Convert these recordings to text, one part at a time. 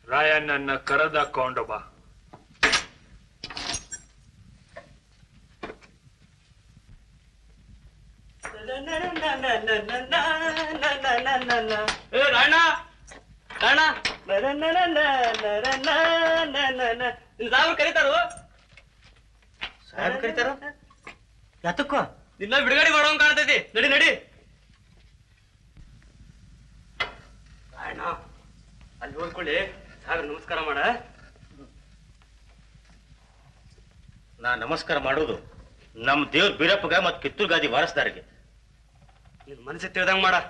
ರಾಯಣ್ಣನ್ನ ಕರೆದಕೊಂಡು ಬಾ ಏ ರಾಣ ರಾಣ ಸಾಹೇಬ್ರು ಕರೀತಾರು ಸಾಹೇಬ್ ಕರೀತಾರ ಯಾತಕ್ಕೋ ನಿನ್ನ ಬಿಡುಗಡೆ ಮಾಡೋಂಗ್ ಕಾಣ್ತೈತಿ ನಡಿ ನಡಿ ರಾಯಣ್ಣ ಅಲ್ಲಿ ಹೋಗ್ಕೊಳ್ಳಿ ಸಾಹೇಬ್ರು ನಮಸ್ಕಾರ ಮಾಡ ನಾ ನಮಸ್ಕಾರ ಮಾಡೋದು ನಮ್ ದೇವ್ರ ಬೀರಪ್ಪಗ ಮತ್ ಕಿತ್ತೂರ್ ಗಾದಿ ವಾರಸ್ದಾರಿಗೆ ನಿನ್ ಮನಸ್ಸಿಗೆ ತಿಳಿದಂಗ್ ಮಾಡ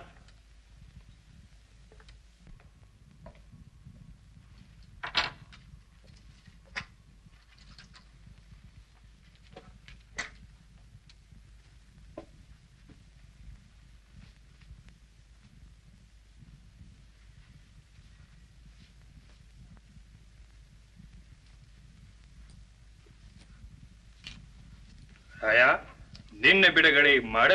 ರಾಯ ನಿನ್ನ ಬಿಡುಗಡೆ ಮಾಡ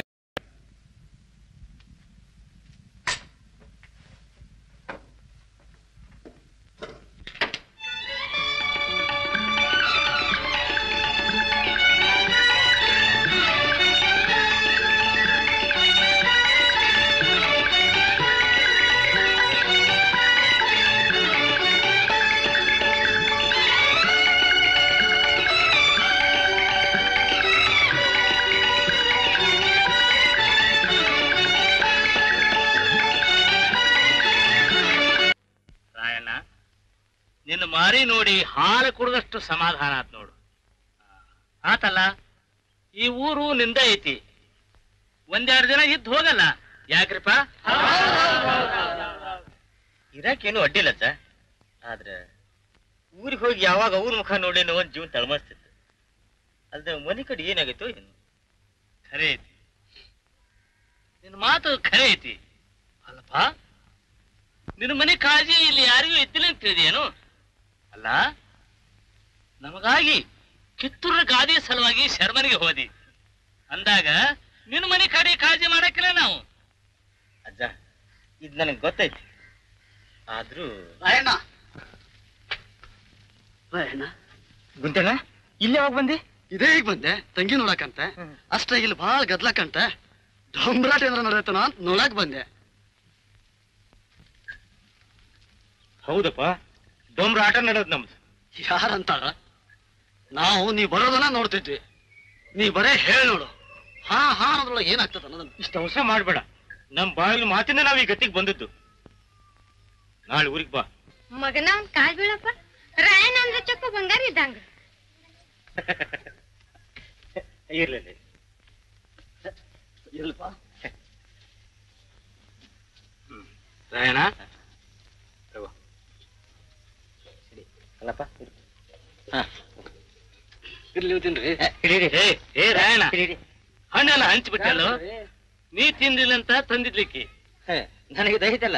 ರಾಯಣ್ಣ ನಿನ್ನ ಮಾರಿ ನೋಡಿ ಹಾಲು ಕುಡಿದಷ್ಟು ಸಮಾಧಾನ ಆತ್ ನೋಡು ಆತಲ್ಲ ಈ ಊರು ನಿಂದ ಐತಿ ಒಂದೆರಡು ದಿನ ಇದ್ದು ಹೋಗಲ್ಲ ಯಾಕ್ರಿಪ್ಪ ಇರಾಕೇನು ಅಡ್ಡಿಲ್ಲಜ್ಜ ಆದ್ರೆ ಊರಿಗೆ ಹೋಗಿ ಯಾವಾಗ ಅವ್ರ ಮುಖ ನೋಡೇನೋ ಒಂದ್ ಜೀವನ ತಳಮಸ್ತಿತ್ತು ಅಲ್ದ ಮನೆ ಕಡೆ ಏನಾಗೈತೋ ಏನು ಖರೆ ಐತಿ ನಿನ್ನ ಮಾತು ಖರೆ ಐತಿ ಅಲ್ಲಪ್ಪ ನಿನ್ನ ಮನೆ ಕಾಳಜಿ ಇಲ್ಲಿ ಯಾರಿಗೂ ಎತ್ತಿಲ್ಲ ಅಂತ ತಿಳಿದೇನು ಅಲ್ಲ ನಮಗಾಗಿ ಕಿತ್ತೂರ ಗಾದಿ ಸಲುವಾಗಿ ಶರ್ಮನಿಗೆ ಹೋದಿ ಅಂದಾಗ ನಿನ್ನ ಮನೆ ಕಡೆ ಕಾಳಜಿ ಮಾಡಕ್ಕಿಲ್ಲ ನಾವು ಅಜ್ಜ ಇದ್ ನನಗೆ ಗೊತ್ತೈತಿ ಆದ್ರೂ ರಾಯಣ್ಣ ರಾಯಣ್ಣ ಗುಂಟಣ್ಣ ಇಲ್ಲಿ ಯಾವಾಗ ಬಂದಿ ಇದೇ ಈಗ ಬಂದೆ ತಂಗಿ ನೋಡಕಂತ ಅಷ್ಟೇ ಇಲ್ಲಿ ಬಹಳ ಗದ್ಲಕ್ಕಂತ ಡೊಂಬ್ರಾಟ ಏನಾರ ನಡೆಯುತ್ತನ ಅಂತ ನೋಡಕ್ ಬಂದೆ ಹೌದಪ್ಪ ಡೊಂಬ್ರ ಆಟ ನಡೆದ್ ನಮ್ದು ಯಾರಂತಾರ ನಾವು ನೀ ಬರೋದನ್ನ ನೋಡ್ತಿದ್ವಿ ನೀ ಬರೇ ಹೇಳ್ ನೋಡು ಹಾ ಹಾ ಅನ್ನೋದ್ರೊಳಗೆ ಏನಾಗ್ತದ ಅನ್ನೋದನ್ನ ಇಷ್ಟ ಅವಸರ ಮಾಡ್ಬೇಡ ನಮ್ ಬಾಯಿಲ್ ಮಾತಿಂದ ನಾವ್ ಈ ಗತಿಗೆ ಬಂದದ್ದು ನಾಳೆ ಊರಿಗೆ ಬಾ ಮಗನ ಅವ್ನ್ ಕಾಲ್ ಬೀಳಪ್ಪ ರಾಯಣ್ಣ ಅಂದ್ರೆ ಚೊಕ್ಕ ಬಂಗಾರ ಇದ್ದಂಗ ಇರ್ಲಿಲ್ಲ ಇಲ್ಪ ರಾಯಣ್ಣ ಅಲ್ಲಪ್ಪ ಇರ್ಲಿ ತಿನ್ರಿ ಹಿಡೀರಿ ಏ ಏ ರಾಯಣ್ಣ ಹಿಡೀರಿ ಹಣ್ಣೆಲ್ಲ ಹಂಚ್ಬಿಟ್ಟಲ್ಲೋ ನೀ ತಿಂದಿಲ್ಲ ಅಂತ ತಂದಿದ್ಲಿಕ್ಕೆ ಹ, ನನಗೆ ದಹಿತಲ್ಲ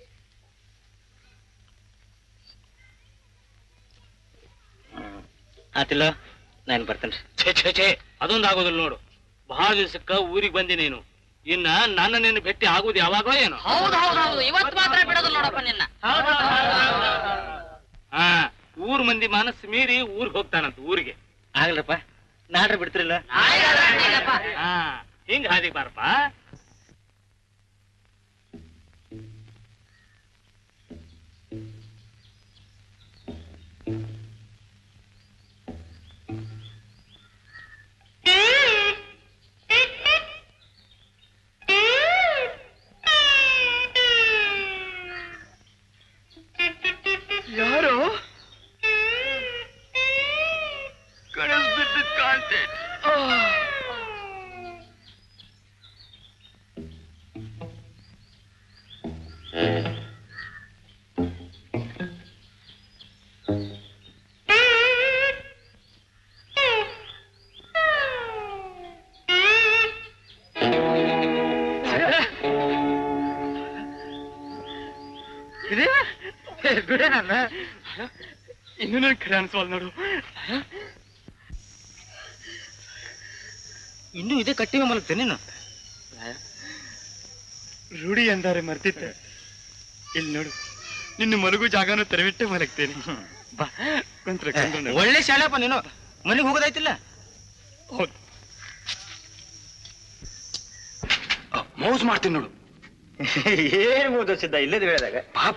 ಆತಿಲ್ಲ ನಾನು ಬರ್ತೇನೆ ಛೇ ಛೇ ಛೇ ಅದೊಂದು ಆಗೋದಿಲ್ಲ ನೋಡು ಬಹಳ ದಿವಸಕ್ಕ ಊರಿಗೆ ಬಂದಿ ನೀನು ಇನ್ನ ನನ್ನ ನಿನ್ನ ಭೇಟಿ ಆಗುದು ಯಾವಾಗೋ ಏನೋ ಹೌದು ಹೌದು ಹೌದು ಇವತ್ತು ಮಾತ್ರ ಬಿಡೋದಿಲ್ಲ ನೋಡಪ್ಪ ನಿನ್ನ ಹಾ ಊರ್ ಮಂದಿ ಮನಸ್ಸು ಮೀರಿ ಊರಿಗೆ ಹೋಗ್ತಾನಂತ ಊರಿಗೆ ಆಗ್ಲಪ್ಪ ನಾಡ್ರೆ ಬಿಡ್ತಿರಲ್ಲ ಹಾ ಹಿಂಗ ಹಾದಿ ಬಾರಪ್ಪ ಯಾರು ಗಣೇಶ್ ಬಿದ್ದಿದ್ ಕಾಣ್ತೈತೆ ಬಿಡ ನನ್ನ ಇನ್ನೂ ನನ್ ಖರೆ ಅನ್ಸವಲ್ ನೋಡು ಇನ್ನೂ ಇದೇ ಕಟ್ಟಿಗೆ ಮಲಗ್ತೇನೆ ನೀನು ರೂಢಿ ಎಂದಾರೆ ಮರ್ತಿದ್ದೆ ಇಲ್ಲಿ ನೋಡು ನಿನ್ನ ಮಲಗು ಜಾಗನೂ ತೆರವಿಟ್ಟೆ ಮಲಗ್ತೇನೆ ಬಾ ಕುಂತ್ರ ಕುಂದ್ರ ಒಳ್ಳೆ ಶಾಲೆಪ್ಪ ನೀನು ಮನೆಗೆ ಹೋಗೋದಾಯ್ತಿಲ್ಲ ಮೌಸ್ ಮಾಡ್ತೀನಿ ನೋಡು ಹೇಳ್ಬೋದು ಸಿದ್ಧ ಇಲ್ಲದ ಹೇಳಿದಾಗ ಪಾಪ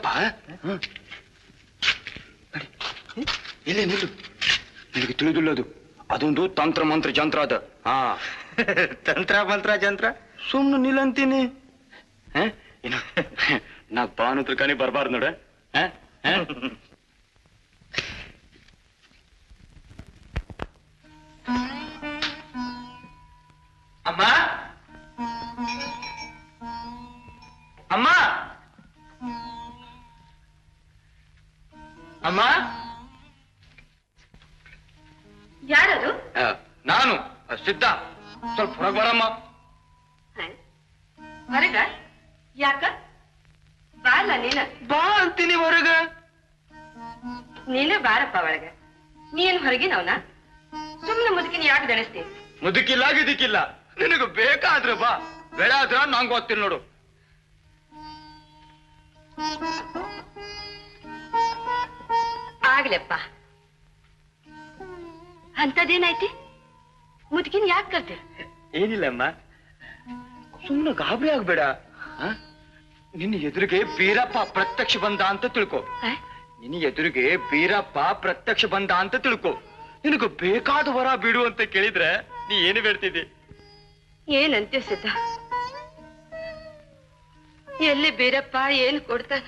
ಇಲ್ಲೇ ನಿಲ್ಲು ನಿನಗೆ ತಿಳಿದಿಲ್ಲದು ಅದೊಂದು ತಂತ್ರ ಮಂತ್ರ ಜಂತ್ರ ಅದ ಹಾ ತಂತ್ರ ಮಂತ್ರ ಜಂತ್ರ ಸುಮ್ನೆ ನಿಲ್ಲಂತೀನಿ ಹ? ಏನು? ನಾ ಬಾನು ಕಾನಿ ಬರ್ಬಾರ್ದು ನೋಡ ಹ? ಹ? ಅಮ್ಮ ಅಮ್ಮ ಅಮ್ಮ ಯಾರದು ಆ, ನಾನು ಆ, ಸಿದ್ಧ ಸ್ವಲ್ಪ ಹೊರಗೆ ಬರಮ್ಮ ಹೊರಗ ಯಾಕ ಬಾರ್ಲ ನೀನ ಬಾ ಅಂತೀನಿ ಹೊರಗ ನೀನ ಬಾರಪ್ಪ ಒಳಗ ನೀನ್ ಹೊರಗಿನವನ ಸುಮ್ನೆ ಮುದುಕಿನ ಯಾಕೆ ದಣಿಸ್ತಿ ಮುದುಕಿಲ್ಲ ಗಿದಕ್ಕಿಲ್ಲ ನಿನಗೆ ಬೇಕಾದ್ರೆ ಬಾ ಬೆಳೆ ಆದ್ರ ನಂಗೆ ಗೊತ್ತಿಲ್ಲ ನೋಡು ಆಗ್ಲಪ್ಪ ಅಂತದೇನಾಯ್ತಿ ಮುದುಕಿನ ಯಾಕೆ ಕರ್ತಿ ಏನಿಲ್ಲಮ್ಮ ಸುಮ್ಮನೆ ಗಾಬರಿ ಆಗ್ಬೇಡ ಆ? ನಿನ್ನ ಎದುರಿಗೆ ಬೀರಪ್ಪ ಪ್ರತ್ಯಕ್ಷ ಬಂದ ಅಂತ ತಿಳ್ಕೊ ಆ? ನಿನ್ನ ಎದುರಿಗೆ ಬೀರಪ್ಪ ಪ್ರತ್ಯಕ್ಷ ಬಂದ ಅಂತ ತಿಳ್ಕೊ ನಿನಗೆ ಬೇಕಾದ ವರ ಬಿಡು ಅಂತ ಕೇಳಿದ್ರೆ ನೀ ಏನು ಬೇಡ್ತಿದ್ದಿ ಏನಂತೆ ಸಿದ್ಧ ಎಲ್ಲಿ ಬೀರಪ್ಪ ಏನ್ ಕೊಡ್ತಾನ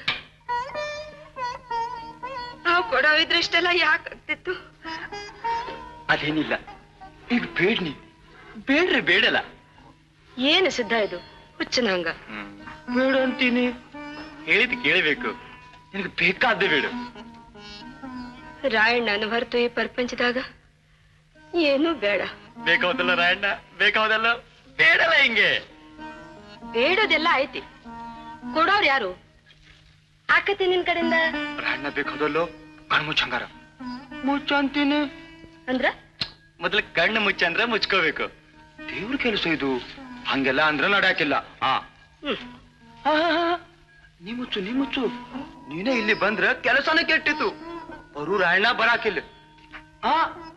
ನಾವು ಕೊಡೋ ಇದ್ರಷ್ಟೆಲ್ಲ ಯಾಕಾಗ್ತಿತ್ತು ಅದೇನಿಲ್ಲ ಈಗ ಬೇಡ್ನಿ ಬೇಡ್ರಿ ಬೇಡಲ್ಲ ಏನು ಸಿದ್ಧ ಇದು ಹುಚ್ಚನಂಗ ಬೇಡ ಅಂತೀನಿ ಹೇಳಿದ್ ಕೇಳಬೇಕು ನಿನಗೆ ಬೇಕಾದ್ದೇ ಬೇಡು ರಾಯಣ್ಣನ ಹೊರತು ಈ ಪ್ರಪಂಚದಾಗ ಏನೂ ಬೇಡ ಬೇಕಾವದಲ್ಲ ರಾಯಣ್ಣ ಬೇಕಾವದಲ್ಲ ಬೇಡಲ್ಲ ಹಿಂಗೆ ಬೇಡೋದೆಲ್ಲ ಐತಿ ಕೊಡೋರು ಯಾರು ಆಕತಿ ನಿನ್ ಕಡೆಯಿಂದ ರಾಯಣ್ಣ ಬೇಕಾದಲ್ಲೋ ಕಣ್ಣು ಮುಚ್ಚಂಗಾರ ಮುಚ್ಚ ಅಂತೀನಿ ಅಂದ್ರ ಮೊದಲು ಕಣ್ಣು ಮುಚ್ಚ ಅಂದ್ರೆ ಮುಚ್ಕೋಬೇಕು ದೇವ್ರ ಕೆಲಸ ಇದು ಹಂಗೆಲ್ಲ ಅಂದ್ರೆ ನಡ್ಯಾಕಿಲ್ಲ ಹಾ ಹ್ಮ್ ಹಾ, ಹಾ, ಹಾ. ನೀ ಮುಚ್ಚು ನೀ ಮುಚ್ಚು ನೀನೇ ಇಲ್ಲಿ ಬಂದ್ರ ಕೆಲಸನೇ ಕೆಟ್ಟಿತ್ತು ಬರು ರಾಯಣ್ಣ ಬರಾಕಿಲ್ಲ ಆ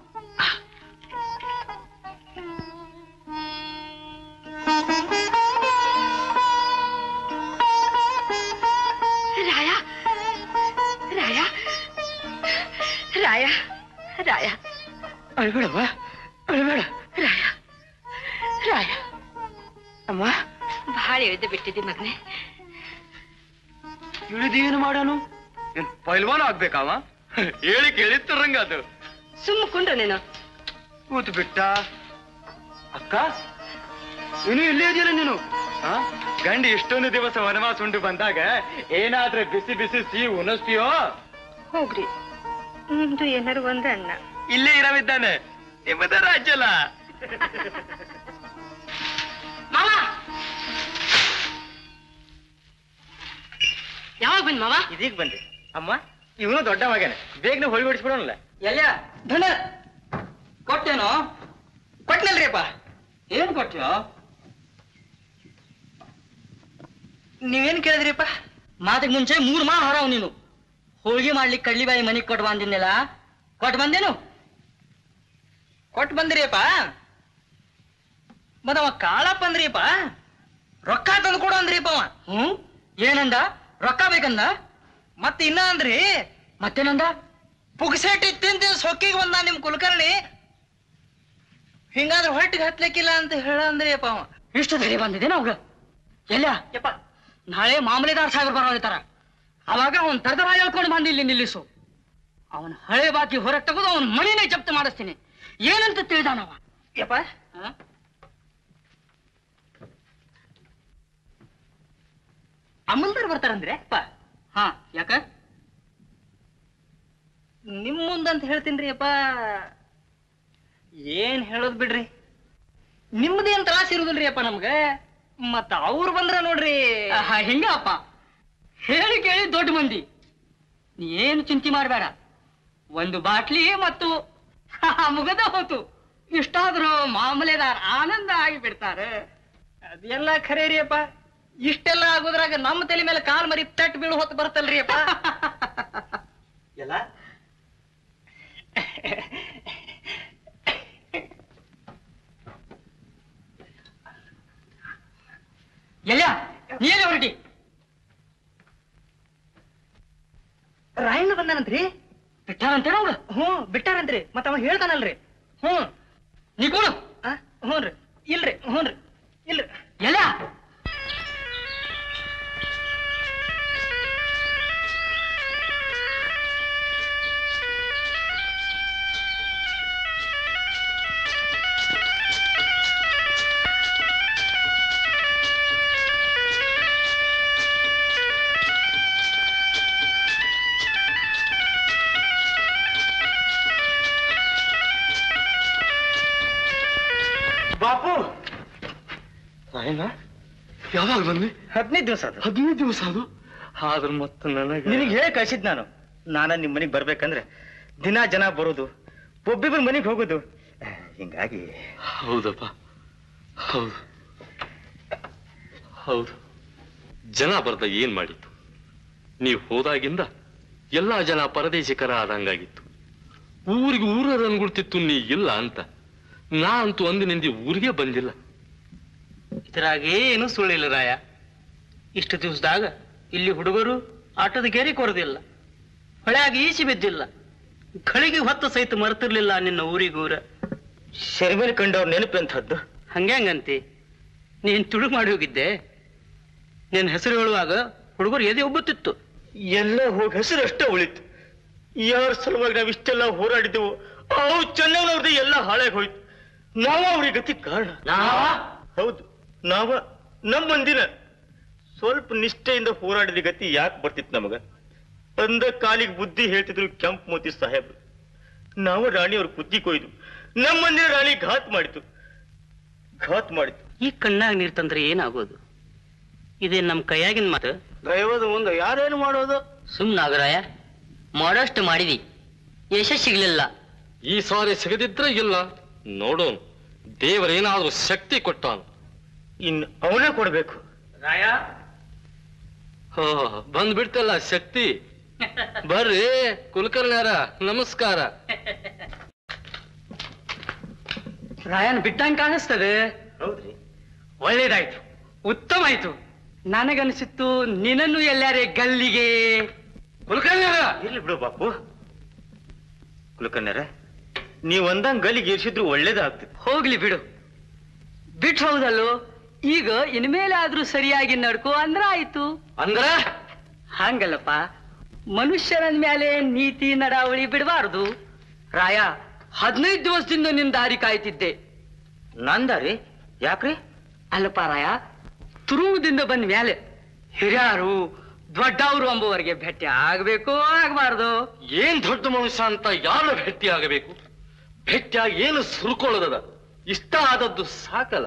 ರಾಯ ರಾಯ ರಾಯ ರಾಯ ಅಳ್ಬೇಡವ್ವ ಅಳ್ಬೇಡ ರಾಯ ರಾಯ ಅಮ್ಮ ಬಹಳ ಎಳ್ದು ಬಿಟ್ಟಿದ್ದಿ ಮಗನೆ ಇಳಿದೇನು ಮಾಡಾನು ಏನ್ ಪೈಲ್ವಾನ ಆಗ್ಬೇಕಾವ ಹೇಳಿ ಕೇಳಿತ್ತರಂಗ ಅದು ಸುಮ್ಮ ಕುಂಡ್ರು ನೀನು ಕೂತು ಬಿಟ್ಟ ಅಕ್ಕ ನೀನು ಇಲ್ಲೇ ಇದೆಯಲ್ಲ ನೀನು ಆ? ಗಂಡ ಎಷ್ಟೊಂದು ದಿವಸ ವನವಾಸ ಉಂಡು ಬಂದಾಗ ಏನಾದ್ರೆ ಬಿಸಿ ಬಿಸಿ ಸಿಹಿ ಉಣಿಸ್ತೀಯೋ ಹೋಗ್ರಿ ನಿಮ್ದು ಏನಾರು ಒಂದ್ ಅಣ್ಣ ಇಲ್ಲೇ ಇರವಿದ್ದಾನೆ ನಿಮ್ಮದ ರಾಜ್ಯಲ್ಲ ಮಾವ ಯಾವಾಗ ಬಂದ್ ಮಾವ ಇದೀಗ ಬಂದೆ ಅಮ್ಮ ಇವನು ದೊಡ್ಡ ಮಗನೇ ಬೇಗನೆ ಹೊಳಿ ಹೊಡಿಸ್ಬಿಡೋಣಲ್ಲ ಎಲ್ಲ ಧನ ಕೊಟ್ಟೇನೋ ಕೊಟ್ನಲ್ರಿಪ್ಪ ಏನ್ ಕೊಟ್ಟ್ಯೋ ನೀವೇನ್ ಕೇಳಿದ್ರಿಪ್ಪ ಮಾತಿಗೆ ಮುಂಚೆ ಮೂರ್ ಮಾ ಹರಾವ್ ನೀನು ಹೋಳಿಗೆ ಮಾಡ್ಲಿಕ್ಕೆ ಕಡ್ಲಿಬಾಯಿ ಮನಿಗ್ ಕೊಟ್ಟು ಬಂದಿನ್ನೆಲ್ಲ ಕೊಟ್ಟು ಬಂದೇನು ಕೊಟ್ಟು ಬಂದಿರಿಯಪ್ಪ ಮತ್ತವ ಕಾಳಪ್ಪ ಅಂದ್ರಿಯಪ್ಪ ರೊಕ್ಕ ತಂದು ಕೊಡು ಅಂದ್ರಿಯಪ್ಪ ಅವ ಹ್ಮ್ ಏನಂದ ರೊಕ್ಕ ಬೇಕಂದ ಮತ್ತೆ ಇನ್ನ ಅಂದ್ರಿ ಮತ್ತೇನಂದ ಪುಗ್ಸೆಟ್ ತಿಂದು ಸೊಕ್ಕಿಗೆ ಬಂದ ನಿಮ್ ಕುಲಕರ್ಣಿ ಹಿಂಗಾದ್ರೆ ಹೊಟ್ಟಿಗೆ ಹತ್ಲಿಕ್ಕಿಲ್ಲ ಅಂತ ಹೇಳ ಅಂದ್ರಿಯಪ್ಪ ಅವ ಇಷ್ಟು ಧೈರ್ಯ ಬಂದಿದೆ ನಾವ್ಗ ಎಲ್ಲ ಯಪ್ಪ ನಾಳೆ ಮಾಮೂಲಿದಾರ್ ಸಾಹೇಬ್ರು ಬರೋದಿತ್ತಾರ ಅವಾಗ ಅವನ್ ತರದರ ಹೇಳ್ಕೊಂಡು ಬಂದು ಇಲ್ಲಿ ನಿಲ್ಲಿಸು ಅವನ ಹಳೆ ಬಾಕಿ ಹೊರಗೆ ತೆಗೆದು ಅವನ ಮಣಿನೇ ಜಪ್ತ ಮಾಡಿಸ್ತೀನಿ ಏನಂತ ತಿಳಿದಾನವ ಯಪ್ಪ ಅಮ್ಮಂದರ್ ಬರ್ತಾರಂದ್ರೆ ಅಪ್ಪ ಹಾ ಯಾಕ ನಿಮ್ ಮುಂದಂತ ಹೇಳ್ತೀನ್ರಿ ಅಪ್ಪ ಏನ್ ಹೇಳೋದ್ ಬಿಡ್ರಿ ನಿಮ್ದೇನ್ ತ್ರಾಸ ಇರುದಿಲ್ರಿ ಅಪ್ಪ ನಮ್ಗ ಮತ್ತ ಅವ್ರು ಬಂದ್ರ ನೋಡ್ರಿ ಹಿಂಗ ಅಪ್ಪ ಹೇಳಿ ಕೇಳಿ ದೊಡ್ಡ ಮಂದಿ ನೀ ಏನು ಚಿಂತೆ ಮಾಡಬೇಡ ಒಂದು ಬಾಟ್ಲಿ ಮತ್ತು ಮುಗದ ಹೋತು ಇಷ್ಟಾದ್ರೂ ಮಾಮೂಲಿದಾರ ಆನಂದ ಆಗಿ ಬಿಡ್ತಾರೆ ಅದೆಲ್ಲ ಖರೆ ರೀ ಅಪ್ಪ ಇಷ್ಟೆಲ್ಲ ಆಗೋದ್ರಾಗ ನಮ್ಮ ತಲೆ ಮೇಲೆ ಕಾಲ್ ಮರಿ ತಟ್ ಬೀಳು ಹೊತ್ತು ಬರ್ತಲ್ರಿ ಅಪ್ಪ ಎಲ್ಲ ಎಲ್ಲ ನೀನೇ ಹೊರಟಿ ರಾಯಣ್ಣ ಬಂದಾನಂತ್ರಿ ಬಿಟ್ಟಾರಂತೇನ ಅವ್ರು ಹ್ಞೂ ಬಿಟ್ಟಾರಂತ್ರಿ ಮತ್ತ ಅವ ಹೇಳ್ತಾನಲ್ರಿ ಹ್ಞೂ ನೀ ಕೊಡು ಹ್ಞೂ ರೀ ಇಲ್ರಿ ಹ್ಞೂ ರೀ ಇಲ್ರಿ ಎಲ್ಲ ಬಾಪು ರಾಯಣ್ಣ ಯಾವಾಗ ಬಂದ್ವಿ ಹದಿನೈದು ದಿವಸ ಅದು ಹದಿನೈದು ದಿವಸ ಅದು ಆದ್ರೆ ಮತ್ತೆ ನನಗೆ ನಿನಗೆ ಹೇಳಿ ಕಳ್ಸಿದ್ ನಾನು ನಾನ ನಿಮ್ ಮನೆಗೆ ಬರ್ಬೇಕಂದ್ರೆ ದಿನ ಜನ ಬರೋದು ಒಬ್ಬಿಬ್ಬರ ಮನೆಗೆ ಹೋಗೋದು ಹಿಂಗಾಗಿ ಹೌದಪ್ಪ ಹೌದು ಹೌದು ಜನ ಬರ್ದ ಏನ್ ಮಾಡಿತ್ತು ನೀವು ಹೋದಾಗಿಂದ ಎಲ್ಲಾ ಜನ ಪರದೇಶಿಕರ ಆದಂಗಾಗಿತ್ತು ಊರಿಗೆ ಊರರ ಅನ್ಗುಳ್ತಿತ್ತು ನೀ ಇಲ್ಲ ಅಂತ ನಾ ಅಂತೂ ಅಂದಿನಿಂದ ಊರಿಗೆ ಬಂದಿಲ್ಲ ಇದ್ರಾಗ ಏನು ಸುಳ್ಳಿಲ್ಲ ರಾಯ ಇಷ್ಟು ದಿವಸದಾಗ ಇಲ್ಲಿ ಹುಡುಗರು ಆಟದ ಗೆರೆ ಕೊರದಿಲ್ಲ ಹೊಳ್ಯಾಗ ಈಸಿ ಬಿದ್ದಿಲ್ಲ ಗಳಿಗೆ ಹೊತ್ತು ಸಹಿತ ಮರ್ತಿರ್ಲಿಲ್ಲ ನಿನ್ನ ಊರಿಗೂರ ಶರ್ಮೇಲೆ ಕಂಡವ್ರ ನೆನಪು ಎಂಥದ್ದು ಹಂಗ್ಯಾಂಗಂತಿ ನೀನ್ ತುಳು ಮಾಡಿ ಹೋಗಿದ್ದೆ ನಿನ್ನ ಹೆಸರು ಹೇಳುವಾಗ ಹುಡುಗರು ಎದೆ ಒಬ್ಬತ್ತಿತ್ತು ಎಲ್ಲ ಹೋಗಿ ಹೆಸರು ಅಷ್ಟೇ ಉಳಿತು ಯಾರ ಸಲುವಾಗಿ ನಾವು ಇಷ್ಟೆಲ್ಲ ಹೋರಾಡಿದ್ದೆವು ಅವು ಚೆನ್ನವ್ರದ್ದು ಎಲ್ಲ ಹಾಳಾಗಿ ಹೋಯ್ತು ನಾವ ಅವ್ರಿಗೆ ಗತಿ ಕಾರಣ ಹೌದು ನಾವ ನಮ್ಮ ಮಂದಿನ ಸ್ವಲ್ಪ ನಿಷ್ಠೆಯಿಂದ ಹೋರಾಡಿದ ಗತಿ ಯಾಕೆ ಬರ್ತಿತ್ತು ನಮಗ ಅಂದ ಕಾಲಿಗೆ ಬುದ್ಧಿ ಹೇಳ್ತಿದ್ರು ಕೆಂಪು ಮೋತಿ ಸಾಹೇಬ್ರು ನಾವು ರಾಣಿಯವ್ರ ಬುದ್ಧಿ ಕೊಯ್ದು ನಮ್ಮ ಮಂದಿನ ರಾಣಿ ಘಾತ್ ಮಾಡಿತು ಘಾತ್ ಮಾಡಿತು ಈ ಕಣ್ಣಾಗ ನೀರ್ ತಂದ್ರೆ ಏನಾಗೋದು ಇದೇ ನಮ್ ಕೈಯಾಗಿನ ಮಾತು ದೈವದ ಮುಂದೆ ಯಾರೇನು ಮಾಡೋದು ಸುಮ್ ನಾಗರಾಯ ಮಾಡೋಷ್ಟು ಮಾಡಿದಿ ಯಶಸ್ಸು ಸಿಗ್ಲಿಲ್ಲ ಈ ಸಾರಿ ಸಿಗದಿದ್ರೆ ಇಲ್ಲ ನೋಡೋಣ ದೇವರೇನಾದ್ರೂ ಶಕ್ತಿ ಕೊಟ್ಟಾನು ಇನ್ನು ಅವನೇ ಕೊಡ್ಬೇಕು ರಾಯ ಹೋ ಬಂದ್ಬಿಡ್ತಲ್ಲ ಶಕ್ತಿ ಬರ್ರಿ ಕುಲಕರ್ಣ್ಯಾರ ನಮಸ್ಕಾರ ರಾಯನ್ ಬಿಟ್ಟಂಗ್ ಕಾಣಿಸ್ತದೆ ಹೌದ್ರಿ ಒಳ್ಳೇದಾಯ್ತು ಉತ್ತಮ ಆಯ್ತು ನನಗನ್ಸಿತ್ತು ನಿನ್ನನ್ನು ಎಲ್ಲಾರೇ ಗಲ್ಲಿಗೆ ಕುಲಕರ್ಣ್ಯರ ಇರ್ಲಿ ಬಿಡು ಬಾಪು ಕುಲಕರ್ಣ್ಯರ ನೀವ್ ಒಂದಂಗ್ ಗಲಿಗೆ ಇರ್ಸಿದ್ರು ಒಳ್ಳೇದಾಗ್ತಿತ್ತು ಹೋಗ್ಲಿ ಬಿಡು ಬಿಟ್ಟು ಹೌದಲ್ಲೋ ಈಗ ಇನ್ಮೇಲಾದ್ರೂ ಸರಿಯಾಗಿ ನಡ್ಕೋ ಅಂದ್ರ ಆಯ್ತು ಅಂದ್ರ ಹಂಗಲ್ಲಪ್ಪ ಮನುಷ್ಯರ ಮೇಲೆ ನೀತಿ ನಡಾವಳಿ ಬಿಡಬಾರದು ರಾಯ ಹದಿನೈದು ದಿವಸದಿಂದ ನಿನ್ ದಾರಿ ಕಾಯ್ತಿದ್ದೆ ನಂದಾರಿ ಯಾಕ್ರಿ ಅಲ್ಲಪ್ಪ ರಾಯ ತುರುವುದಿಂದ ಬಂದ ಮೇಲೆ ಹಿರಿಯರು ದೊಡ್ಡವರು ಎಂಬುವರಿಗೆ ಭೇಟಿ ಆಗ್ಬೇಕು ಆಗ್ಬಾರ್ದು ಏನ್ ದೊಡ್ಡ ಮನುಷ್ಯ ಅಂತ ಯಾರು ಭೇಟಿ ಆಗಬೇಕು ಭೇಟಿಯಾಗಿ ಏನು ಸುರ್ಕೊಳ್ಳೋದದ ಇಷ್ಟ ಆದದ್ದು ಸಾಕಲ್ಲ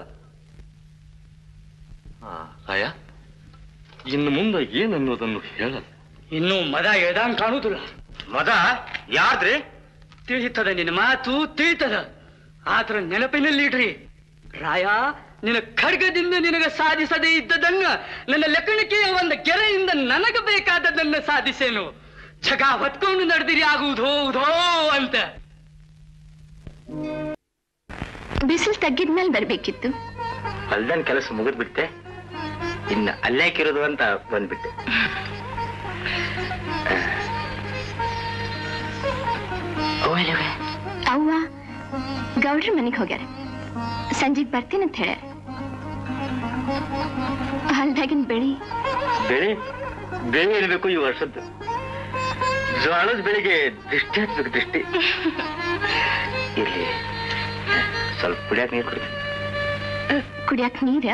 ಆ, ರಾಯ ಇನ್ನು ಮುಂದೆ ಏನನ್ನೋದನ್ನು ಹೇಳಲ್ಲ ಇನ್ನು ಮದ ಎಳ್ದಂಗ್ ಕಾಣುದಿಲ್ಲ ಮದ ಯಾರ್ದ್ರಿ ತಿಳಿತದ ನಿನ್ನ ಮಾತು ತಿಳಿತದ ಆದ್ರ ನೆನಪಿನಲ್ಲಿಡ್ರಿ ರಾಯ ನಿನ್ನ ಖಡ್ಗದಿಂದ ನಿನಗ ಸಾಧಿಸದೇ ಇದ್ದದನ್ನ ನನ್ನ ಲೆಕ್ಕಣಿಕೆಯ ಒಂದು ಗೆರೆಯಿಂದ ನನಗ ಬೇಕಾದದನ್ನ ಸಾಧಿಸೇನು ಜಗ ಹೊತ್ಕೊಂಡು ನಡೆದಿರಿ ಆಗುವುದೋ ಉದೋ ಅಂತ ಬಿಸಿಲು ತಗ್ಗಿದ್ಮೇಲೆ ಬರ್ಬೇಕಿತ್ತು ಹೊಲ್ದನ್ ಕೆಲಸ ಮುಗಿದ್ಬಿಟ್ಟೆ ಇನ್ನು ಅಲ್ಲೇಕಿರೋದು ಅಂತ ಬಂದ್ಬಿಟ್ಟೆ ಅವ್ವ ಗೌಡ್ರ ಮನೆಗೆ ಹೋಗ್ಯಾರ ಸಂಜೆಗ್ ಬರ್ತೀನಂತ ಹೇಳ್ಯಾರ ಹೊಲ್ದಾಗಿನ ಬೆಳಿ ಬೆಳೆ ಬೆಳೆ ಇರಬೇಕು ಈ ವರ್ಷದ್ದು ಜೋಳದ ಬೆಳೆಗೆ ದೃಷ್ಟಿ ಹತ್ಬೇಕು ದೃಷ್ಟಿ ಇರ್ಲಿ ಸ್ವಲ್ಪ ಕುಡಿಯಾಕ ನೀರು ಕೊಡ್ತೀನಿ ಕುಡಿಯಾಕ ನೀರ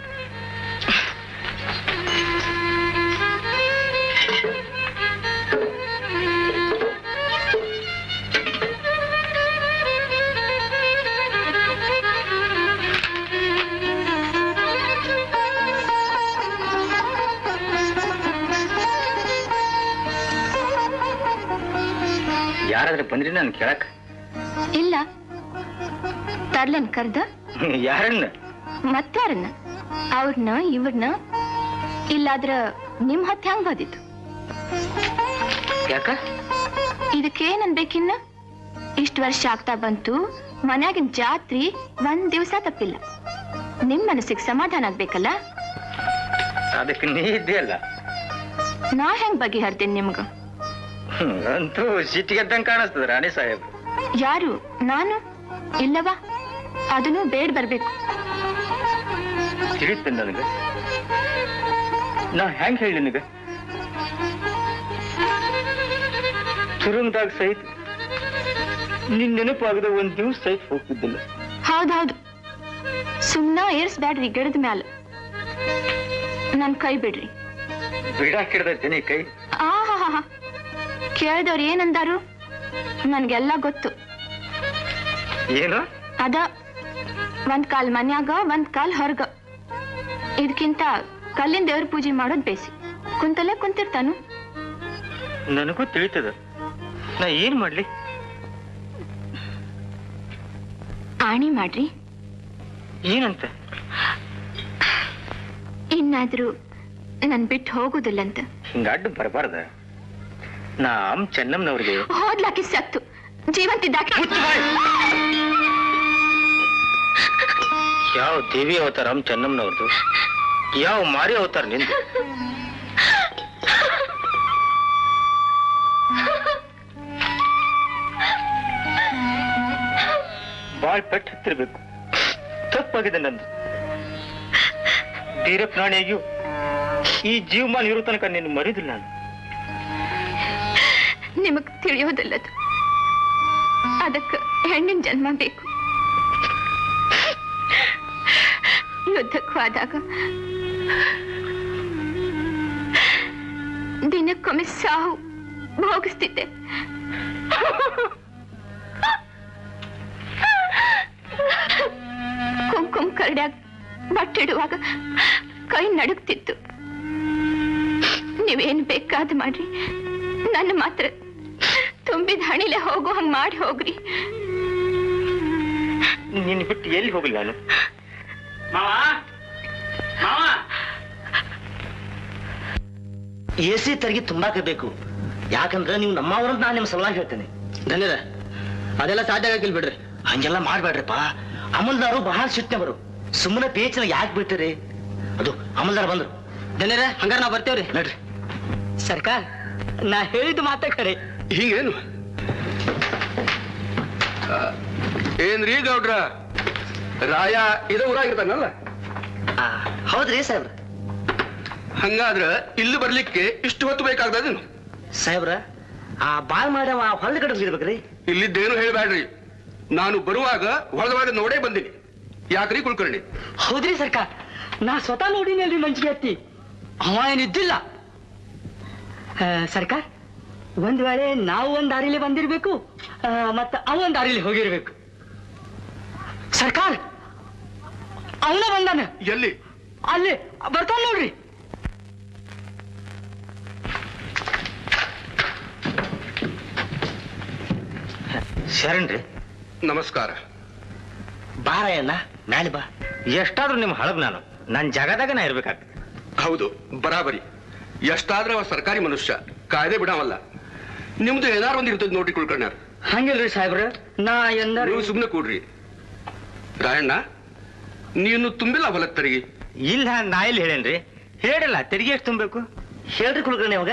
ಯಾರಾದ್ರೆ ಬಂದ್ರಿ ನಾನು ಕೇಳಕ್ ಇಲ್ಲ ತರ್ಲನ್ ಕರ್ದ ಯಾರನ್ನ ಮತ್ತಾರನ್ನ ಅವ್ರನ್ನ ಇವ್ರನ್ನ ಇಲ್ಲಾದ್ರ ನಿಮ್ ಹೊತ್ತು ಹೆಂಗ್ ಬಂದಿತ್ತು ಯಾಕ ಇದಕ್ಕೇನ್ ಅನ್ಬೇಕಿನ್ನ ಇಷ್ಟು ವರ್ಷ ಆಗ್ತಾ ಬಂತು ಮನ್ಯಾಗಿನ ಜಾತ್ರಿ ಒಂದ್ ದಿವಸ ತಪ್ಪಿಲ್ಲ ನಿಮ್ ಮನಸ್ಸಿಗೆ ಸಮಾಧಾನ ಆಗ್ಬೇಕಲ್ಲ ಅದಕ್ಕೆ ನೀ ಇದೆಯಲ್ಲ ನಾ ಹೆಂಗ್ ಬಗೆಹರ್ತೀನಿ ನಿಮ್ಗ ಅಂತೂ ಸಿಟ್ಟಿಗೆದ್ದಂಗೆ ಕಾಣಿಸ್ತದ ರಾಣಿ ಸಾಹೇಬ್ ಯಾರು ನಾನು ಇಲ್ಲವಾ ಅದನ್ನು ಬೇಡ ಬರ್ಬೇಕು ತಿಳಿತ ನನಗೆ ನಾ ಹೆಂಗ್ ಹೇಳಿ ನಿನಗೆ ತುರುಂಗದಾಗ ಸಹಿತ ನಿನ್ ನೆನಪಾಗದ ಒಂದ್ ದಿವ್ಸ ಸಹಿತ ಹೋಗ್ತಿದ್ದಿಲ್ಲ ಹೌದೌದು ಸುಮ್ನ ಏರ್ಸ್ಬ್ಯಾಡ್ರಿ ಗಿಡದ ಮ್ಯಾಲ ನನ್ ಕೈ ಬಿಡ್ರಿ ಬಿಡಾಕಿಡ್ದೈತೆ ನೀ ಕೈ ಆಹಾ ಕೇಳ್ದವ್ರು ಏನಂದಾರು ನನ್ಗೆಲ್ಲ ಗೊತ್ತು ಏನು ಅದ ಒಂದ್ ಕಾಲ್ ಮನ್ಯಾಗ ಒಂದ್ ಕಾಲ್ ಹೊರಗ ಇದಕ್ಕಿಂತ ಕಲ್ಲಿನ ದೇವ್ರ ಪೂಜೆ ಮಾಡೋದ್ ಬೇಸಿ ಕುಂತಲ್ಲೇ ಕುಂತಿರ್ತಾನು ನನಗೂ ತಿಳಿತದ ನಾ ಏನ್ ಮಾಡ್ಲಿ ಆಣಿ ಮಾಡ್ರಿ ಏನಂತ ಇನ್ನಾದ್ರೂ ನನ್ ಬಿಟ್ಟು ಹೋಗುದಿಲ್ಲಂತ ಹಿಂಗ ಅಡ್ಡು ಬರಬಾರ್ದ ನಾ ಅಮ್ ಚೆನ್ನಮ್ಮನವ್ರಿಗೆ ಹೋದ್ಲಾಕಿ ಸತ್ತು ಜೀವಂತಿದ್ದಾಕಿ ಯಾವ ದೇವಿ ಅವತಾರ ಅಮ್ ಚೆನ್ನಮ್ಮನವ್ರದ್ದು ಯಾವ ಮಾರಿ ಅವತಾರ ನಿಂದು ಬಾಳ್ ಪೆಟ್ಟು ಹತ್ತಿರ್ಬೇಕು ತಪ್ಪಾಗಿದೆ ನಂದು ಧೀರ ಪ್ರಾಣಿಯಾಗಿಯೂ ಈ ಜೀವಮಾನ ಇರೋ ತನಕ ನಿನ್ನ ಮರಿದಿಲ್ಲ ನಾನು ನಿಮಗ್ ತಿಳಿಯೋದಿಲ್ಲದು ಅದಕ್ಕ ಹೆಣ್ಣಿನ ಜನ್ಮ ಬೇಕು ಯುದ್ಧಕ್ಕೆ ಹೋದಾಗ ದಿನಕ್ಕೊಮ್ಮೆ ಸಾವು ಭೋಗಿಸ್ತಿದ್ದೆ ಕುಂಕುಮ ಕರಡ್ಯಾಗ ಬಟ್ಟಿಡುವಾಗ ಕೈ ನಡುಗ್ತಿತ್ತು ನೀವೇನ್ ಬೇಕಾದ್ ಮಾಡ್ರಿ ನನ್ನ ಮಾತ್ರ ತುಂಬಿದ ಹಣಿಲೆ ಹೋಗೋ ಹಂಗ್ ಮಾಡಿ ಹೋಗ್ರಿ ನಿನ್ನ ಬಿಟ್ಟು ಎಲ್ಲಿ ಹೋಗಲಿ ನಾನು ಎ ಸಿ ತರಗಿ ತುಂಬಾಕ ಬೇಕು ಯಾಕಂದ್ರೆ ನೀವು ನಮ್ಮವರಂತ ನಾನು ನಿಮ್ಮ ಸಲುವಾಗಿ ಹೇಳ್ತೇನೆ ಧನ್ಯದ ಅದೆಲ್ಲ ಸಾಧ್ಯ ಆಗಿಲ್ ಬಿಡ್ರಿ ಹಂಗೆಲ್ಲ ಮಾಡ್ಬೇಡ್ರಿಪ್ಪ ಅಮಲ್ದಾರು ಬಹಳ ಸಿಟ್ಟನವರು ಸುಮ್ಮನೆ ಪೇಚಿನ ಯಾಕೆ ಬಿಡ್ತೀರಿ ಅದು ಅಮಲ್ದಾರ ಬಂದ್ರು ಧನ್ಯದ ಹಂಗಾರ ನಾವು ಬರ್ತೇವ್ರಿ ನಡ್ರಿ ಸರ್ಕಾರ ನಾ ಹೇಳಿದ ಮಾತೇ ಖರೆ ಹಿಂಗೇನು ಏನ್ರಿ ಗೌಡ್ರ ರಾಯ ಇದ ಊರಾಗಿರ್ತಾನಲ್ಲ ಆ, ಹೌದ್ರಿ ಸಾಹೇಬ್ರ ಹಂಗಾದ್ರ ಇಲ್ಲಿ ಬರ್ಲಿಕ್ಕೆ ಇಷ್ಟು ಹೊತ್ತು ಬೇಕಾಗ್ತದೇನು ಸಾಹೇಬ್ರ ಆ ಬಾಳ್ ಮಾಡ್ಯಾವ ಹೊಳ್ಳ ಕಡೆ ಇರ್ಬೇಕ್ರಿ ಇಲ್ಲಿದ್ದೇನು ಹೇಳ್ಬೇಡ್ರಿ ನಾನು ಬರುವಾಗ ಹೊಳದವಾಗ ನೋಡೇ ಬಂದಿನಿ ಯಾಕ್ರಿ ಕುಳ್ಕರ್ಣಿ ಹೌದ್ರಿ ಸರ್ಕಾರ ನಾ ಸ್ವತಃ ನೋಡಿನಲ್ರಿ ಮಂಚಿಗೆ ಹತ್ತಿ ಅವ ಏನಿದ್ದಿಲ್ಲ ಆ, ಸರ್ಕಾರ ಒಂದ್ ವೇಳೆ ನಾವು ಒಂದ್ ದಾರಿಲಿ ಬಂದಿರ್ಬೇಕು ಆ, ಮತ್ತ ಅವ ಒಂದ್ ದಾರಿಲಿ ಹೋಗಿರ್ಬೇಕು ಸರ್ಕಾರ ಅವನ ಬಂದಾನ ಎಲ್ಲಿ ಅಲ್ಲಿ ಬರ್ತಾನ ನೋಡ್ರಿ ಶರಣ್ರಿ ನಮಸ್ಕಾರ ಬಾರಯ್ಯಣ್ಣ ಮ್ಯಾಲೆ ಬಾ ಎಷ್ಟಾದ್ರೂ ನಿಮ್ ಹಳಗ್ ನಾನು ನನ್ ಜಾಗದಾಗ ನಾ ಇರ್ಬೇಕಾಗ್ತದೆ ಹೌದು ಬರಾಬರಿ ಎಷ್ಟಾದ್ರೆ ಅವ ಸರ್ಕಾರಿ ಮನುಷ್ಯ ಕಾಯ್ದೆ ಬಿಡವಲ್ಲ ನಿಮ್ದು ಏನಾರು ಒಂದ್ ಇರ್ತದೆ ನೋಡ್ರಿ ಕುಳ್ಕರ್ಣ್ಯಾರ ಹಂಗಿಲ್ರಿ ಸಾಹೇಬ್ರ ನಾ ಎಂದಾರು ನೀವು ಸುಮ್ಮನೆ ಕೂಡ್ರಿ ರಾಯಣ್ಣ ನೀನು ತುಂಬಿಲ್ಲ ಹೊಲಕ್ ತರಿಗೆ ಇಲ್ಲ ನಾ ಇಲ್ಲಿ ಹೇಳೇನ್ರಿ ಹೇಳಿಲ್ಲ ತೆರಿಗೆ ಎಷ್ಟು ತುಂಬಬೇಕು ಹೇಳ್ರಿ ಕುಲಕರ್ಣಿ ಅವಾಗ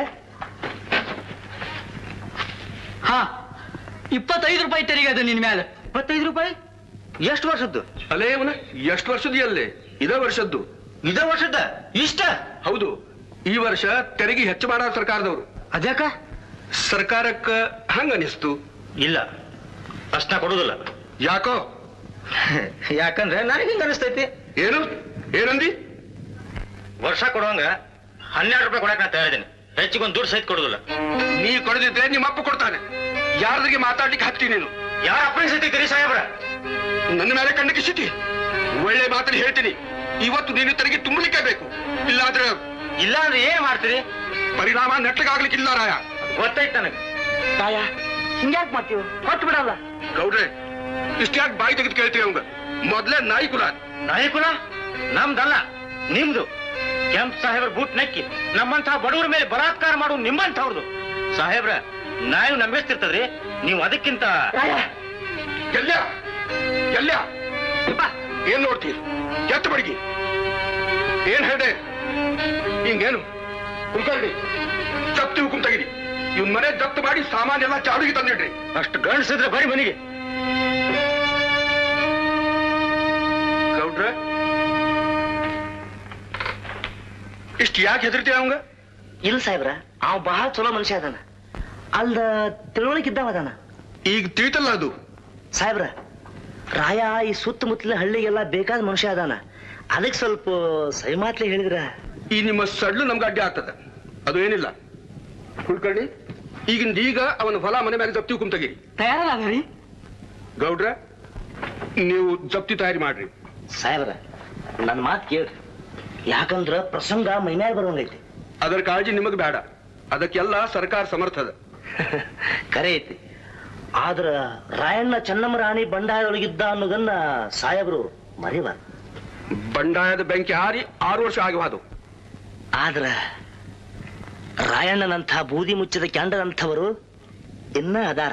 ಹಾ ಇಪ್ಪತ್ತೈದು ರೂಪಾಯಿ ತೆರಿಗೆ ಅದು ನಿನ್ ಮ್ಯಾಲ ಇಪ್ಪತ್ತೈದು ರೂಪಾಯಿ ಎಷ್ಟು ವರ್ಷದ್ದು ಅಲೇ ಅವನ ಎಷ್ಟು ವರ್ಷದ ಅಲ್ಲೇ ಇದೇ ವರ್ಷದ್ದು ಇದೇ ವರ್ಷದ ಇಷ್ಟ ಹೌದು ಈ ವರ್ಷ ತೆರಿಗೆ ಹೆಚ್ಚು ಮಾಡ ಸರ್ಕಾರದವರು ಅದ್ಯಾಕ ಸರ್ಕಾರಕ್ಕ ಹಂಗ ಅನಿಸ್ತು ಇಲ್ಲ ಅಷ್ಟ ಕೊಡುದಿಲ್ಲ ಯಾಕೋ ಯಾಕಂದ್ರೆ ನನಗೆ ಹಿಂಗ ಅನಿಸ್ತೈತಿ ಏನು ಏನಂದಿ ವರ್ಷ ಕೊಡುವಂಗ ಹನ್ನೆರಡು ರೂಪಾಯಿ ಕೊಡಕ್ ನಾ ತಯಾರಿದ್ದೀನಿ ಹೆಚ್ಚಿಗೊಂದು ದುಡ್ಡು ಸಹಿತ ಕೊಡುದಿಲ್ಲ ನೀ ಕೊಡದಿದ್ರೆ ನಿಮ್ಮ ಅಪ್ಪ ಕೊಡ್ತಾನೆ ಯಾರದಿಗೆ ಮಾತಾಡ್ಲಿಕ್ಕೆ ಹತ್ತಿ ನೀನು ಯಾರ ಅಪ್ಪನ ಸತಿ ಕರಿ ಸಾಹೇಬ್ರ ನನ್ನ ಮೇಲೆ ಕಣ್ಣಕ್ಕೆ ಸಿಟಿ ಒಳ್ಳೆ ಮಾತಲ್ಲಿ ಹೇಳ್ತೀನಿ ಇವತ್ತು ನೀನು ತೆರಿಗೆ ತುಂಬಲಿಕ್ಕೆ ಬೇಕು ಇಲ್ಲಾದ್ರೆ ಇಲ್ಲ ಅಂದ್ರೆ ಏನ್ ಮಾಡ್ತೀರಿ ಪರಿಣಾಮ ನೆಟ್ಲಿಗಾಗ್ಲಿಕ್ಕಿಲ್ಲ ರಾಯ ಗೊತ್ತೈತ್ ನನಗೆ ತಾಯ ಹಿಂಗ್ಯಾಕ್ ಮಾಡ್ತೀವಿ ಕೊಟ್ಟು ಬಿಡಲ್ಲ ಗೌಡ್ರೆ ಇಷ್ಟ್ಯಾಕ್ ಬಾಯಿ ತೆಗೆದು ಕೇಳ್ತೀವಿ ಅವಂಗ ಮೊದ್ಲೇ ನಾಯಿ ಕುಲ ನಾಯಿ ಕುಲ ನಮ್ದಲ್ಲ ನಿಮ್ದು ಕೆಂಪ್ ಸಾಹೇಬ್ರ ಬೂಟ್ ನಕ್ಕಿ ನಮ್ಮಂತಹ ಬಡವರ ಮೇಲೆ ಬಲಾತ್ಕಾರ ಮಾಡುವ ನಿಮ್ಮಂಥವ್ರದು ಸಾಹೇಬ್ರ ನಾಯಿ ನಂಬಿಸ್ತಿರ್ತದ್ರಿ ನೀವು ಅದಕ್ಕಿಂತ ಎಲ್ಲ ಎಲ್ಲ ಏನ್ ನೋಡ್ತೀರಿ ಎತ್ತ ಬಡಿಗಿ ಏನ್ ಹೇಳ್ದೆ ಹಿಂಗೇನು ಕುಲ್ಕರ್ಣಿ ಜಪ್ತಿ ಹುಕುಂ ತೆಗಿರಿ ಇವ್ನ ಮನೆ ಜಪ್ತು ಮಾಡಿ ಸಾಮಾನೆಲ್ಲ ಚಾಡಿಗೆ ತಂದಿಡ್ರಿ ಅಷ್ಟು ಗಂಡಸಿದ್ರೆ ಬರೀ ಮನೆಗೆ ಗೌಡ್ರ ಇಷ್ಟು ಯಾಕೆ ಹೆದರ್ತೀಯ ಅವಂಗ ಇಲ್ಲ ಸಾಹೇಬ್ರ ಅವ ಬಹಳ ಚಲೋ ಮನುಷ್ಯ ಅದಾನ ಅಲ್ದ ತಿಳುವಳಿಕೆ ಇದ್ದಾವ ಅದಾನ ಈಗ ತಿಳಿತಲ್ಲ ಅದು ಸಾಹೇಬ್ರ ರಾಯ ಈ ಸುತ್ತಮುತ್ತಲ ಹಳ್ಳಿಗೆಲ್ಲ ಬೇಕಾದ ಮನುಷ್ಯ ಅದಾನ ಅದಕ್ಕೆ ಸ್ವಲ್ಪ ಸೈ ಮಾತ್ಲೆ ಹೇಳಿದ್ರ ಈ ನಿಮ್ಮ ಸಡ್ಲು ನಮ್ಗೆ ಅಡ್ಡಿ ಆಗ್ತದ ಅದು ಏನಿಲ್ಲ ಕುಲ್ಕರ್ಣಿ ಈಗಿಂದ ಈಗ ಅವನ ಹೊಲ ಮನೆ ಮೇಲೆ ಜಪ್ತಿ ಹುಕುಂ ತೆಗೀರಿ ತಯಾರದಾಗ್ರಿ ಗೌಡ್ರ ನೀವು ಜಪ್ತಿ ತಯಾರಿ ಮಾಡ್ರಿ ಸಾಹೇಬ್ರ ನನ್ನ ಮಾತು ಕೇಳ್ರಿ ಯಾಕಂದ್ರ ಪ್ರಸಂಗ ಮೈಮ್ಯಾಗ ಬರೋಂಗೈತಿ ಅದರ ಕಾಳಜಿ ನಿಮಗೆ ಬೇಡ ಅದಕ್ಕೆಲ್ಲ ಸರ್ಕಾರ ಸಮರ್ಥದ ಕರೆ ಐತಿ ಆದ್ರ ರಾಯಣ್ಣ ಚೆನ್ನಮ್ಮ ರಾಣಿ ಬಂಡಾಯದೊಳಗಿದ್ದ ಅನ್ನೋದನ್ನ ಸಾಹೇಬ್ರು ಮರಿಬಾರ್ದು ಬಂಡಾಯದ ಬೆಂಕಿ ಹಾರಿ ಆರು ವರ್ಷ ಆಗವಾದು ಆದ್ರ ರಾಯಣ್ಣನಂಥ ಬೂದಿ ಮುಚ್ಚಿದ ಕೆಂಡದಂಥವರು ಇನ್ನ ಅದಾರ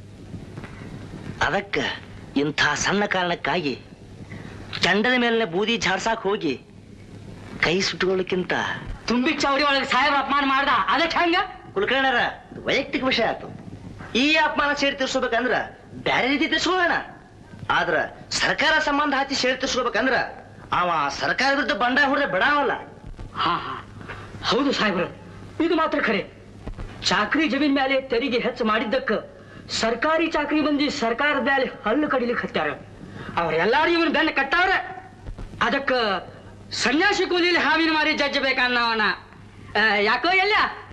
ಅದಕ್ಕ ಇಂಥ ಸಣ್ಣ ಕಾರಣಕ್ಕಾಗಿ ಕೆಂಡದ ಮೇಲಿನ ಬೂದಿ ಝಾಡ್ಸಾಕ್ ಹೋಗಿ ಕೈ ಸುಟ್ಟುಕೊಳ್ಳಕ್ಕಿಂತ ತುಂಬಿ ಚೌಡಿ ಒಳಗೆ ಸಾಹೇಬ್ರ ಅಪಮಾನ ಮಾಡ್ದ ಅದಕ್ಕೆ ಹಂಗ ಕುಲಕರ್ಣರ ವೈಯಕ್ತಿಕ ವಿಷಯ ಆಯ್ತು ಈ ಅಪಮಾನ ಸೇರಿ ತೀರ್ಸ್ಕೋಬೇಕಂದ್ರ ಬ್ಯಾರೆ ರೀತಿ ತೀರ್ಸ್ಕೊಳ್ಳೋಣ ಆದ್ರ ಸರ್ಕಾರ ಸಂಬಂಧ ಹಚ್ಚಿ ಸೇರಿ ತೀರ್ಸ್ಕೋಬೇಕಂದ್ರ ಅವ ಸರ್ಕಾರ ವಿರುದ್ಧ ಬಂಡ ಹೊಡೆದ್ರೆ ಬಿಡಾವಲ್ಲ ಹಾ ಹಾ ಹೌದು ಸಾಹೇಬ್ರ ಇದು ಮಾತ್ರ ಖರೆ ಚಾಕ್ರಿ ಜಮೀನ್ ಮೇಲೆ ತೆರಿಗೆ ಹೆಚ್ಚು ಮಾಡಿದ್ದಕ್ಕ ಸರ್ಕಾರಿ ಚಾಕ್ರಿ ಮಂದಿ ಸರ್ಕಾರದ ಮೇಲೆ ಹಲ್ಲು ಕಡಿಲಿಕ್ಕೆ ಹತ್ತಾರ ಅವ್ರೆಲ್ಲಾರು ಇವನ್ ಬೆನ್ನ ಕಟ್ಟಾವ್ರ ಅದಕ್ಕ ಸನ್ಯಾಸಿ ಕೂಲಿಲಿ ಹಾವಿನ ಮಾರಿ ಜಡ್ಜ್ ಬೇಕನ್ನವನ ಆ, ಯಾಕೋ ಎಲ್ಲ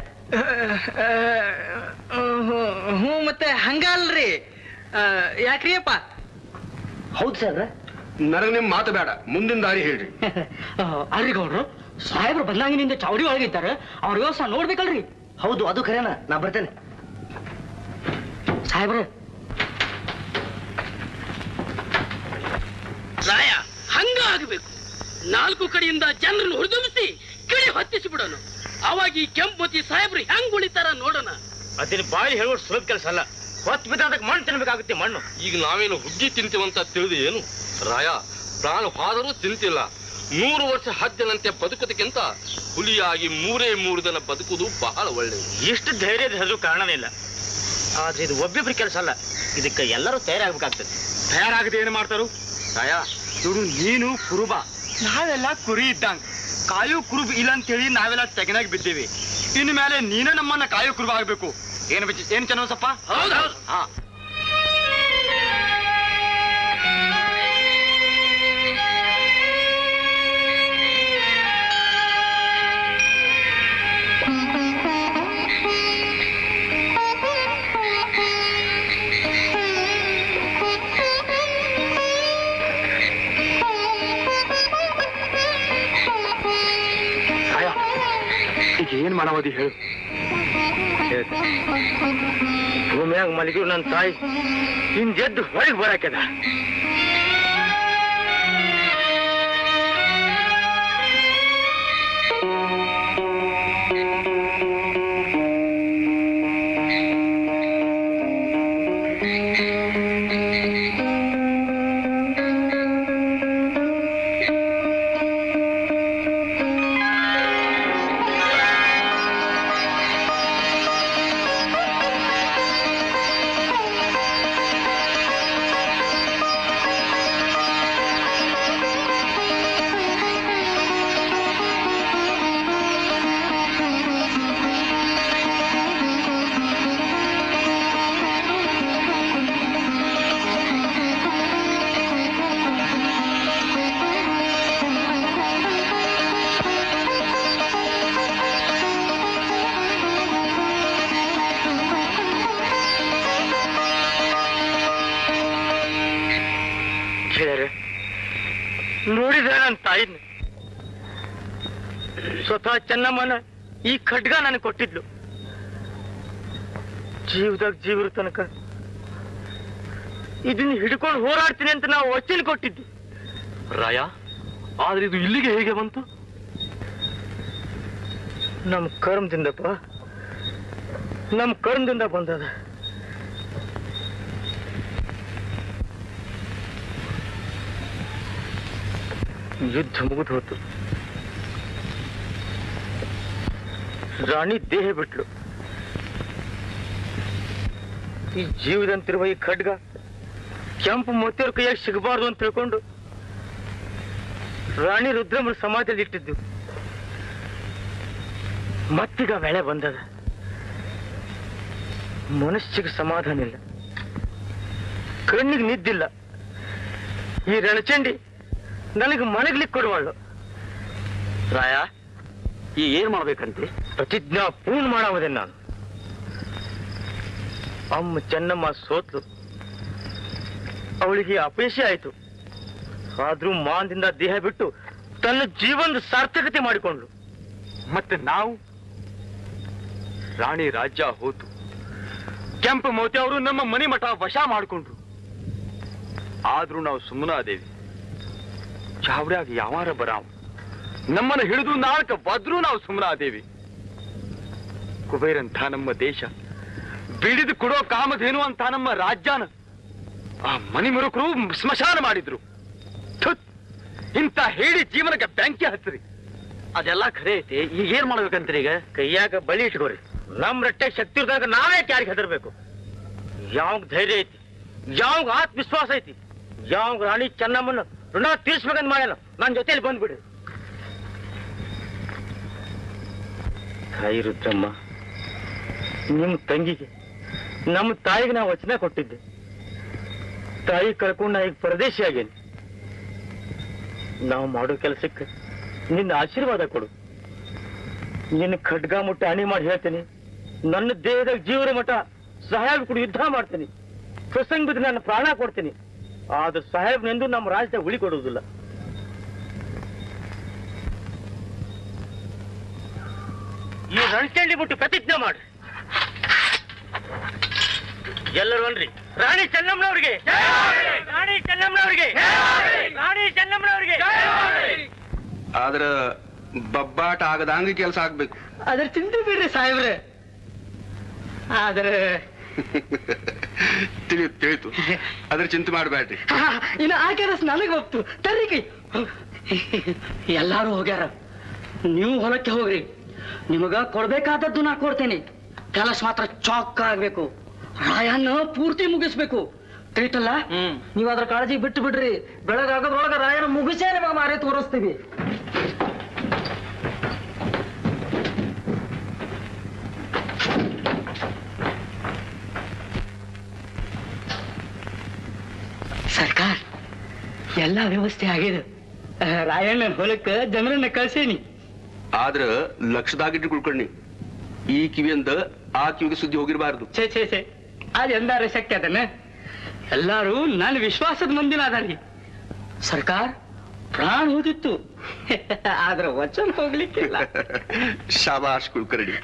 ಹ್ಞೂ ಮತ್ತೆ ಹಂಗಲ್ರಿ ಯಾಕ್ರಿ ಅಪ್ಪ ಹೌದು ಸರ್ ನನಗೆ ನಿಮ್ ಮಾತು ಬೇಡ ಮುಂದಿನ ದಾರಿ ಹೇಳ್ರಿ ಅಲ್ರಿ ಗೌಡ್ರು ಸಾಹೇಬ್ರು ಬಂದಾಗಿನಿಂದ ಚೌಡಿ ಒಳಗಿದ್ದಾರೆ ಅವ್ರ ವ್ಯವಸ್ಥೆ ನೋಡ್ಬೇಕಲ್ರಿ ಹೌದು ಅದು ಖರೇನ ನಾ ಬರ್ತೇನೆ ಸಾಹೇಬ್ರೆ ರಾಯ ಹಂಗ ಆಗ್ಬೇಕು ನಾಲ್ಕು ಕಡೆಯಿಂದ ಜನರನ್ನು ಹುರಿದುಂಬಿಸಿ ಕಿಡಿ ಹೊತ್ತಿಸಿ ಬಿಡೋಣ ಅವಾಗ ಈ ಕೆಂಪತಿ ಸಾಹೇಬ್ರು ಹೆಂಗ್ ಉಳಿತಾರ ನೋಡೋಣ ಅದನ್ನ ಬಾಯಿ ಹೇಳೋದು ಸುಲಭ ಕೆಲಸ ಅಲ್ಲ ಹೊತ್ತು ಬಿದ್ದ ಅದಕ್ಕೆ ಮಣ್ಣು ತಿನ್ಬೇಕಾಗುತ್ತೆ ಮಣ್ಣು ಈಗ ನಾವೇನು ಹುಗ್ಗಿ ತಿಂತೀವಂತ ತಿಳಿದು ಏನು ರಾಯ ಪ್ರಾಣ ಹೋದರೂ ಚಿಂತಿಲ್ಲ ನೂರು ವರ್ಷ ಹದ್ದಿನಂತೆ ಬದುಕೋದಕ್ಕಿಂತ ಹುಲಿಯಾಗಿ ಮೂರೇ ಮೂರು ದಿನ ಬದುಕುವುದು ಬಹಳ ಒಳ್ಳೆಯದು ಎಷ್ಟು ಧೈರ್ಯದ ಹೆಸರು ಕಾರಣನೇ ಇಲ್ಲ ಆದ್ರೆ ಇದು ಒಬ್ಬಿಬ್ರ ಕೆಲಸ ಅಲ್ಲ ಇದಕ್ಕೆ ಎಲ್ಲರೂ ತಯಾರಾಗಬೇಕಾಗ್ತದೆ ತಯಾರಾಗದೆ ಏನು ಮಾಡ್ತಾರು ರಾಯ ನೋಡು ನೀನು ಕುರುಬ ನಾವೆಲ್ಲ ಕುರಿ ಇದ್ದಂಗ ಕಾಯೋ ಕುರುಬ ಇಲ್ಲ ಅಂತೇಳಿ ನಾವೆಲ್ಲ ತೆಗನಾಗಿ ಬಿದ್ದೀವಿ ಇನ್ನು ಮೇಲೆ ನೀನೇ ನಮ್ಮನ್ನ ಕಾಯೋ ಕುರುಬ ಆಗ್ಬೇಕು ಏನು ಬಿಚ್ಚ ಏನ್ ಚೆನ್ನಸಪ್ಪ ಹೌದೌದು ಹಾ ರಾಯ ಈಗ ಏನ್ ಮಾಡವದಿ ಹೇಳು ಭೂಮಿಯಾಗ ಮಲಗಿರು ನನ್ನ ತಾಯಿ ಹಿಂದ್ ಎದ್ದು ಹೊರಗೆ ಬರಾಕದ ಕೇಳ್ಯಾರೆ ನೋಡಿದ ನನ್ನ ತಾಯಿನ ಸ್ವತಃ ಚೆನ್ನಮ್ಮನ ಈ ಖಡ್ಗ ನನಗೆ ಕೊಟ್ಟಿದ್ಲು ಜೀವದಾಗ ಜೀವರ ತನಕ ಇದನ್ನ ಹಿಡ್ಕೊಂಡು ಹೋರಾಡ್ತೀನಿ ಅಂತ ನಾವು ವಚನ ಕೊಟ್ಟಿದ್ವಿ ರಾಯ ಆದ್ರೆ ಇದು ಇಲ್ಲಿಗೆ ಹೇಗೆ ಬಂತು ನಮ್ಮ ಕರ್ಮದಿಂದಪ್ಪ ನಮ್ಮ ಕರ್ಮದಿಂದ ಬಂದದ ಯುದ್ಧ ಮುಗಿದು ಹೋತು ರಾಣಿ ದೇಹ ಬಿಟ್ಲು ಈ ಜೀವದಂತಿರುವ ಈ ಖಡ್ಗ ಕೆಂಪು ಮೋತಿಯವ್ರ ಕೈಯಾಗ ಸಿಗಬಾರ್ದು ಅಂತ ತಿಳ್ಕೊಂಡು ರಾಣಿ ರುದ್ರಮ್ಮನ ಸಮಾಧಿಯಲ್ಲಿ ಇಟ್ಟಿದ್ದು ಮತ್ತೀಗ ಬೆಳೆ ಬಂದದ ಮನಸ್ಸಿಗೆ ಸಮಾಧಾನ ಇಲ್ಲ ಕಣ್ಣಿಗೆ ನಿದ್ದಿಲ್ಲ ಈ ರಣಚಂಡಿ ನನಗೆ ಮನಗ್ಲಿಕ್ಕೆ ಕೊಡುವಳು ರಾಯ ಈ ಏನ್ ಮಾಡ್ಬೇಕಂತೆ ಪ್ರತಿಜ್ಞಾ ಪೂರ್ಣ ಮಾಡಾವದೆ ನಾನು ಅಮ್ಮ ಚೆನ್ನಮ್ಮ ಸೋತ್ಲು ಅವಳಿಗೆ ಅಪೇಕ್ಷೆ ಆಯ್ತು ಆದ್ರೂ ಮಾನದಿಂದ ದೇಹ ಬಿಟ್ಟು ತನ್ನ ಜೀವನದ ಸಾರ್ಥಕತೆ ಮಾಡಿಕೊಂಡ್ಲು ಮತ್ತೆ ನಾವು ರಾಣಿ ರಾಜ್ಯ ಹೋತು ಕೆಂಪು ಮೋತಿ ಅವರು ನಮ್ಮ ಮನೆ ಮಠ ವಶ ಮಾಡಿಕೊಂಡ್ರು ಆದ್ರೂ ನಾವು ಸುಮ್ಮನಾದೇವಿ ಚಾವಡ್ಯಾಗ ಯಾವಾರ ಬರಾವ್ ನಮ್ಮನ್ನ ಹಿಡಿದು ನಾಲ್ಕ ಬದ್ರೂ ನಾವು ಸುಮ್ಮನಾದೇವಿ ಕುಬೇರಂಥ ನಮ್ಮ ದೇಶ ಬಿಡಿದು ಕೊಡೋ ಕಾಮಧೇನು ಅಂತ ನಮ್ಮ ರಾಜ್ಯನ ಆ ಮನಿ ಮುರುಕರು ಸ್ಮಶಾನ ಮಾಡಿದ್ರು ಥುತ್! ಇಂಥ ಹೇಳಿ ಜೀವನಕ್ಕೆ ಬೆಂಕಿ ಹಚ್ಚ್ರಿ ಅದೆಲ್ಲ ಖರೆ ಐತಿ ಈಗ ಏನ್ ಮಾಡ್ಬೇಕಂತ್ರಿ ಈಗ ಕೈಯಾಗ ಬಲಿ ಇಟ್ಕೋರಿ ನಮ್ ರಟ್ಟೆ ಶಕ್ತಿ ಇರ್ದಾಗ ನಾವೇ ಯಾರಿಗೆ ಹೆದರ್ಬೇಕು ಯಾವ ಧೈರ್ಯ ಐತಿ ಯಾವ ಆತ್ಮವಿಶ್ವಾಸ ಐತಿ ಯಾವ ರಾಣಿ ಚೆನ್ನಮ್ಮನ ಋಣ ತೀರ್ಸ್ಬೇಕಂತ ಮಾಡ್ಯಾನ ನನ್ನ ಜೊತೆಲಿ ಬಂದ್ಬಿಡ್ರಿ ತಾಯಿ ರುದ್ರಮ್ಮ ನಿಮ್ ತಂಗಿಗೆ ನಮ್ಮ ತಾಯಿಗೆ ನಾ ವಚನ ಕೊಟ್ಟಿದ್ದೆ ತಾಯಿ ಕಳ್ಕೊಂಡು ನಾ ಈಗ ಪರದೇಶಿ ಆಗೇನಿ ನಾವು ಮಾಡೋ ಕೆಲಸಕ್ಕೆ ನಿನ್ನ ಆಶೀರ್ವಾದ ಕೊಡು ನಿನ್ನ ಖಡ್ಗ ಮುಟ್ಟ ಹಣಿ ಮಾಡಿ ಹೇಳ್ತೀನಿ ನನ್ನ ದೇಹದಾಗ ಜೀವನ ಮಠ ಸಾಹೇಬ್ ಕೂಡ ಯುದ್ಧ ಮಾಡ್ತೀನಿ ಪ್ರಸಂಗ ಬಿದ್ದು ನಾನು ಪ್ರಾಣ ಕೊಡ್ತೀನಿ ಆದ್ರೆ ಸಾಹೇಬ್ನೆಂದು ನಮ್ಮ ರಾಜ್ಯದಾಗ ಉಳಿ ಕೊಡುವುದಿಲ್ಲ ಈ ರಣಚಂಡಿ ಬಿಟ್ಟು ಪ್ರತಿಜ್ಞೆ ಮಾಡಿ ಎಲ್ಲರೂ ಅನ್ರಿ ರಾಣಿ ಚೆನ್ನಮ್ಮನವ್ರಿಗೆ ರಾಣಿ ಚೆನ್ನಮ್ಮನವ್ರಿಗೆ ರಾಣಿ ಚೆನ್ನಮ್ಮನವ್ರಿಗೆ ಆದ್ರ ಬಬ್ಬಾಟ ಆಗದಂಗ ಕೆಲಸ ಆಗ್ಬೇಕು ಅದ್ರ ಚಿಂತೆ ಬಿಡ್ರಿ ಸಾಹೇಬ್ರೆ ಆದ್ರೆ ತಿಳಿತು ತಿಳಿತು ಅದ್ರ ಚಿಂತೆ ಮಾಡಬೇಡ್ರಿ ಇನ್ನು ಆ ಕೆಲಸ ನನಗೆ ಹೋಗ್ತು ತರ್ರಿ ಕೈ ಎಲ್ಲಾರು ಹೋಗ್ಯಾರ ನೀವು ಹೊಲಕ್ಕೆ ಹೋಗ್ರಿ ನಿಮಗ ಕೊಡ್ಬೇಕಾದದ್ದು ನಾ ಕೊಡ್ತೇನೆ ಕೆಲಸ ಮಾತ್ರ ಚಾಕ್ ಆಗ್ಬೇಕು ರಾಯನ್ನ ಪೂರ್ತಿ ಮುಗಿಸ್ಬೇಕು ತಿಳಿತಲ್ಲ ನೀವು ಅದ್ರ ಕಾಳಜಿ ಬಿಟ್ಟು ಬಿಡ್ರಿ ಬೆಳಗಾಗೋದ್ರೊಳಗ ರಾಯನ ಮುಗಿಸೇ ನಿಮಗೆ ಮಾರೇ ತೋರಿಸ್ತೀವಿ ಸರ್ಕಾರ ಎಲ್ಲ ವ್ಯವಸ್ಥೆ ಆಗಿದೆ ಆ, ರಾಯಣ್ಣನ ಹೊಲಕ್ಕೆ ಜನರನ್ನ ಕಳ್ಸೇನಿ ಆದ್ರ ಲಕ್ಷದಾಗಿಟ್ಟು ಕುಳ್ಕೊಂಡಿ ಈ ಕಿವಿಯಿಂದ ಆ ಕಿವಿಗೆ ಸುದ್ದಿ ಹೋಗಿರಬಾರ್ದು ಛೇ ಛೇ ಛೇ ಅದು ಎಂದಾರ ಶಕ್ಯ ಅದನ್ನ ಎಲ್ಲಾರು ನನ್ನ ವಿಶ್ವಾಸದ ಮಂದಿನ ಅದಾರಿ ಸರ್ಕಾರ ಪ್ರಾಣ ಹೋದಿತ್ತು ಆದ್ರ ವಚನ ಹೋಗ್ಲಿಕ್ಕಿಲ್ಲ ಶಾಬಾಷ್ ಕುಳ್ಕರ್ಣಿ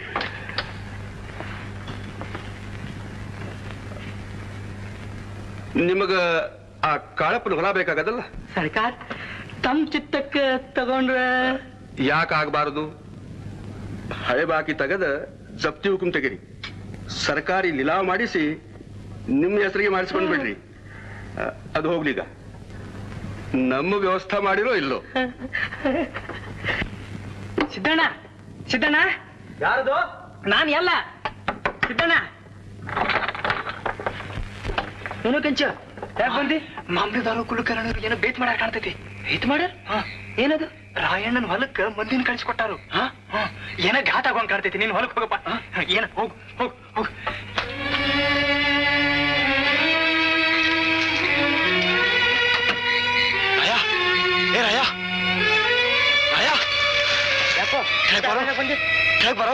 ನಿಮಗ ಆ ಕಾಳಪ್ಪನ ಹೊಲ ಬೇಕಾಗದಲ್ಲ ಸರ್ಕಾರ ತಮ್ಮ ಚಿತ್ತಕ್ಕೆ ತಗೊಂಡ್ರ ಯಾಕೆ ಆಗಬಾರದು ಹಳೆ ಬಾಕಿ ತೆಗದ ಜಪ್ತಿ ಹುಕುಂ ತೆಗಿರಿ ಸರ್ಕಾರಿ ನಿಲಾವ್ ಮಾಡಿಸಿ ನಿಮ್ಮ ಹೆಸರಿಗೆ ಮಾಡಿಸ್ಕೊಂಡ್ ಬಿಡ್ರಿ ಆ, ಅದು ಹೋಗ್ಲೀಗ ನಮ್ಮ ವ್ಯವಸ್ಥೆ ಮಾಡಿರೋ ಇಲ್ಲೋ ಸಿದ್ದಣ್ಣ ಸಿದ್ದಣ್ಣ ಯಾರದು ನಾನು ಎಲ್ಲ ಸಿದ್ದಣ್ಣ ಏನು ಕಂಚ ಯಾಕೆ ಬಂದಿ ಮಾಮಲೆದಾರು ಕುಲಕರ್ಣರು ಏನೋ ಬೇತ್ ಮಾಡ್ಯಾರ ಕಾಣ್ತೈತಿ ಏತ್ ಮಾಡ ಏನದು ರಾಯಣ್ಣನ ಹೊಲಕ್ಕ ಮಂದಿನ ಕಳ್ಸಿಕೊಟ್ಟಾರು ಏನ ಘಾತ ಆಗೋಂಗ್ ಕಾಣ್ತೈತಿ ನೀನ್ ಹೊಲಕ್ ಹೋಗಪ್ಪ ಹ, ಏನ ಹೋಗ್ ಹೋಗ್ ಹೋಗ್ ರಾಯ ಏ ರಾಯ ರಾಯ ಯಾಕೋ ಕೆಳಗ್ ಬರೋ ಬಂದಿ ಕೆಳಗ್ ಬರೋ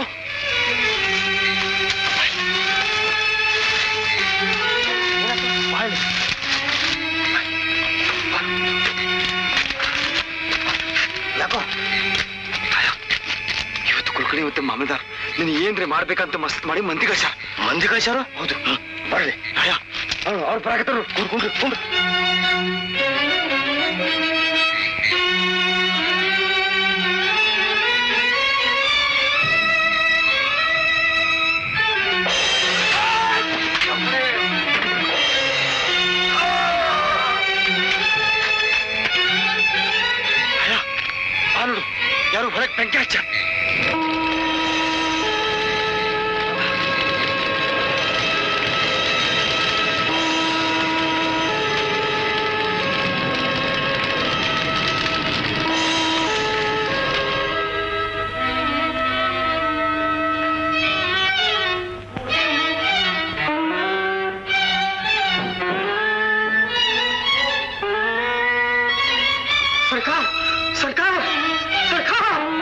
ಬಾಯ್ಲಿ. ಯಾಕೋ ರಾಯ, ಇವತ್ತು ಕುಲ್ಕರ್ಣಿ ಇವತ್ತು ಮಾಮಲ್ದಾರ್ ನೀನ್ ಏನ್ರಿ ಮಾಡ್ಬೇಕಂತ ಮಸ್ತ್ ಮಾಡಿ ಮಂದಿ ಕಳ್ಸ್ಯಾರ ಮಂದಿ ಕಳ್ಸ್ಯಾರ ಹೌದು ಬರ್ರಿ ರಾಯ ಅವ್ರ ಬರಾಕತ್ತಾರು ಕೂರ್ಕೊಂಡ್ರಿ ಕುಂಡ್ರಿ ಹೊಲಕ್ ಬೆಂಕಿ ಹಚ್ಚ ಸರ್ಕಾರ ಸರ್ಕಾರ ಸರ್ಕಾರ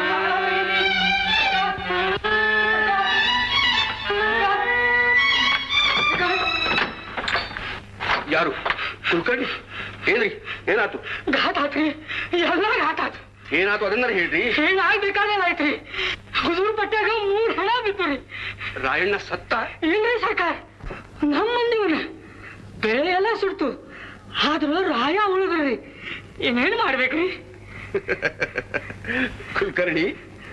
ಯಾರು ಕುಲ್ಕರ್ಣಿ ಏನ್ರಿ ಏನಾತು ಘಾಟ್ ಆತ್ರಿ ಎಲ್ಲ ಘಾಟ್ ಆತು ಏನಾತು ಅದನ್ನ ಹೇಳ್ರಿ ಏನಾಗ್ಬೇಕಾದ್ರೆ ಆಯ್ತ್ರಿ ಹುಜೂರ್ ಪಟ್ಟಾಗ ಮೂರ್ ಹಣ ಬಿತ್ತು ರೀ ರಾಯಣ್ಣ ಸತ್ತ ಇಲ್ರಿ ಸರ್ಕಾರ ನಮ್ಮ ಮಂದಿವನ ಬೆಳೆ ಎಲ್ಲ ಸುಡ್ತು ಆದ್ರ ರಾಯ ಉಳಿದ್ರಿ ಏನೇನ್ ಮಾಡ್ಬೇಕ್ರಿ ಕುಲ್ಕರ್ಣಿ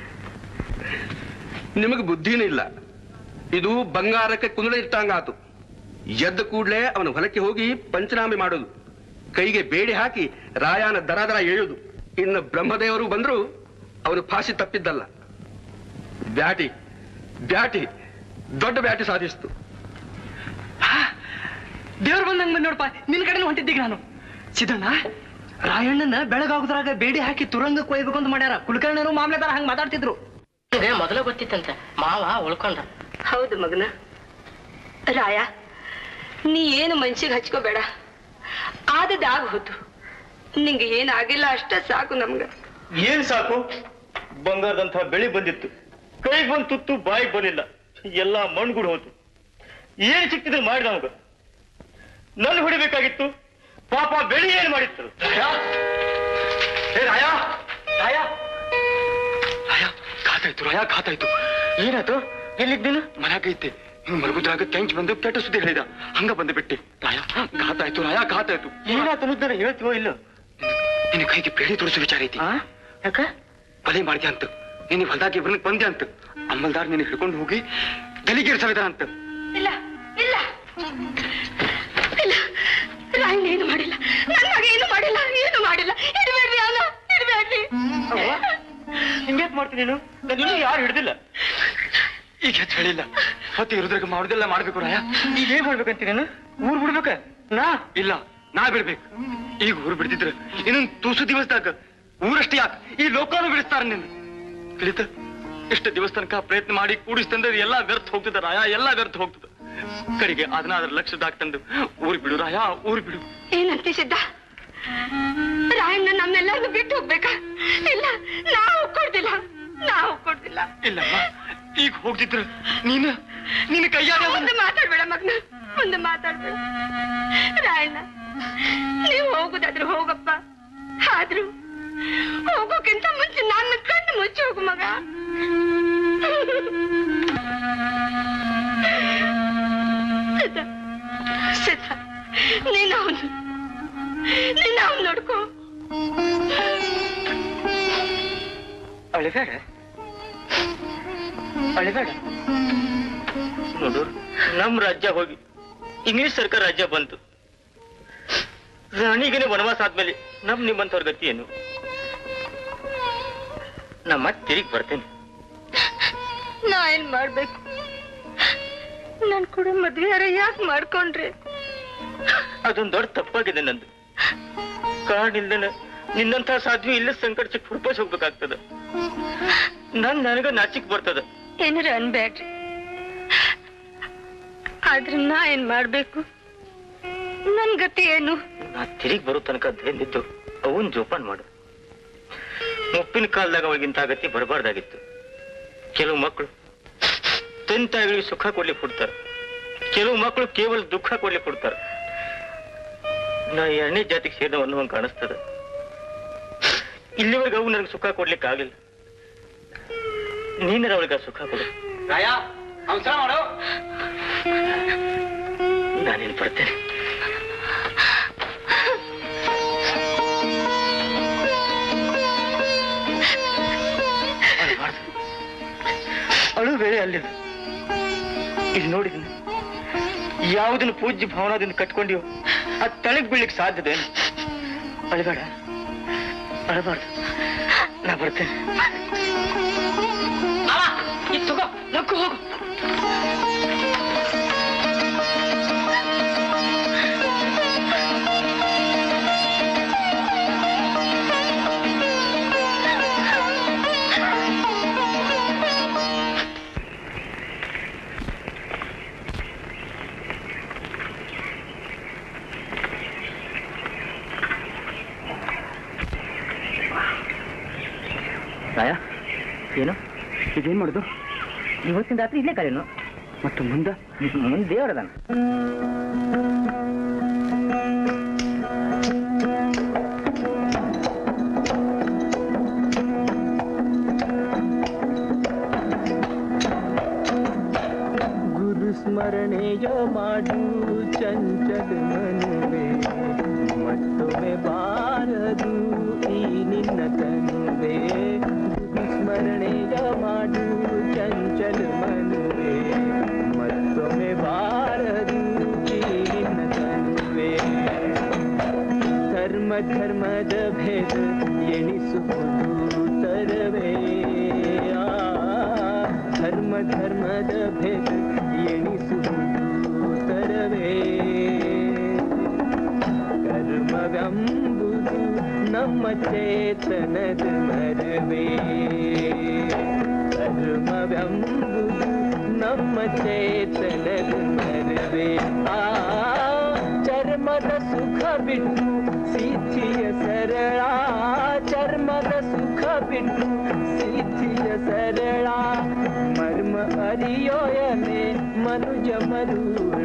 ನಿಮಗೆ ಬುದ್ಧಿನೇ ಇಲ್ಲ ಇದು ಬಂಗಾರಕ್ಕೆ ಕುಂದಳ ಇಟ್ಟಂಗಾತು ಎದ್ದ ಕೂಡ್ಲೆ ಅವನ ಹೊಲಕ್ಕೆ ಹೋಗಿ ಪಂಚನಾಮೆ ಮಾಡೋದು ಕೈಗೆ ಬೇಡಿ ಹಾಕಿ ರಾಯನ ದರ ದರ ಎಳೆಯುವುದು ಇನ್ನು ಬ್ರಹ್ಮದೇವರು ಬಂದ್ರು ಅವನು ಫಾಸಿ ತಪ್ಪಿದ್ದಲ್ಲ ಬ್ಯಾಟಿ ಬ್ಯಾಟಿ ದೊಡ್ಡ ಬ್ಯಾಟಿ ಸಾಧಿಸ್ತು ದೇವ್ರು ಬಂದಂಗ್ ಬಂದ್ ನೋಡಪ್ಪ ನಿನ್ ಕಡೆನೂ ಹೊಂಟಿದ್ದೀಗ ನಾನು ಸಿದ್ದಣ್ಣ ರಾಯಣ್ಣನ ಬೆಳಗಾಗುದ್ರಾಗ ಬೇಡಿ ಹಾಕಿ ತುರಂಗಕ್ಕೆ ಕೊಯ್ಬೇಕು ಅಂತ ಮಾಡ್ಯಾರ ಕುಲಕರ್ಣರು ಮಾಮಲೆದಾರ ಹಂಗ್ ಮಾತಾಡ್ತಿದ್ರು ಮೊದಲ ಗೊತ್ತಿತ್ತಂತ ಮಾವ ಉಳ್ಕೊಂಡ ಹೌದು ಮಗನ ರಾಯ ನೀ ಏನು ಮನ್ಸಿಗೆ ಹಚ್ಕೋಬೇಡ ಆದದ್ದು ಆಗ ಹೋತು ನಿಂಗೆ ಏನಾಗಿಲ್ಲ ಅಷ್ಟೇ ಸಾಕು ನಮ್ಗ ಏನ್ ಸಾಕು ಬಂಗಾರದಂತ ಬೆಳೆ ಬಂದಿತ್ತು ಕೈಗೆ ಬಂದ್ ತುತ್ತು ಬಾಯಿಗೆ ಬರಲಿಲ್ಲ ಎಲ್ಲ ಮಣ್ಗುಡ್ ಹೋತು ಏನ್ ಸಿಕ್ತಿದ್ರೆ ಮಾಡಿದ ನಮ್ಗ ನನ್ ಹೊಡಿಬೇಕಾಗಿತ್ತು ಪಾಪ ಬೆಳಿ ಏನ್ ಮಾಡಿತ್ತು ಏ ರಾಯ ರಾಯ ರಾಯ ಘಾತಾಯ್ತು ರಾಯ ಘಾತಾಯ್ತು ಏನಾಯ್ತು ಎಲ್ಲಿದ್ದೀನು ಮನ್ಯಾಗೈತೆ ಹಿಂಗ್ ಮಲಗುದ್ರಾಗ ತೆಂಚ್ ಬಂದು ಕೆಟ್ಟ ಸುದ್ದಿ ಹೇಳಿದ ಹಂಗ ಬಂದು ಬಿಟ್ಟೆ ರಾಯ ಘಾತಾಯ್ತು ರಾಯ ಘಾತಾಯ್ತು ಏನಾಯ್ತು ಅನ್ನೋದನ್ನ ಹೇಳ್ತೀವೋ ಇಲ್ಲ ನಿನ್ನ ಕೈಗೆ ಬೇಡಿ ತೋರಿಸೋ ವಿಚಾರ ಐತಿ ಯಾಕ ಬಲೆ ಮಾಡ್ದೆ ಅಂತ ನಿನ್ನ ಹೊಲ್ದಾಗಿ ಇಬ್ರನ್ನ ಬಂದೆ ಅಂತ ಅಮ್ಮಲ್ದಾರ್ ನಿನ್ನ ಹಿಡ್ಕೊಂಡು ಹೋಗಿ ಗಲಿಗೇರ್ಸವಿದ ಅಂತ ಇಲ್ಲ ಇಲ್ಲ ಇಲ್ಲ ರಾಯಣ್ಣ ಏನು ಮಾಡಿಲ್ಲ ನನ್ನ ಮಗ ಏನು ಮಾಡಿಲ್ಲ ಏನು ಮಾಡಿಲ್ಲ ಇಡಬೇಡ್ರಿ ಅವನ ಇಡಬೇಡ್ರಿ ಹಿಂಗ್ಯಾಕ್ ಮಾಡ್ತೀನಿ ನೀನು ನಾನು ಯಾರು ಹಿಡ್ದಿಲ್ಲ ಈಗ ಹೆಚ್ಚು ಹೇಳಿಲ್ಲ ಹೊತ್ತು ಇರುದ್ರಾಗ ಮಾಡುದೆಲ್ಲ ಮಾಡ್ಬೇಕು ರಾಯ ಈಗ ಏನ್ ಮಾಡ್ಬೇಕಂತ ನೀನು ಊರ್ ಬಿಡ್ಬೇಕ ನಾ ಇಲ್ಲ ನಾ ಬಿಡ್ಬೇಕು ಈಗ ಊರು ಬಿಡ್ತಿದ್ರ ಇನ್ನೊಂದ್ ತುಸು ದಿವಸದಾಗ ಊರಷ್ಟೇ ಯಾಕೆ ಈ ಲೋಕಾನು ಬಿಡಿಸ್ತಾರ ನಿನ್ನ ತಿಳಿತ ಎಷ್ಟು ದಿವಸ ತನಕ ಪ್ರಯತ್ನ ಮಾಡಿ ಕೂಡಿಸ್ತಂದ್ರೆ ಎಲ್ಲಾ ವ್ಯರ್ಥ ಹೋಗ್ತದ ರಾಯ ಎಲ್ಲಾ ವ್ಯರ್ಥ ಹೋಗ್ತದ ಕಡೆಗೆ ಅದನ್ನ ಅದ್ರ ಲಕ್ಷದಾಗ ತಂದು ಊರ್ ಬಿಡು ರಾಯ ಊರ್ ಬಿಡು ಏನಂತೆ ಸಿದ್ಧ ರಾಯಣ್ಣ ನಮ್ಮೆಲ್ಲರನ್ನು ಬಿಟ್ಟು ಹೋಗ್ಬೇಕಾ ಇಲ್ಲ ನಾವು ಒಪ್ಕೊಡ್ದಿಲ್ಲ ನಾವು ಒಪ್ಕೊಡ್ದಿಲ್ಲ ಇಲ್ಲಮ್ಮ ಈಗ ಹೋಗ್ತಿದ್ರ ನೀನು ನಿನ್ನ ಕೈಯಾಗ ಮುಂದೆ ಮಾತಾಡ್ಬೇಡ ಮಗ್ನ ಮುಂದೆ ಮಾತಾಡ್ಬೇಡ ರಾಯಣ್ಣ ನೀವು ಹೋಗುದಾದ್ರೆ ಹೋಗಪ್ಪ ಆದ್ರೂ ಹೋಗೋಕ್ಕಿಂತ ಮುಂಚೆ ನನ್ನ ಕಣ್ಣು ಮುಚ್ಚಿ ಹೋಗು ಮಗ ಸಿದ್ಧ ಸಿದ್ಧ ನೀನು ಅವನು ನೀನು ಅವನು ನೋಡ್ಕೋ ಅಳಿಬೇಡ ಅಳಿಬೇಡ ನೋಡು ನಮ್ ರಾಜ್ಯ ಹೋಗಿ ಇಂಗ್ಲಿಷ್ ಸರ್ಕಾರ ರಾಜ್ಯ ಬಂತು ರಾಣಿಗೇನೆ ವನವಾಸ ಆದ್ಮೇಲೆ ನಮ್ ನಿಮ್ಮಂತವ್ರ ಗತಿ ಏನು ನಾ ಮತ್ತೆ ತಿರುಗಿ ಬರ್ತೇನೆ ನಾ ಏನ್ ಮಾಡ್ಬೇಕು ನನ್ ಕೂಡ ಮದ್ವೆ ಯಾರ ಯಾಕೆ ಮಾಡ್ಕೊಂಡ್ರಿ ಅದೊಂದ್ ದೊಡ್ಡ ತಪ್ಪಾಗಿದೆ ನಂದು ಕಾರಣ ಇಲ್ದೇನೆ ನಿನ್ನಂತ ಸಾಧ್ವಿ ಇಲ್ಲ ಸಂಕಟ ಚಿಕ್ಕ ಹುಡ್ಪಸ್ ಹೋಗ್ಬೇಕಾಗ್ತದ ನನ್ ನನಗ ನಾಚಿಕ್ ಬರ್ತದ ಏನಾರ ಅನ್ಬೇಡ್ರಿ ಆದ್ರೆ ನಾ ಏನ್ ಮಾಡ್ಬೇಕು ನನ್ ಗತಿ ಏನು ನಾ ತಿರುಗಿ ಬರೋ ತನಕ ಧೈರ್ಯದ್ದು ಅವನ್ ಜೋಪಾನ್ ಮಾಡು ಮುಪ್ಪಿನ ಕಾಲದಾಗ ಅವಳಿಗಿಂತ ಗತಿ ಬರಬಾರ್ದಾಗಿತ್ತು ಕೆಲವು ಮಕ್ಕಳು ತಂದೆ ತಾಯಿಗಳಿಗೆ ಸುಖ ಕೊಡ್ಲಿಕ್ಕೆ ಹುಡ್ತಾರೆ ಕೆಲವು ಮಕ್ಕಳು ಕೇವಲ ದುಃಖ ಕೊಡ್ಲಿಕ್ಕೆ ಹುಡ್ತಾರೆ ನಾ ಎರಡನೇ ಜಾತಿಗೆ ಸೇರಿದವ ಅನ್ನುವಂಗೆ ಕಾಣಿಸ್ತದ ಇಲ್ಲಿವರೆಗೆ ಅವು ನನಗೆ ಸುಖ ಕೊಡ್ಲಿಕ್ಕೆ ಆಗಿಲ್ಲ ನೀನರ ಅವಳಿಗೆ ಆ ಸುಖ ಕೊಡು ರಾಯ ಅವಸರ ಮಾಡು ನಾನೇನು ಬರ್ತೇನೆ ಅಳ್ಬಾರ್ದು. ಅಳು ಬೇರೆ ಅಲ್ಲಿದೆ ಇಲ್ಲಿ ನೋಡಿದ್ದೀನಿ ಯಾವುದನ್ನು ಪೂಜ್ಯ ಭಾವನಾದಿಂದ ಕಟ್ಕೊಂಡಿಯೋ ಅದು ತಳಗ್ ಬೀಳ್ಲಿಕ್ಕೆ ಸಾಧ್ಯದೇನು ಅಳಬೇಡ ಅಳಬಾರ್ದು ನಾ ಬರ್ತೇನೆ ಇದು ತಗೋ ನಕ್ಕು ಹೋಗು ರಾಯ ಏನು ಇದೇನ್ ಮಾಡುದು ಇವತ್ತಿನ ರಾತ್ರಿ ಇಲ್ಲೇ ಕರೆನು ಮತ್ತು ಮುಂದ ಮುಂದೆ ದೇವರದಾನ ಗುರು ಸ್ಮರಣೆಯ ಮಾಡು ಚಂಚಲ ಮನುವೆ ಮತ್ತೊಮ್ಮೆ ಬಾರದು ಈ ನಿನ್ನ ತನುವೆ ಗುರು ಸ್ಮರಣೆಯ ಮಾಡು ಚಂಚಲ ಮನುವೆ ಮತ್ತೊಮ್ಮೆ ಬಾರದು ಈ ನಿನ್ನ ತನುವೆ ಧರ್ಮ ಧರ್ಮದ ಭೇದ ಎಣಿಸುವುದು ತರವೇ ಆ ಧರ್ಮ ಧರ್ಮದ ಭೇದ ಎಣಿಸುವುದು ತರವೇ ಕರ್ಮವೆಂಬುದು ನಮ್ಮ ಚೇತನದ ಮರವೇ ಕರ್ಮವೆಂಬುದು ನಮ್ಮ ಚೇತನದ ಮರವೇ ಆ ಚರ್ಮದ ಸುಖ ಬಿಟ್ಟು ಸಿದ್ಧಿಯ ಸರಳ ಚರ್ಮದ ಸುಖ ಬಿಟ್ಟು ಸಿದ್ಧಿಯ ಸರಳ ಮರ್ಮ ಅರಿಯೋಯನೆ ಮನುಜ ಮರುಳ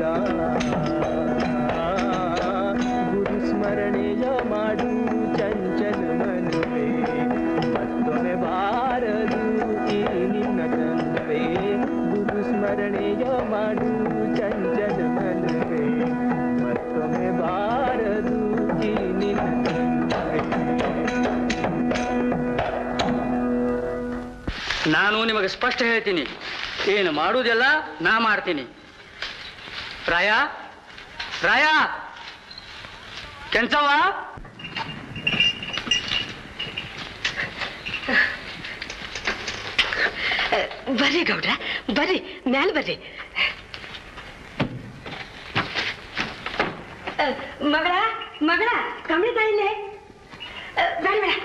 ಗುರು ಸ್ಮರಣೆಯ ಮಾಡು ಚಂಚಲ ಮನುವೆ ಮತ್ತೊಮ್ಮೆ ಬಾರದು ಈ ನಿನ್ನ ತಂದುವೆ ಗುರು ಸ್ಮರಣೆಯ ಮಾಡು ಚಂಚಲ ಮನುವೆ ಮತ್ತೊಮ್ಮೆ ಬಾರದು ಈ ನಿನ್ನ ತಂದುವೆ ನಾನು ನಿಮಗೆ ಸ್ಪಷ್ಟ ಹೇಳ್ತೀನಿ ಏನು ಮಾಡುವುದೆಲ್ಲ ನಾ ಮಾಡ್ತೀನಿ ರಾಯ ರಾಯ ಕೆಂಚವ್ವ ಬರ್ರಿ ಗೌಡ್ರ ಬರ್ರಿ ಮ್ಯಾಲ ಬರ್ರಿ ಅ, ಮಗಳ ಮಗಳ ಕಂಬಳಿ ತಾಯಿಲೆ ಬೇಡ ಬೇಡ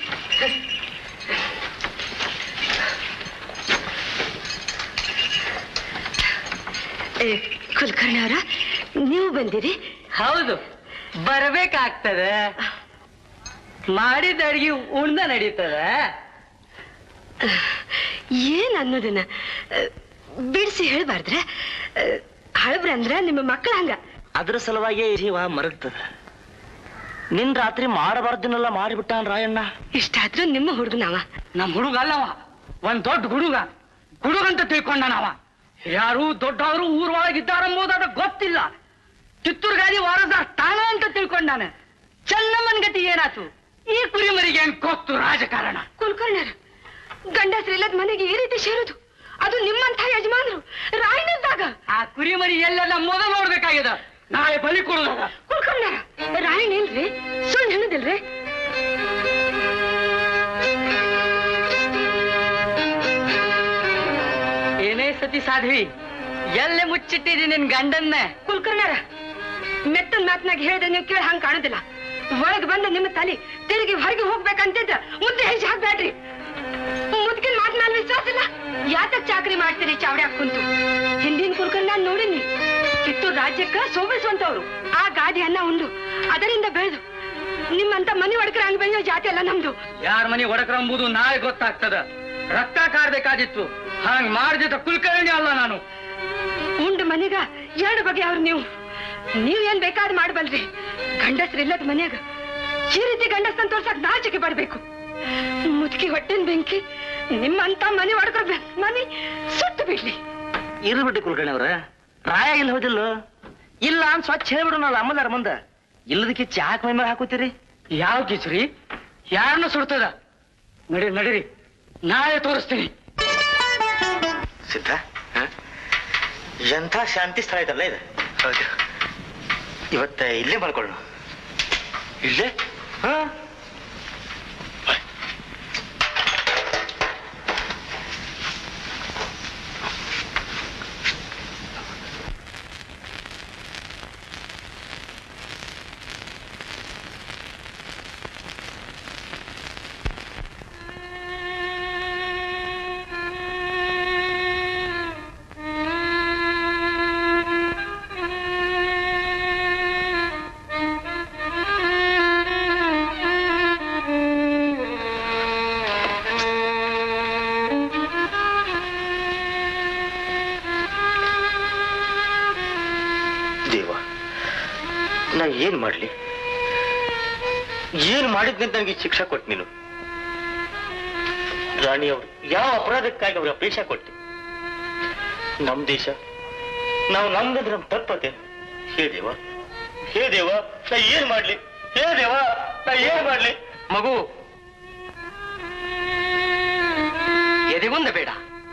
ಏ, ಕುಲಕರ್ಣಿ ಅವರ ನೀವು ಬಂದಿರಿ ಹೌದು ಬರ್ಬೇಕಾಗ್ತದೆ ಮಾಡಿದ ಅಡಿಗೆ ಉಣ್ದ ನಡೀತದೆ ಏನ್ ಅನ್ನೋದನ್ನ ಅ, ಬಿಡಿಸಿ ಹೇಳ್ಬಾರ್ದ್ರ ಹಳಬ್ರ ಅಂದ್ರ ನಿಮ್ಮ ಮಕ್ಕಳ ಹಂಗ ಅದ್ರ ಸಲುವಾಗಿ ಜೀವ ಮರಗ್ತದ ನಿನ್ ರಾತ್ರಿ ಮಾಡಬಾರ್ದನ್ನೆಲ್ಲ ಮಾಡಿಬಿಟ್ಟಾನ್ ರಾಯಣ್ಣ ಇಷ್ಟಾದ್ರೂ ನಿಮ್ಮ ಹುಡುಗನವ ನಮ್ ಹುಡುಗ ಅಲ್ಲವ ಒಂದ್ ದೊಡ್ಡ ಹುಡುಗ ಹುಡುಗ ಅಂತ ತಿಳ್ಕೊಂಡನವ ಯಾರು ದೊಡ್ಡವರು ಊರೊಳಗಿದ್ದಾರೆಂಬುದಾದ ಗೊತ್ತಿಲ್ಲ ಕಿತ್ತೂರು ಗಾದಿ ವಾರದಾರ್ ತಾನ ಅಂತ ತಿಳ್ಕೊಂಡಾನೆ ಚೆನ್ನಮ್ಮನ ಗತಿ ಏನಾತು ಈ ಕುರಿಮರಿಗೆ ಏನ್ ಗೊತ್ತು ರಾಜಕಾರಣ ಕುಲಕರ್ಣರ ಗಂಡಸ್ರಿಲ್ಲದ ಮನೆಗೆ ಈ ರೀತಿ ಸೇರುದು ಅದು ನಿಮ್ಮಂಥ ಯಜಮಾನರು ರಾಯಣದ್ದಾಗ ಆ ಕುರಿಮರಿ ಎಲ್ಲೆಲ್ಲ ಮೊದಲು ನೋಡ್ಬೇಕಾಗ್ಯದ ನಾಳೆ ಬಲಿ ಕೊಡೋದಾಗ ಕುಲಕರ್ಣರ ರಾಯಣ ಏನ್ರಿ ಸುಳ್ಳು ಹೇಳುದಿಲ್ರಿ ಏನೇ ಸತಿ ಸಾಧ್ವಿ ಎಲ್ಲೇ ಮುಚ್ಚಿಟ್ಟಿದಿ ನಿನ್ ಗಂಡನ್ನ ಕುಲಕರ್ಣರ ಮೆತ್ತನ್ ಮಾತ್ನಾಗ ಹೇಳ್ದೆ ನೀವು ಕೇಳಿ ಹಂಗ ಕಾಣುದಿಲ್ಲ ಒಳಗ್ ಬಂದ ನಿಮ್ಮ ತಲೆ ತಿರುಗಿ ಹೊರಗೆ ಹೋಗ್ಬೇಕಂತಿದ್ದ ಮುದ್ದೆ ಹೆಜ್ಜೆ ಹಾಕ್ಬೇಡ್ರಿ ಮುದ್ಕಿನ ಮಾತ್ನಾಲ್ ವಿಶ್ವಾಸ ಇಲ್ಲ ಯಾತಕ್ ಚಾಕ್ರಿ ಮಾಡ್ತೀರಿ ಚಾವಡ್ಯಾಗ ಕುಂತು ಹಿಂದಿನ ಕುಲ್ಕರ್ಣ ನಾನ್ ನೋಡಿನಿ ಕಿತ್ತೂರು ರಾಜ್ಯಕ್ಕ ಶೋಭಿಸುವಂತವ್ರು ಆ ಗಾದಿ ಅನ್ನ ಉಂಡು ಅದರಿಂದ ಬೆಳೆದು ನಿಮ್ಮಂತ ಮನಿ ಒಡಕರ ಹಂಗ್ ಬೆಳೆಯೋ ಜಾತಿ ಅಲ್ಲ ನಮ್ದು ಯಾರ ಮನೆ ಒಡಕರಂಬುದು ನಾಳೆ ಗೊತ್ತಾಗ್ತದ ರಕ್ತ ಕಾಡ್ಬೇಕಾದಿತ್ತು ಹಾಂಗ್ ಮಾಡಿದ ಕುಲಕರ್ಣಿ ಅಲ್ಲ ನಾನು ಉಂಡು ಮನೆಗ ಎರಡು ಬಗೆ ಅವ್ರು ನೀವು ನೀವ್ ಏನ್ ಬೇಕಾದ್ ಮಾಡ್ಬಲ್ರಿ ಗಂಡಸ್ರಿಲ್ಲದ ಮನ್ಯಾಗ ಈ ರೀತಿ ಗಂಡಸ್ತನ್ ತೋರ್ಸಕ್ ನಾಚಿಕೆ ಬರ್ಬೇಕು ಮುದುಕಿ ಹೊಟ್ಟಿನ ಬೆಂಕಿ ನಿಮ್ಮಂತ ಮನೆ ಹೊಡ್ಕೊಬ ಮನೆ ಸುಟ್ಟು ಬಿಡ್ಲಿ ಇರ್ಲಿ ಬಿಟ್ಟು ಕುಲ್ಕರ್ಣಿ ಅವ್ರ ರಾಯ ಇಲ್ಲಿ ಹೋದಿಲ್ಲ ಇಲ್ಲ ಅಂತ ಸ್ವಚ್ಛ ಹೇಳ್ಬಿಡೋಣಲ್ಲ ಅಮ್ಮದಾರ ಮುಂದ ಇಲ್ಲದಕ್ಕೆ ಚಾಕ್ ಮೈ ಮೇಲೆ ಹಾಕೋತೀರಿ ಯಾವ ಕಿಚ್ರಿ ಯಾರನ್ನ ಸುಡ್ತದ ನಡಿ ನಡಿರಿ ನಾಳೆ ತೋರಿಸ್ತೀನಿ ಸಿದ್ಧ ಎಂಥ ಶಾಂತಿ ಸ್ಥಳ ಐತಲ್ಲ ಇದು ಹೌದು ಇವತ್ತ ಇಲ್ಲೇ ಮಲ್ಕೊಳ್ಳೋಣ ಇಲ್ಲೇ ಹಾ ಏನ್ ಮಾಡ್ಲಿ ಏನ್ ಮಾಡಿದ್ನಂತ ನನಗೆ ಶಿಕ್ಷೆ ಕೊಟ್ಟು ನೀನು ರಾಣಿಯವರು ಯಾವ ಅಪರಾಧಕ್ಕಾಗಿ ಅವ್ರಿಗೆ ಅಪೇಕ್ಷ ಕೊಟ್ಟು ನಮ್ ದೇಶ ನಾವು ನಮ್ದಂದ್ರೆ ನಮ್ ತಪ್ಪತೆ ಹೇ ದೇವ ಹೇ ದೇವ ನಾ ಏನ್ ಮಾಡ್ಲಿ ಹೇ ದೇವ ನಾ ಏನ್ ಮಾಡ್ಲಿ ಮಗು ಎದೆಗುಂದ ಬೇಡ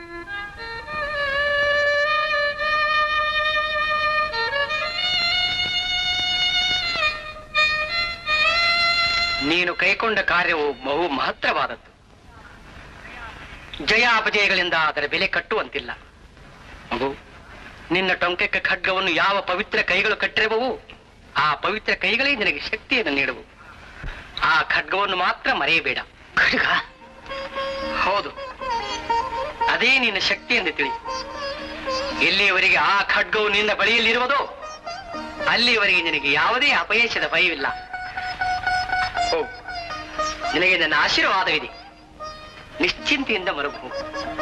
ನೀನು ಕೈಕೊಂಡ ಕಾರ್ಯವು ಬಹು ಮಹತ್ತರವಾದದ್ದು ಜಯ ಅಪಜಯಗಳಿಂದ ಅದರ ಬೆಲೆ ಕಟ್ಟುವಂತಿಲ್ಲ ಮಗು ನಿನ್ನ ಟೊಂಕೆಕ್ಕ ಖಡ್ಗವನ್ನು ಯಾವ ಪವಿತ್ರ ಕೈಗಳು ಕಟ್ಟಿರುವವು ಆ ಪವಿತ್ರ ಕೈಗಳೇ ನಿನಗೆ ಶಕ್ತಿಯನ್ನು ನೀಡುವು ಆ ಖಡ್ಗವನ್ನು ಮಾತ್ರ ಮರೆಯಬೇಡ ಖಡ್ಗ ಹೌದು ಅದೇ ನಿನ್ನ ಶಕ್ತಿ ಎಂದು ತಿಳಿ ಎಲ್ಲಿಯವರೆಗೆ ಆ ಖಡ್ಗವು ನಿನ್ನ ಬಳಿಯಲ್ಲಿರುವುದೋ ಅಲ್ಲಿಯವರೆಗೆ ನಿನಗೆ ಯಾವುದೇ ಅಪಯಶದ ಭಯವಿಲ್ಲ ಹೋಗು ನಿನಗೆ ನನ್ನ ಆಶೀರ್ವಾದವಿದೆ ನಿಶ್ಚಿಂತೆಯಿಂದ ಮರಗು ಹೋಗು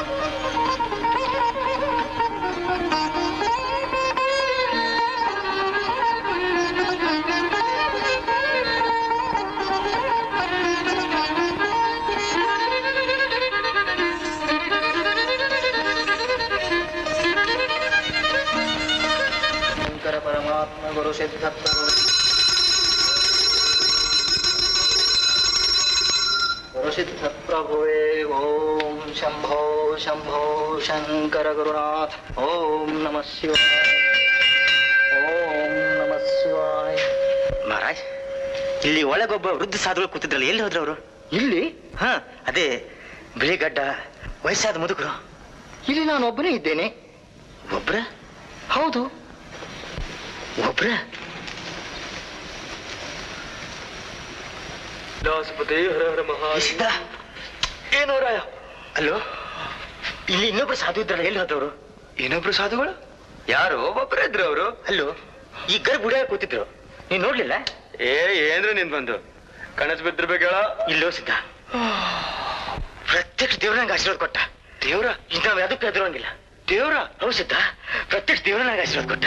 ಶಂಕರ ಪರಮಾತ್ಮ ಗುರು ಸಿದ್ಧ ಪ್ರಭು ಗುರು ಸಿದ್ಧ ಪ್ರಭುವೇ ಓಂ ಶಂಭೋ ಶಂಭೋ ಶಂಕರ ಗುರುನಾಥ ಓಂ ನಮ ಶಿವಾಯ ಓಂ ನಮ ಶಿವಾಯ ಮಹಾರಾಜ್ ಇಲ್ಲಿ ಒಳಗೊಬ್ಬ ವೃದ್ಧ ಸಾಧುಗಳು ಕೂತಿದ್ರಲ್ಲ ಎಲ್ಲಿ ಹೋದ್ರು ಅವರು ಇಲ್ಲಿ ಹಾ ಅದೇ ಬಿಳಿಗಡ್ಡ ವಯಸ್ಸಾದ ಮುದುಕರು ಇಲ್ಲಿ ನಾನು ಒಬ್ಬನೇ ಇದ್ದೇನೆ ಒಬ್ರ ಹೌದು ಒಬ್ರ ದಾಸಪತಿ ಹರ ಹರ ಮಹಾ ಏನು ರಾಯ ಅಲ್ಲೋ ಇಲ್ಲಿ ಇನ್ನೊಬ್ರು ಸಾಧು ಇದ್ರಲ್ಲ ಎಲ್ಲಿ ಹೋದವರು ಇನ್ನೊಬ್ರು ಸಾಧುಗಳು ಯಾರು ಒಬ್ಬೊಬ್ಬರೇ ಇದ್ರು ಅವರು ಅಲ್ಲೋ ಈ ಗರ್ ಬುಡಿಯಾಗಿ ಕೂತಿದ್ರು ನೀನ್ ನೋಡ್ಲಿಲ್ಲ ಏ ಏನ್ರ ನಿನ್ ಬಂದು ಕನಸು ಬಿದ್ದಿರ್ಬೇಕು ಹೇಳ ಇಲ್ಲೋ ಸಿದ್ಧ ಪ್ರತ್ಯಕ್ಷ ದೇವ್ರಂಗ ಆಶೀರ್ವಾದ ಕೊಟ್ಟ ದೇವ್ರ ಇಂಥ ಅದಕ್ಕೆ ಎದುರಂಗಿಲ್ಲ ದೇವ್ರ ಹೌದು ಸಿದ್ಧ ಪ್ರತ್ಯಕ್ಷ ದೇವ್ರನಾಗ ಆಶೀರ್ವಾದ ಕೊಟ್ಟ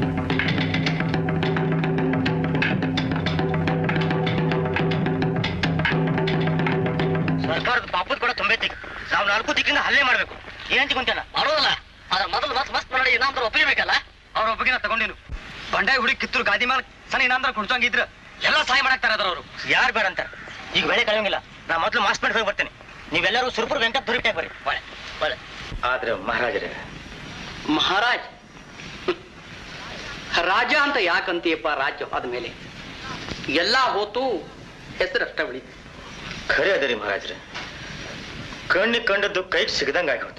ಸರ್ಕಾರದ ಪಾಪದ ಕೂಡ ತುಂಬೈತಿ ನಾವು ನಾಲ್ಕು ದಿಕ್ಕಿಂದ ಹಲ್ಲೆ ಮಾಡ್ಬೇಕು ಏನ್ ಅಂತಿಕೊಂತೇನ ಮಾಡೋದಲ್ಲ ಅದ್ರ ಮೊದಲು ಮಸ್ತ್ ಮಸ್ತ್ ಮಾಡಿ ಇನಾಮದ್ರ ಒಪ್ಪಿಬೇಕಲ್ಲ ಅವ್ರ ಒಬ್ಬಗಿನ ತಗೊಂಡಿನು ಬಂಡಾಯ ಹುಡುಗಿ ಕಿತ್ತೂರು ಗಾದಿ ಮೇಲೆ ಸಣ್ಣ ಇನಾಮ್ದಾರ ಕುಡ್ಸಂಗಿದ್ರ ಎಲ್ಲ ಸಹಾಯ ಮಾಡಾಕ್ತಾರ ಅದ್ರ ಅವರು ಯಾರು ಬೇಡ ಅಂತ ಈಗ ಬೆಳೆ ಕಳೆಯಂಗಿಲ್ಲ ನಾ ಮೊದಲು ಮಾಸ್ ಮಾಡಿ ಹೋಗಿ ಬರ್ತೇನೆ ನೀವೆಲ್ಲರೂ ಸುರ್ಪುರ್ ವೆಂಕಟ ದುರಿಟೆ ಬರ್ರಿ ಒಳ್ಳೆ ಒಳ್ಳೆ ಆದ್ರೆ ಮಹಾರಾಜರೇ ಮಹಾರಾಜ್ ರಾಜ ಅಂತ ಯಾಕಂತೀಯಪ್ಪ ರಾಜ್ಯ ಆದ್ಮೇಲೆ ಎಲ್ಲಾ ಹೋತು ಹೆಸರಷ್ಟ ಉಳಿತು ಖರೆ ಅದರಿ ಮಹಾರಾಜ್ರೆ ಕಣ್ಣಿಗೆ ಕಂಡದ್ದು ಕೈಗೆ ಸಿಗದಂಗ ಆಗೋದು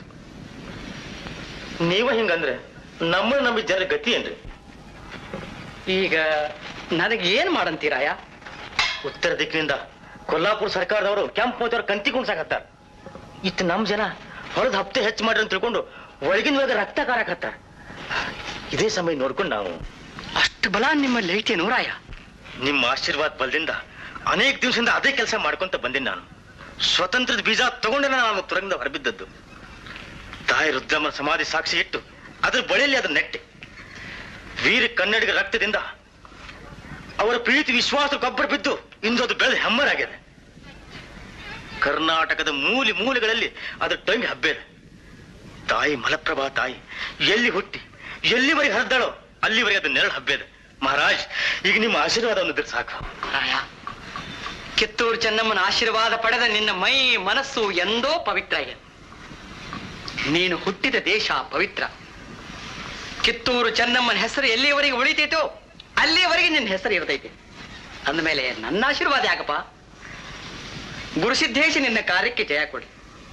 ನೀವ ಹಿಂಗಂದ್ರೆ ನಮ್ಮ ನಂಬಿ ಜನರ ಗತಿ ಏನ್ರಿ ಈಗ ನನಗೆ ಏನ್ ಮಾಡಂತೀರಾಯ ಉತ್ತರ ದಿಕ್ಕಿನಿಂದ ಕೊಲ್ಲಾಪುರ ಸರ್ಕಾರದವರು ಕೆಂಪು ಮೋತಿಯವ್ರ ಕಂತಿ ಕುಣ್ಸಾಕತ್ತಾರ ಇತ್ತು ನಮ್ ಜನ ಹೊರದ್ ಹಪ್ತೆ ಹೆಚ್ಚು ಮಾಡ್ರಿ ಅಂತ ತಿಳ್ಕೊಂಡು ಒಳಗಿನ ಒಳಗೆ ರಕ್ತ ಕಾರಕತ್ತಾರ ಇದೇ ಸಮಯ ನೋಡ್ಕೊಂಡು ನಾವು ಅಷ್ಟು ಬಲ ನಿಮ್ಮಲ್ಲಿ ಐತೆ ನೂರಾಯ ನಿಮ್ಮ ಆಶೀರ್ವಾದ ಬಲದಿಂದ ಅನೇಕ ದಿವಸದಿಂದ ಅದೇ ಕೆಲಸ ಮಾಡ್ಕೊಂತ ಬಂದಿನಿ ನಾನು ಸ್ವತಂತ್ರದ ಬೀಜ ತಗೊಂಡೆ ನಾನು ತುರಂಗದ ಹೊರಬಿದ್ದದ್ದು ತಾಯಿ ರುದ್ರಮ್ಮ ಸಮಾಧಿ ಸಾಕ್ಷಿ ಇಟ್ಟು ಅದ್ರ ಬಳಿಯಲ್ಲಿ ಅದನ್ನ ನೆಟ್ಟೆ ವೀರ ಕನ್ನಡಿಗ ರಕ್ತದಿಂದ ಅವರ ಪ್ರೀತಿ ವಿಶ್ವಾಸ ಗೊಬ್ಬರ ಬಿದ್ದು ಇಂದು ಅದು ಬೆಳೆದು ಹೆಮ್ಮರಾಗಿದೆ ಕರ್ನಾಟಕದ ಮೂಲೆ ಮೂಲೆಗಳಲ್ಲಿ ಅದ್ರ ಟೊಂಗಿ ಹಬ್ಬೇದೆ ತಾಯಿ ಮಲಪ್ರಭಾ ತಾಯಿ ಎಲ್ಲಿ ಹುಟ್ಟಿ ಎಲ್ಲಿವರೆಗೆ ಹರಿದಾಳೋ ಅಲ್ಲಿವರೆಗೆ ಅದು ನೆರಳು ಹಬ್ಬೇದೆ ಮಹಾರಾಜ್ ಈಗ ನಿಮ್ಮ ಆಶೀರ್ವಾದ ಒಂದಿದ್ರೆ ಸಾಕು ರಾಯ ಕಿತ್ತೂರು ಚೆನ್ನಮ್ಮನ ಆಶೀರ್ವಾದ ಪಡೆದ ನಿನ್ನ ಮೈ ಮನಸ್ಸು ಎಂದೋ ಪವಿತ್ರ ಆಗಿದೆ ನೀನು ಹುಟ್ಟಿದ ದೇಶ ಪವಿತ್ರ ಕಿತ್ತೂರು ಚೆನ್ನಮ್ಮನ ಹೆಸರು ಎಲ್ಲಿಯವರೆಗೆ ಉಳಿತೈತೋ ಅಲ್ಲಿಯವರೆಗೆ ನಿನ್ನ ಹೆಸರು ಇರ್ತೈತಿ ಅಂದಮೇಲೆ ನನ್ನ ಆಶೀರ್ವಾದ ಯಾಕಪ್ಪ ಗುರುಸಿದ್ದೇಶ ನಿನ್ನ ಕಾರ್ಯಕ್ಕೆ ಜಯ ಕೊಡಿ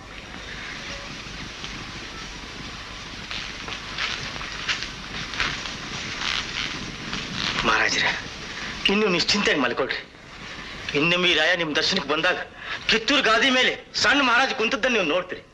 ಮಹಾರಾಜರೇ ಇನ್ನು ನಿಶ್ಚಿಂತೆಯಾಗಿ ಮಲ್ಕೊಳ್ರಿ ಇನ್ನೊಮ್ಮೆ ಈ ರಾಯ ನಿಮ್ ದರ್ಶನಕ್ಕೆ ಬಂದಾಗ ಕಿತ್ತೂರು ಗಾದಿ ಮೇಲೆ ಸಣ್ಣ ಮಹಾರಾಜ ಕುಂತದ್ದನ್ನು ನೀವು ನೋಡ್ತೀರಿ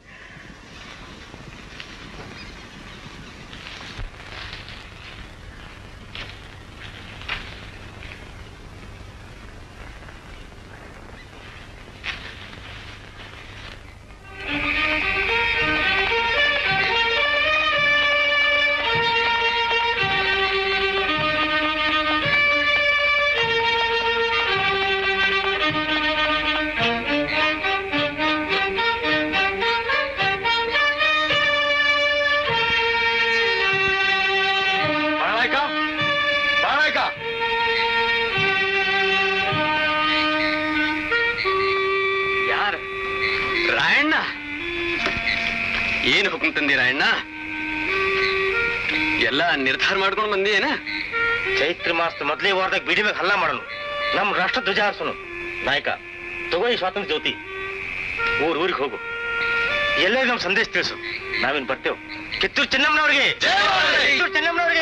ಏನು ಹುಕುಂ ತಂದಿರ ಅಣ್ಣ ಎಲ್ಲ ನಿರ್ಧಾರ ಮಾಡ್ಕೊಂಡು ಬಂದಿ ಏನ ಚೈತ್ರ ಮಾಸದ ಮೊದಲೇ ವಾರದಾಗ ಬಿಡಿ ಮ್ಯಾಗ ಹಲ್ಲ ಮಾಡೋನು ನಮ್ಮ ರಾಷ್ಟ್ರ ಧ್ವಜ ಹಾರಿಸೋನು ನಾಯಕ ತಗೋ ಈ ಸ್ವಾತಂತ್ರ್ಯ ಜ್ಯೋತಿ ಊರ್ ಊರಿಗೆ ಹೋಗು ಎಲ್ಲೇ ನಮ್ಮ ಸಂದೇಶ ತಿಳಿಸು ನಾವೇನ್ ಬರ್ತೇವೆ ಕಿತ್ತೂರು ಚೆನ್ನಮ್ಮನವ್ರಿಗೆ ಕಿತ್ತೂರು ಚೆನ್ನಮ್ಮನವ್ರಿಗೆ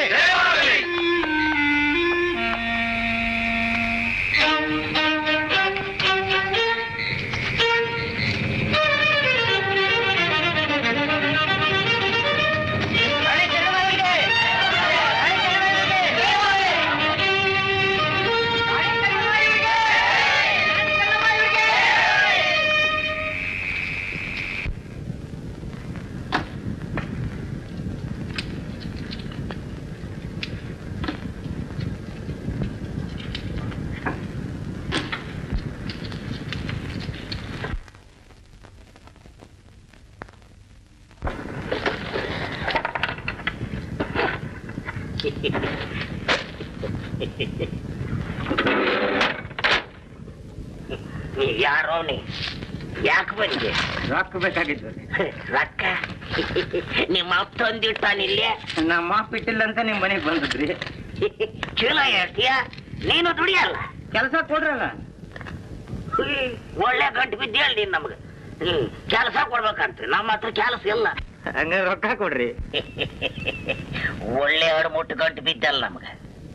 ಯಾರೋ ನೀ ಯಾಕೆ ಬಂದೆ ರೊಕ್ಕ ಬೇಕಾಗಿದ್ದು ರೊಕ್ಕ ನಿಮ್ಮ ಅಪ್ಪ ತಂದಿಟ್ಟಾನಿಲ್ಲೇ ನಮ್ಮ ಅಪ್ಪ ಇಟ್ಟಿಲ್ಲ ಅಂತ ನಿಮ್ ಮನೆಗೆ ಬಂದದ್ರಿ ಚೀಲ ಹೇಳ್ತೀಯ ನೀನು ದುಡಿಯಲ್ಲ ಕೆಲಸ ಕೊಡ್ರಲ್ಲ ಹ್ಮ್, ಒಳ್ಳೆ ಗಂಟು ಬಿದ್ದೇಳಿ ನೀನ್ ನಮ್ಗೆ ಹ್ಮ್ ಕೆಲಸ ಕೊಡ್ಬೇಕಂತ ನಮ್ಮ ಹತ್ರ ಕೆಲಸ ಇಲ್ಲ ಹಂಗ ರೊಕ್ಕ ಕೊಡ್ರಿ ಒಳ್ಳೆ ಅಡಮುಟ್ಟು ಗಂಟು ಬಿದ್ದಲ್ಲ ನಮ್ಗೆ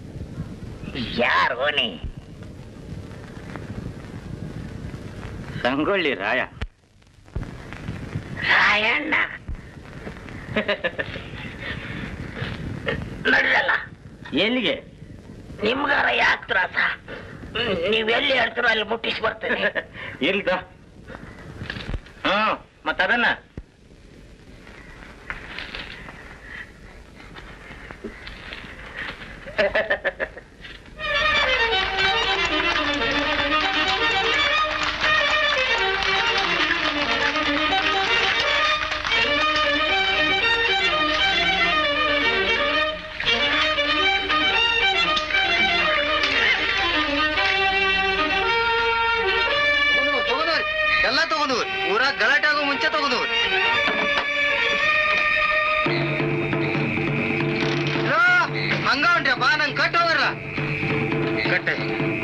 ಯಾರು ನೀ ಸಂಗೊಳ್ಳಿ ರಾಯ ರಾಯಣ್ಣ ನಡ್ರಲ್ಲ ಎಲ್ಲಿಗೆ ನಿಮ್ಗಾರ ಯಾಕೆ ತ್ರಾಸ ಹ್ಮ್, ನೀವೆಲ್ಲಿ ಹೇಳ್ತೀರೋ ಅಲ್ಲಿ ಮುಟ್ಟಿಸಿ ಬರ್ತೇನೆ ಇಲ್ದ ಹ್ಮ್ ಮತ್ತದನ್ನ ತಗೊಂಡವ್ರಿ ಎಲ್ಲ ತಗೊಂಡವ್ರಿ ಊರಾಗ ಗಲಾಟೆ ಆಗೋ ಮುಂಚೆ ತಗೊಂಡವ್ರಿ ಹಂಗ ಹೊಂಟ್ರಪ್ಪ ನಂಗೆ ಕಟ್ ಹೋಗ್ರಲ್ಲ ಕಟ್ಟೆ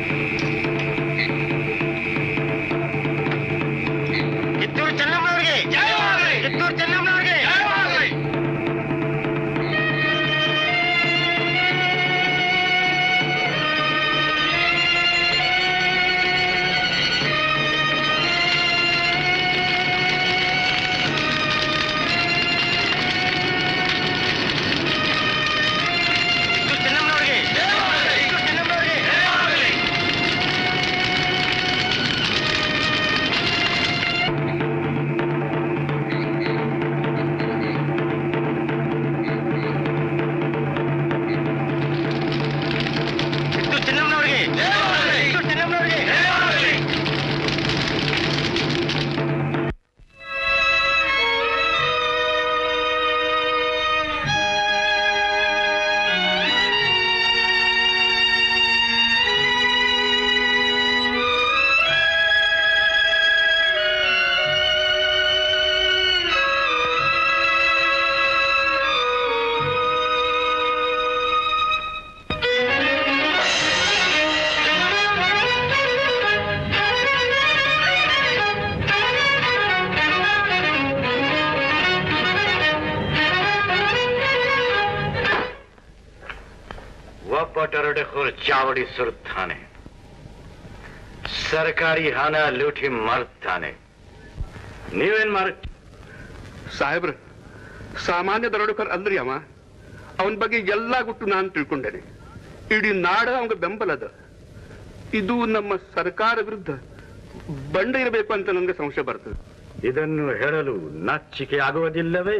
ಕಿತ್ತೂರು ಚೆನ್ನಮ್ಮನವ್ರಿಗೆ ಕಿತ್ತೂರು ಚೆನ್ನಮ್ಮನವ್ರಿಗೆ ಕಿತ್ತೂರು ಚೆನ್ನಮ್ಮನವ್ರಿಗೆ ಕಿತ್ತೂರು ಚೆನ್ನಮ್ಮನವ್ರಿಗೆ ಕಿತ್ತೂರು ಚೆನ್ನಮ್ಮನವ್ರಿಗೆ ಕಿತ್ತೂರು ಚೆನ್ನಮ್ಮನವ್ರಿಗೆ ಒಬ್ಬಟರಡೆಕೋರ್ ಚಾವಡಿ ಸುರುತ್ತಾನೆ ಸರ್ಕಾರಿ ಹಣ ಲೂಟಿ ಮಾರುತ್ತಾನೆ ನೀವೇನ್ ಮಾರು ಸಾಹೇಬ್ರ ಸಾಮಾನ್ಯ ದರೋಡೆಕೋರ್ ಅಲ್ರಿ ಅವ ಅವನ ಬಗ್ಗೆ ಎಲ್ಲಾ ಗುಟ್ಟು ನಾನು ತಿಳ್ಕೊಂಡೇನೆ ಇಡೀ ನಾಡ ಅವಂಗ ಬೆಂಬಲದ ಇದು ನಮ್ಮ ಸರ್ಕಾರ ವಿರುದ್ಧ ಬಂಡ ಇರಬೇಕು ಅಂತ ನನಗೆ ಸಂಶಯ ಬರ್ತದೆ ಇದನ್ನು ಹೇಳಲು ನಾಚಿಕೆ ಆಗುವುದಿಲ್ಲವೇ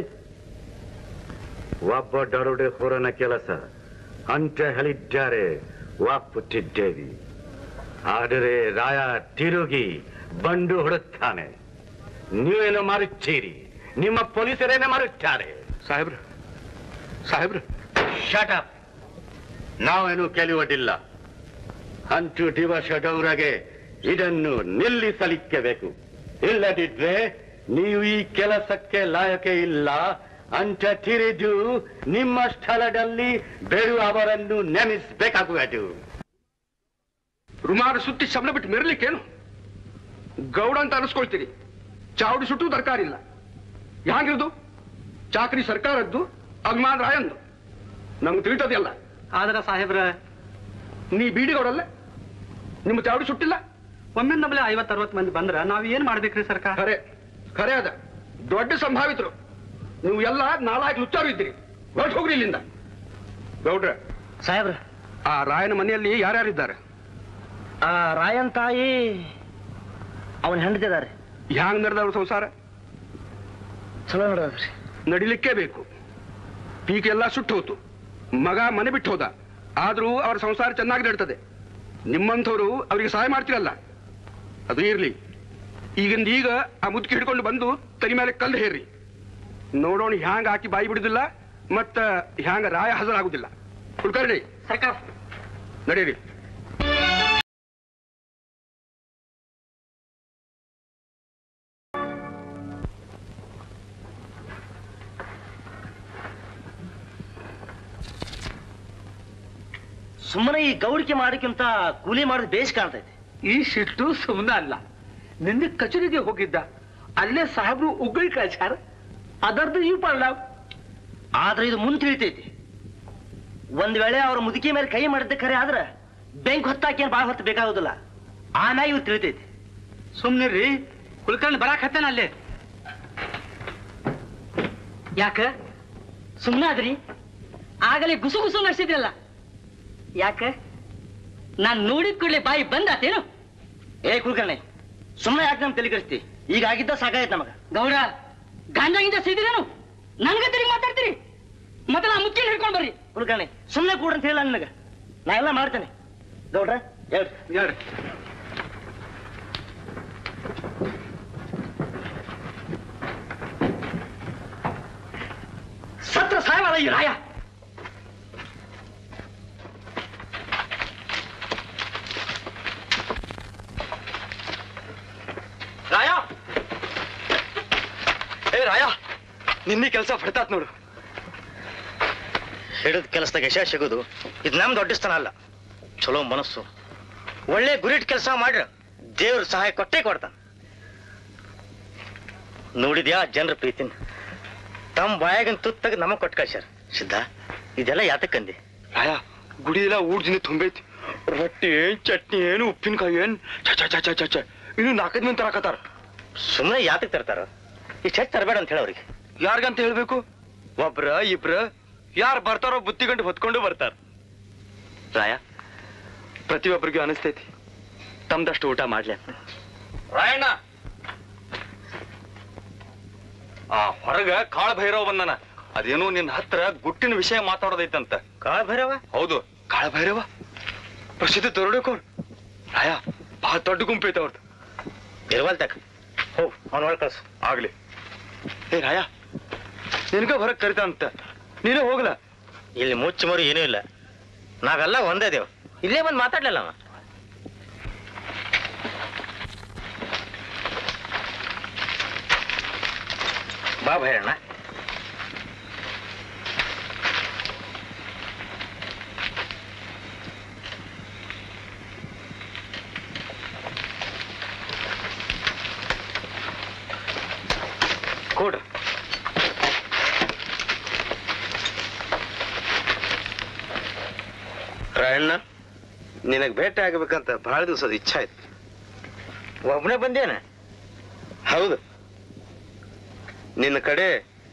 ಒಬ್ಬ ದರೋಡೆಕೋರನ ಕೆಲಸ ಅಂತ ಹೇಳಿದ್ದಾರೆ ಒಪ್ಪುತ್ತಿದ್ದೇವೆ ಆದರೆ ರಾಯ ತಿರುಗಿ ಬಂಡು ಹೊಡುತ್ತಾನೆ ನೀವೇನು ಮಾರುತ್ತೀರಿ ನಿಮ್ಮ ಪೊಲೀಸರೇನೇ ಮಾರುತ್ತಾರೆ ಸಾಹೇಬ್ರ ಸಾಹೇಬ್ರ ಶಟ್ ಅಪ್ ನಾವೇನು ಕೇಳುವುದಿಲ್ಲ ಅಂತೂ ದಿವಸ ಡೌರಗೆ ಇದನ್ನು ನಿಲ್ಲಿಸಲಿಕ್ಕೆ ಬೇಕು ಇಲ್ಲದಿದ್ರೆ ನೀವು ಈ ಕೆಲಸಕ್ಕೆ ಲಾಯಕೆ ಇಲ್ಲ ಅಂತ ತಿಳಿದು ನಿಮ್ಮ ಸ್ಥಳದಲ್ಲಿ ಬೇಡುವವರನ್ನು ನೇಮಿಸಬೇಕಾಗುವುದು ರುಮಾರು ಸುತ್ತಿ ಶಬ್ದ ಬಿಟ್ಟು ಮೆರಲಿಕ್ಕೇನು ಗೌಡ ಅಂತ ಅನಿಸ್ಕೊಳ್ತೀರಿ ಚಾವಡಿ ಸುಟ್ಟು ತರಕಾರಿ ಇಲ್ಲ ಹ್ಯಾಂಗಿರೋದು ಚಾಕ್ರಿ ಸರ್ಕಾರದ್ದು ಅಭಿಮಾನ್ ರಾಯಂದು ನಮ್ಗೆ ತಿಳಿತದೆಲ್ಲ ಆದ್ರ ಸಾಹೇಬ್ರ ನೀ ಬೀಡಿಗೌಡಲ್ಲ ನಿಮ್ಮ ಚಾವಡಿ ಸುಟ್ಟಿಲ್ಲ ಒಮ್ಮೆ ನಮ್ಮಲ್ಲಿ ಐವತ್ ಅರವತ್ ಮಂದಿ ಬಂದ್ರ ನಾವ್ ಏನ್ ಮಾಡ್ಬೇಕ್ರಿ ಸರ್ಕಾರ ಖರೆ ಖರೆ ಅದ ದೊಡ್ಡ ಸಂಭಾವಿತರು ನೀವು ಎಲ್ಲ ನಾಲ್ಕು ಲುಚ್ಚಾರು ಇದ್ದೀರಿ ಹೊರಟು ಹೋಗ್ರಿ ಇಲ್ಲಿಂದ ಗೌಡ್ರ ಸಾಹೇಬ್ರ ಆ ರಾಯನ ಮನೆಯಲ್ಲಿ ಯಾರ್ಯಾರಿದ್ದಾರೆ ಆ ರಾಯನ್ ತಾಯಿ ಅವನ ಹೆಂಡತಿದಾರೆ ಹ್ಯಾಂಗ್ ನಡೆದವ್ರ ಸಂಸಾರ ಚಲೋ ನೋಡ್ರಿ ನಡಿಲಿಕ್ಕೇ ಬೇಕು ಪೀಕ್ ಎಲ್ಲ ಸುಟ್ಟು ಹೋತು ಮಗ ಮನೆ ಬಿಟ್ಟು ಹೋದ ಆದ್ರೂ ಅವ್ರ ಸಂಸಾರ ಚೆನ್ನಾಗಿ ನಡ್ತದೆ ನಿಮ್ಮಂಥವ್ರು ಅವರಿಗೆ ಸಹಾಯ ಮಾಡ್ತೀರಲ್ಲ ಅದು ಇರ್ಲಿ ಈಗಿಂದ ಈಗ ಆ ಮುದುಕಿ ಹಿಡ್ಕೊಂಡು ಬಂದು ತಲೆ ಮೇಲೆ ಕಲ್ಲು ಹೇರ್ರಿ ನೋಡೋಣ ಹ್ಯಾಂಗ ಹಾಕಿ ಬಾಯಿ ಬಿಡುದಿಲ್ಲ ಮತ್ತ ಹ್ಯಾಂಗ ರಾಯ ಹಾಜರಾಗುದಿಲ್ಲ ಕುಲ್ಕರ್ಣಿ ಸರ್ಕಾರ ನಡೀರಿ ಸುಮ್ಮನೆ ಈ ಗೌಡಿಕೆ ಮಾಡೋಕ್ಕಿಂತ ಕೂಲಿ ಮಾಡೋದು ಬೇಸ್ ಕಾಣ್ತೈತಿ ಈ ಸಿಟ್ಟು ಸುಮ್ಮನೆ ಅಲ್ಲ ನಿನ್ನೆ ಕಚೇರಿಗೆ ಹೋಗಿದ್ದ ಅಲ್ಲೇ ಸಾಹೇಬ್ರು ಉಗ್ಳಿ ಕಳ್ಸ್ಯಾರ ಅದರ್ದು ಈ ಪಡ್ಲ ಆದ್ರೆ ಇದು ಮುಂದೆ ತಿಳಿತೈತಿ ಒಂದ್ ವೇಳೆ ಅವ್ರ ಮುದುಕಿ ಮೇಲೆ ಕೈ ಮಾಡಿದ್ದೆ ಖರೆ ಆದ್ರ ಬೆಂಕ್ ಹೊತ್ತಾಕಿ ಬಾಳ ಹೊತ್ತು ಬೇಕಾಗೋದಿಲ್ಲ ಆಮ್ಯಾಗ ಇವ್ ತಿಳಿತೈತಿ ಸುಮ್ನಿರ್ರಿ ಕುಲ್ಕರ್ಣಿ ಬರಾಕ್ ಹತ್ತೇನ ಅಲ್ಲೇ ಯಾಕ ಸುಮ್ಮನಾದ್ರಿ ಆಗಲೇ ಗುಸು ಗುಸು ನಡೆಸಿದ್ರಲ್ಲ ಯಾಕ ನಾನ್ ನೋಡಿದ ಕೂಡಲೇ ಬಾಯಿ ಬಂದಾತೇನು ಏ ಕುಲ್ಕರ್ಣಿ ಸುಮ್ಮನೆ ಯಾಕೆ ನಮ್ ತಲೆ ಕಳಿಸ್ತಿ ಈಗ ಆಗಿದ್ದ ಸಾಕಾಯ್ತು ನಮಗ ಗೌಡ ಗಾಂಜಾಗಿಂದ ಸಿದಿರೇನು ನನ್ಗ ತಿರುಗಿ ಮಾತಾಡ್ತೀರಿ ಮತ್ತೆ ನಾ ಮುಚ್ಚಿನ ಹಿಡ್ಕೊಂಡ್ ಬರ್ರಿ ಕುಲ್ಕರ್ಣಿ ಸುಮ್ಮನೆ ಕೂಡ ಅಂತ ಹೇಳ ನನಗ ನಾ ಎಲ್ಲ ಮಾಡ್ತೇನೆ ಗೌಡ್ರ ಹೇಳ್ರಿ ಹೇಳ್ರಿ ಸತ್ರ ಸಾಯವಾದ ಈ ರಾಯ ರಾಯ ಏ ರಾಯ ನಿನ್ನೆ ಕೆಲಸ ಹೊಡ್ತಾತ್ ನೋಡು ಹಿಡಿದ ಕೆಲಸದಾಗ ಯಶ ಸಿಗೋದು ಇದು ನಮ್ ದೊಡ್ಡಸ್ತನ ಅಲ್ಲ ಚಲೋ ಮನಸ್ಸು ಒಳ್ಳೆ ಗುರಿಟ್ ಕೆಲಸ ಮಾಡ್ರ ದೇವ್ರ ಸಹಾಯ ಕೊಟ್ಟೇ ಕೊಡ್ತಾನ ನೋಡಿದ್ಯಾ ಜನರ ಪ್ರೀತಿನ ತಮ್ಮ ಬಾಯಾಗಿನ ತುತ್ತಾಗ ನಮಗ್ ಕೊಟ್ಟು ಕಳ್ಸ್ಯಾರ ಸಿದ್ಧ ಇದೆಲ್ಲ ಯಾತಕ್ಕಂದಿ ರಾಯ ಗುಡಿ ಎಲ್ಲ ಊರ್ ಜನ ತುಂಬೈತಿ ರೊಟ್ಟಿ ಏನ್ ಚಟ್ನಿ ಏನು ಉಪ್ಪಿನಕಾಯಿ ಏನ್ ಚ ಚ ಚ ಚ ಚ ಚ ಇನ್ನು ನಾಲ್ಕೈದು ಮಂದಿ ತರಾಕತ್ತಾರ ಸುಮ್ಮನೆ ಯಾತಕ್ ತರ್ತಾರ ಇಷ್ಟು ಹೆಚ್ಚು ತರಬೇಡ ಅಂತ ಹೇಳ ಅವ್ರಿಗೆ ಯಾರ್ಗಂತ ಹೇಳ್ಬೇಕು ಒಬ್ರ ಇಬ್ರ ಯಾರು ಬರ್ತಾರೋ ಬುತ್ತಿಗಂಡು ಹೊತ್ಕೊಂಡು ಬರ್ತಾರ ರಾಯ ಪ್ರತಿಯೊಬ್ಬರಿಗೂ ಅನಿಸ್ತೈತಿ ತಮ್ದಷ್ಟು ಊಟ ಮಾಡ್ಲಿ ಅಂತ ರಾಯಣ್ಣ ಆ ಹೊರಗ ಕಾಳ ಭೈರವ ಬಂದನ ಅದೇನೋ ನಿನ್ನ ಹತ್ರ ಗುಟ್ಟಿನ ವಿಷಯ ಮಾತಾಡೋದೈತಂತ ಕಾಳ ಭೈರವ ಹೌದು ಕಾಳ ಭೈರವ ಪ್ರಸಿದ್ಧ ದೊರಡಕೋರ್ ರಾಯ ಬಹಳ ದೊಡ್ಡ ಗುಂಪೈತೆ ಅವ್ರದ್ದು ಇರ್ವಲ್ ತಕ ಹೋಗ್ ಅವ್ನ ಒಳಗೆ ಕಳ್ಸು ಆಗ್ಲಿ ಏ ರಾಯ ನಿನಗ ಹೊರಗ್ ಕರಿತಾನಂತ ನೀನೇ ಹೋಗ್ಲ ಇಲ್ಲಿ ಮುಚ್ಚು ಮರು ಏನೂ ಇಲ್ಲ ನಾವೆಲ್ಲ ಒಂದೇ ದೇವ್ ಇಲ್ಲೇ ಬಂದು ಮಾತಾಡ್ಲಿಲ್ಲ ಅವ ಬಾ ಭೈರಣ್ಣ ಕೊಡ್ರಿ ರಾಯಣ್ಣ ನಿನಗ್ ಭೇಟಿ ಆಗ್ಬೇಕಂತ ಬಹಳ ದಿವಸದ ಇಚ್ಛೆ ಆಯ್ತು ಒಬ್ಬನೇ ಬಂದೇನ ಹೌದು ನಿನ್ನ ಕಡೆ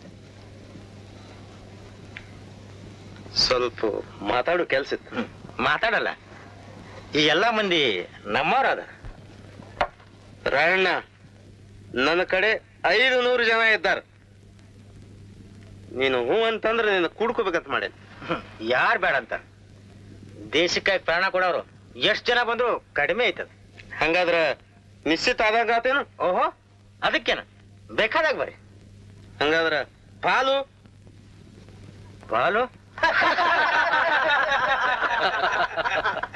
ಸ್ವಲ್ಪ ಮಾತಾಡೋ ಕೆಲ್ಸ ಇತ್ತು ಮಾತಾಡಲ್ಲ ಈ ಎಲ್ಲಾ ಮಂದಿ ನಮ್ಮವ್ರ ಅದ ರಾಯಣ್ಣ ನನ್ನ ಕಡೆ ಐದು ನೂರು ಜನ ಇದ್ದಾರೆ ನೀನು ಹೂ ಅಂತಂದ್ರೆ ನಿನ್ನ ಕೂಡ್ಕೋಬೇಕಂತ ಮಾಡೇನಿ ಯಾರು ಬೇಡ ಅಂತ ದೇಶಕ್ಕಾಗಿ ಪ್ರಾಣ ಕೊಡೋರು ಎಷ್ಟು ಜನ ಬಂದ್ರು ಕಡಿಮೆ ಐತದ ಹಂಗಾದ್ರ ನಿಶ್ಚಿತ ಆದಾಗ ಆತೇನು ಓಹೋ ಅದಕ್ಕೇನ ಬೇಕಾದಾಗ ಬರ್ರಿ ಹಂಗಾದ್ರ ಪಾಲು ಪಾಲು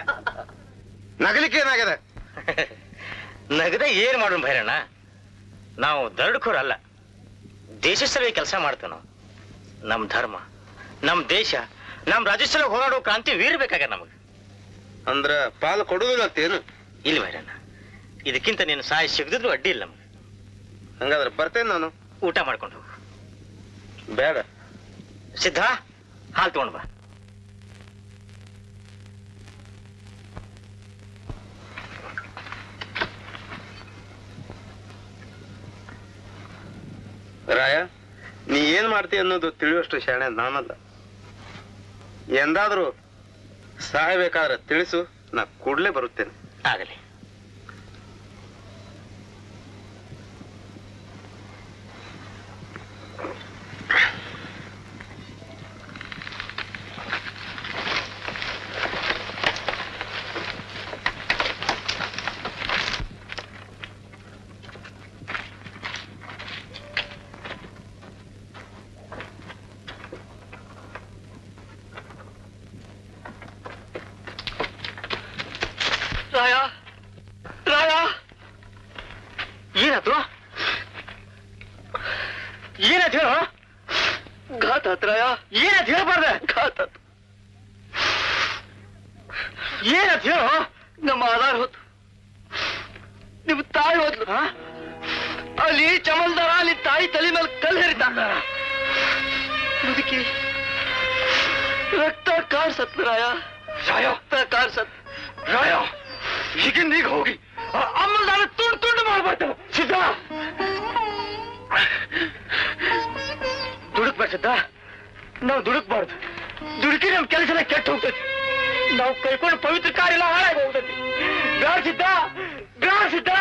ನಗಲಿಕ್ಕೆ ಏನಾಗಿದೆ ನಗದ ಏನ್ ಮಾಡೋಣ ಭೈರಣ್ಣ ನಾವು ದರಡ್ಕೋರಲ್ಲ ದೇಶ ಸಲುವಾಗಿ ಕೆಲಸ ಮಾಡ್ತೇವೆ ನಾವು ನಮ್ಮ ಧರ್ಮ ನಮ್ಮ ದೇಶ ನಮ್ಮ ರಾಜ್ಯಸ್ಥಳ ಹೋರಾಡೋ ಕ್ರಾಂತಿ ವೀರ ಬೇಕಾಗ ನಮಗೆ ಅಂದ್ರ ಪಾಲು ಕೊಡುದಿಲ್ಲ ಅಂತೇನು ಇಲ್ಲ ವೈರಣ್ಣ ಇದಕ್ಕಿಂತ ನೀನು ಸಹಾಯ ಸಿಗದಿದ್ರು ಅಡ್ಡಿ ಇಲ್ಲ ನಮಗೆ ಹಂಗಾದ್ರೆ ಬರ್ತೇನೆ ನಾನು ಊಟ ಮಾಡ್ಕೊಂಡು ಹೋಗು ಬೇಡ ಸಿದ್ಧ ಹಾಲು ತಗೊಂಡು ಬಾ ರಾಯ ನೀ ಏನ್ ಮಾಡ್ತಿ ಅನ್ನೋದು ತಿಳಿಯುವಷ್ಟು ಶಾಣೆ ನಾನಲ್ಲ ಎಂದಾದ್ರೂ ಸಾಯಬೇಕಾದ್ರೆ ತಿಳಿಸು ನಾ ಕೂಡ್ಲೇ ಬರುತ್ತೇನೆ ಆಗಲಿ ರಾಯ ರಾಯ ಏನಾಯ್ತು ಏನಾಯ್ತು ಹೇಳು ಘಾತ ಆತ್ ರಾಯ ಏನಾಯ್ತು ಹೇಳ್ಬಾರ್ದೆ ಘಾತ ಆತ್. ಏನಾಯ್ತು ಹೇಳು ನಮ್ಮ ಆಧಾರ ಹೋತು ನಿಮ್ ತಾಯಿ ಹೋದ್ಲು ಅಲ್ಲಿ ಚಮಲ್ದಾರ ಅಲ್ಲಿ ತಾಯಿ ತಲೆ ಮೇಲೆ ಕಲ್ಲು ಹೇರಿದ್ದ ಮುದುಕಿ ರಕ್ತ ಕಾಡ್ಸತ್ ರಾಯ ರಕ್ತ ಕಾಡ್ಸತ್ ರಾಯ ಈಗಿಂದ ಈಗ ಹೋಗಿ ಅಮ್ಮಲ್ದಾರ ತುಂಡು ತುಂಡು ಮಾಡ್ಬಾರ್ದು ಸಿದ್ಧ ದುಡುಕ್ಬಾರ್ದು ಸಿದ್ಧ ನಾವು ದುಡುಕ್ಬಾರ್ದು ದುಡುಕಿ ನಮ್ ಕೆಲಸನ ಕೆಟ್ಟ ಹೋಗ್ತೈತಿ ನಾವು ಕೈಕೊಂಡು ಪವಿತ್ರ ಕಾರ್ಯ ಎಲ್ಲ ಹಾಳಾಗಿ ಹೋಗ್ತೈತಿ ಬ್ಯಾಡ ಸಿದ್ಧ ಬ್ಯಾಡ ಸಿದ್ಧ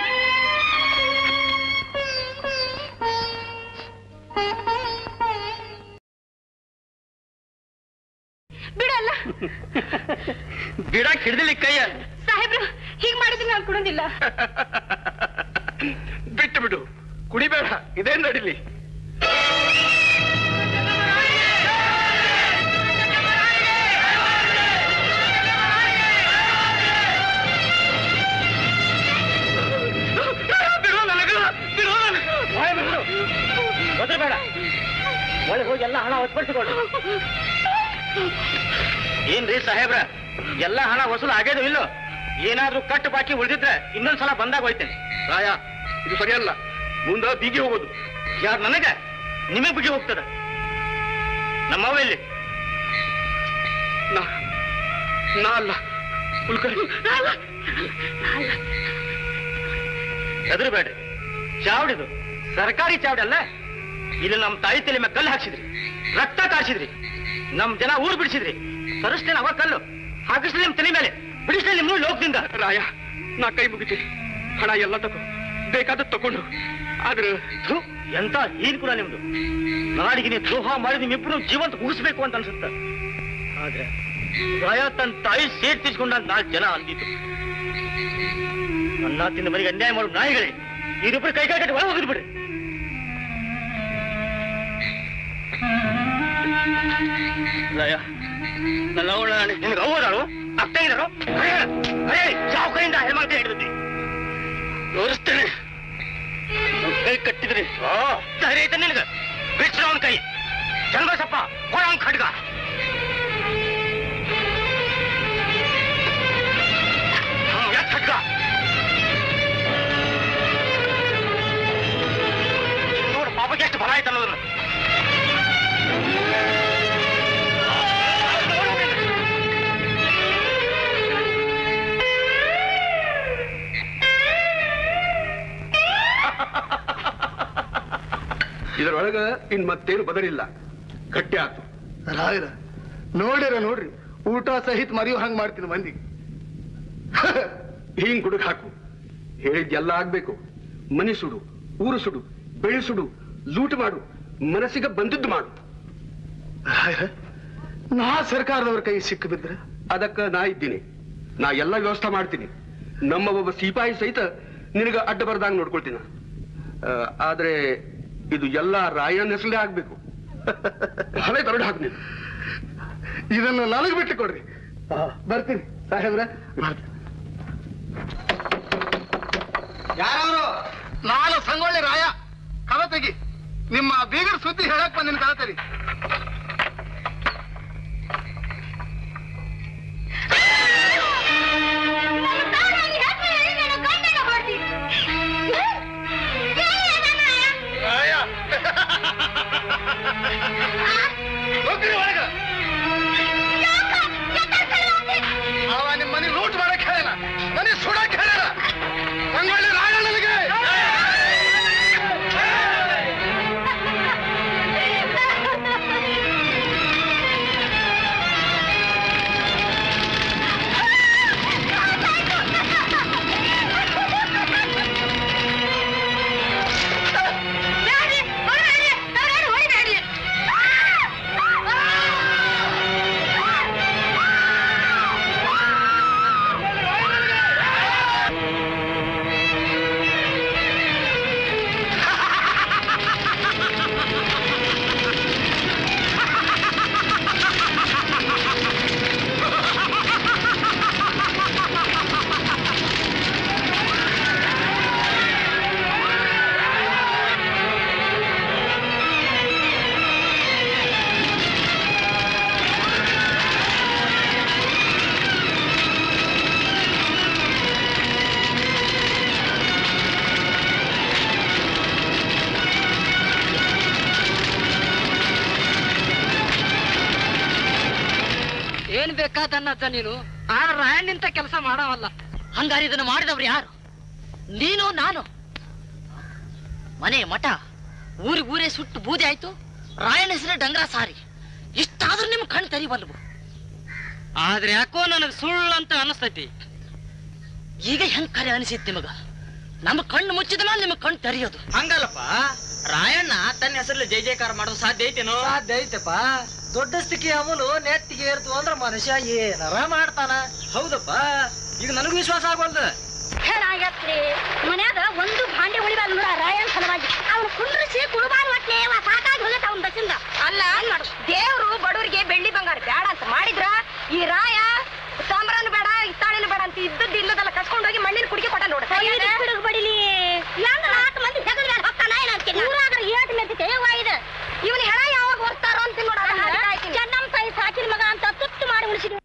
ಬಿಡಲ್ಲ ಬಿಡಕ್ ಹಿಡ್ದಿಲ್ಲ ಕೈಯ ಸಾಹೇಬ್ರು ಹೀಗ್ ಮಾಡಿದ್ರೆ ನಾನು ಕೊಡೋದಿಲ್ಲ ಬಿಟ್ಟು ಬಿಡು ಕುಡಿಬೇಡ ಇದೇನ್ ನಡಿಲಿ ಬೇಡ ಒಳಗೆ ಹೋಗಿ ಎಲ್ಲ ಹಣ ಹೊತ್ಪಡಿಸಿಕೊಳ್ಳಿ ಏನ್ರಿ ಸಾಹೇಬ್ರ ಎಲ್ಲ ಹಣ ವಸೂಲು ಆಗ್ಯದು ಇಲ್ಲೋ ಏನಾದ್ರೂ ಕಟ್ಟು ಬಾಕಿ ಉಳಿದಿದ್ರೆ ಇನ್ನೊಂದ್ಸಲ ಬಂದಾಗ ಹೋಯ್ತೇನೆ ರಾಯ ಇದು ಸರಿಯಲ್ಲ ಮುಂದೆ ಬೀಗಿ ಹೋಗೋದು ಯಾರು ನನಗ ನಿಮಗೆ ಬಿಗಿ ಹೋಗ್ತದ ನಮ್ಮವ ಇಲ್ಲಿ ನಾ ನಾ ಅಲ್ಲ ಕುಲ್ಕರ್ಣಿ ಹೆದರ್ಬೇಡ್ರಿ ಚಾವಡಿದು ಸರ್ಕಾರಿ ಚಾವಡಿ ಅಲ್ಲ ಇಲ್ಲಿ ನಮ್ಮ ತಾಯಿ ತಲೆ ಮೇಲೆ ಕಲ್ಲು ಹಾಕ್ಸಿದ್ರಿ ರಕ್ತ ಕಾಡ್ಸಿದ್ರಿ ನಮ್ ಜನ ಊರ್ ಬಿಡಿಸಿದ್ರಿ ತರಿಸ್ತೇನೆ ಅವ ಕಲ್ಲು ಹಾಕಿಸ್ಲಿ ನಿಮ್ ತಲೆ ಮೇಲೆ ಬಿಡಿಸ್ಲಿ ನಿಮ್ಮ ಲೋಕದಿಂದ ರಾಯ ನಾ ಕೈ ಮುಗಿತೀನಿ ಹಣ ಎಲ್ಲ ತಗೋ ಬೇಕಾದ ತಗೊಂಡು ಆದ್ರೆ ಥು, ಎಂತ ಹೀನ್ ಕೂಡ ನಿಮ್ದು ನಾಡಿಗೆ ನೀವು ದ್ರೋಹ ಮಾಡಿ ನಿಮ್ಮಿಬ್ರು ಜೀವಂತ ಮುಗಿಸ್ಬೇಕು ಅಂತ ಅನ್ಸುತ್ತ ಆದ್ರೆ ರಾಯ ತನ್ನ ತಾಯಿ ಸೇಟ್ ತೀರ್ಸ್ಕೊಂಡ ನಾಲ್ಕು ಜನ ಅಂದಿತ್ತು ಅನ್ನ ತಿಂದ ಮನೆಗೆ ಅನ್ಯಾಯ ಮಾಡೋ ನಾಯಿಗಳೇ ಇವರಿಬ್ರು ಕೈ ಕೈ ಕಟ್ಟಿ ಒಳಗೆ ಹೋಗಿದ್ ಬಿಡ್ರಿ ರಾಯ ನನ್ನ ಅವಳ ನಿನಗೆ ಅವರಾಳು ಅಕ್ಕ ಇದ್ದಾರೋ ಯಾವ ಕೈಯಿಂದ ಹೆಣ್ಮಕ್ಳ ಹಿಡಿದ್ರಿ ತೋರಿಸ್ತೇನೆ ಅವ್ನ್ ಕೈ ಕಟ್ಟಿದ್ರಿ ಧೈರ್ಯ ಐತೆ ನಿನಗ ಬಿಡ್ಸ್ರ ಅವನ ಕೈ ಚಂದ್ರಸಪ್ಪ ಕೊಡ ಅವ್ನ್ ಖಡ್ಗ ಹ್ಮ್, ಯಾಕ್ ಖಡ್ಗ ನೋಡು ಪಾಪಕ್ಕೆ ಎಷ್ಟು ಬಲ ಆಯ್ತು ಅನ್ನೋದನ್ನ ಇದರೊಳಗ ಇನ್ ಮತ್ತೇನು ಬದಲಿಲ್ಲ ಗಟ್ಟಿ ಆತು ರಾಯರ ನೋಡ್ಯಾರ ನೋಡ್ರಿ ಊಟ ಸಹಿತ ಮರಿಯೋ ಹಂಗ್ ಮಾಡ್ತೀನಿ ಮಂದಿ ಹಿಂಗ್ ಕುಡುಕ್ ಹಾಕು ಹೇಳಿದ್ದೆಲ್ಲ ಆಗ್ಬೇಕು ಮನೆ ಸುಡು ಊರು ಸುಡು ಬೆಳೆ ಸುಡು ಲೂಟ್ ಮಾಡು ಮನಸ್ಸಿಗೆ ಬಂದದ್ದು ಮಾಡು ರಾಯರ ನಾ ಸರ್ಕಾರದವ್ರ ಕೈ ಸಿಕ್ಕು ಬಿದ್ರೆ ಅದಕ್ಕ ನಾ ಇದ್ದೀನಿ ನಾ ಎಲ್ಲ ವ್ಯವಸ್ಥೆ ಮಾಡ್ತೀನಿ ನಮ್ಮ ಒಬ್ಬ ಸಿಪಾಯಿ ಸಹಿತ ನಿನಗ ಅಡ್ಡ ಬರ್ದಂಗ್ ನೋಡ್ಕೊಳ್ತೀನಿ ಆ, ಆದ್ರೆ ಇದು ಎಲ್ಲ ರಾಯನ ಹೆಸರೇ ಆಗ್ಬೇಕು ಹಳೆ ದರಡು ಹಾಕು ನೀನು ಇದನ್ನ ನನಗ್ ಬಿಟ್ಟು ಕೊಡ್ರಿ ಆ, ಬರ್ತೀನಿ ಸಾಹೇಬ್ರ ಯಾರವರು ನಾನು ಸಂಗೊಳ್ಳಿ ರಾಯ ಕದ ತೆಗಿ ನಿಮ್ಮ ಬೀಗರ ಸುದ್ದಿ ಹೇಳಕ್ ಬಂದಿನ ಕದ ತೆರಿ ರಾಯ ಹೋಗ್ರಿ ಒಳಗ ಅವ ನಿಮ್ಮ ಮನೆ ಲೂಟ್ ಮಾಡಕ್ ಹೇಳ ಮನೆ ಸುಡಕ್ ಹೇಳ ಸಂಗೊಳ್ಳಿ ರಾಯ ನನಗೆ ಏನ್ ಬೇಕಾದನ್ನಜ್ಜ ನೀನು ಆ ರಾಯಣ್ಣ ನಿಂತ ಕೆಲಸ ಮಾಡವಲ್ಲ ಹಂಗಾರೆ ಇದನ್ನ ಮಾಡಿದವ್ರು ಯಾರು ನೀನು ನಾನು ಮನೆ ಮಠ ಊರಿಗೆ ಊರೇ ಸುಟ್ಟು ಬೂದಿ ಆಯ್ತು ರಾಯಣ್ಣ ಹೆಸರೇ ಡಂಗ್ರ ಸಾರಿ ಇಷ್ಟಾದ್ರೂ ನಿಮ್ ಕಣ್ ತೆರಿಬಲ್ವು ಆದ್ರೆ ಯಾಕೋ ನನಗೆ ಸುಳ್ಳು ಅಂತ ಅನಿಸ್ತೈತಿ ಈಗ ಹೆಂಗ್ ಕರೆ ಅನಿಸಿತ್ ನಿಮಗ ನಮ್ಮ ಕಣ್ಣು ಮುಚ್ಚಿದ ಮೇಲೆ ನಿಮಗ್ ಕಣ್ಣು ತೆರೆಯೋದು ಹಂಗಲ್ಲಪ್ಪ ರಾಯಣ್ಣ ತನ್ನ ಹೆಸರಲ್ಲಿ ಜೈ ಜೈಕಾರ ಮಾಡೋದು ಸಾಧ್ಯ ಐತೇನೋ ಸಾಧ್ಯ ಐತಪ್ಪ ದೊಡ್ಡಸ್ತಿಕೆ ಅವನು ನೆತ್ತಿಗೆ ಏರ್ತು ಅಂದ್ರ ಮನುಷ್ಯ ಏನಾರ ಮಾಡ್ತಾನ ಹೌದಪ್ಪ ಈಗ ನನಗೂ ವಿಶ್ವಾಸ ಆಗವಲ್ದು ಹೇಳಾಗತ್ರಿ ಮನ್ಯಾಗ ಒಂದು ಭಾಂಡೆ ಉಳಿಬಾರ್ದು ನೋಡ ರಾಯನ್ ಸಲುವಾಗಿ ಅವ್ನು ಕುಂಡ್ರಿಸಿ ಕುಡುಬಾರ್ ಒಟ್ನೆ ಸಾಕಾಗಿ ಹೋಗತ್ತ ಅವ್ನ ಬಸ್ಸಿಂದ ಅಲ್ಲ ದೇವ್ರು ಬಡವರಿಗೆ ಬೆಳ್ಳಿ ಬಂಗಾರ ಬೇಡ ಅಂತ ಮಾಡಿದ್ರ ಈ ರಾಯ ತಾಮ್ರನು ಬೇಡ ಹಿತ್ತಾಳಿನ ಬೇಡ ಅಂತ ಇದ್ದದ್ದು ಇಲ್ಲದಲ್ಲ ಕಸ್ಕೊಂಡು ಹೋಗಿ ಮಣ್ಣಿನ ಕುಡಿಕೆ ಕೊಟ್ಟ ನೋಡ ಬಿಡುಗು ಬಡಿಲಿ ಹೆಂಗ ನಾಲ್ಕು ಮಂದಿ ಜಗದ ಮೇಲೆ ಹೋಗ್ತಾನ ಏನ ಅಂತೀನಿ ಊರಾಗ ಏಟ್ ಮೆತ್ತಿತೆ ಇದು ಇವನ್ ಹೆಣ ಯಾವಾಗ ಹೊರ್ತಾರೋ ಅಂತ ನೋಡ ಚೆನ್ನಮ್ಮ ತಾಯಿ ಸಾಕಿನ ಮಗ ಅಂತ ತುತ್ತು ಮಾಡಿ ಉಳಿಸಿದ್ವಿ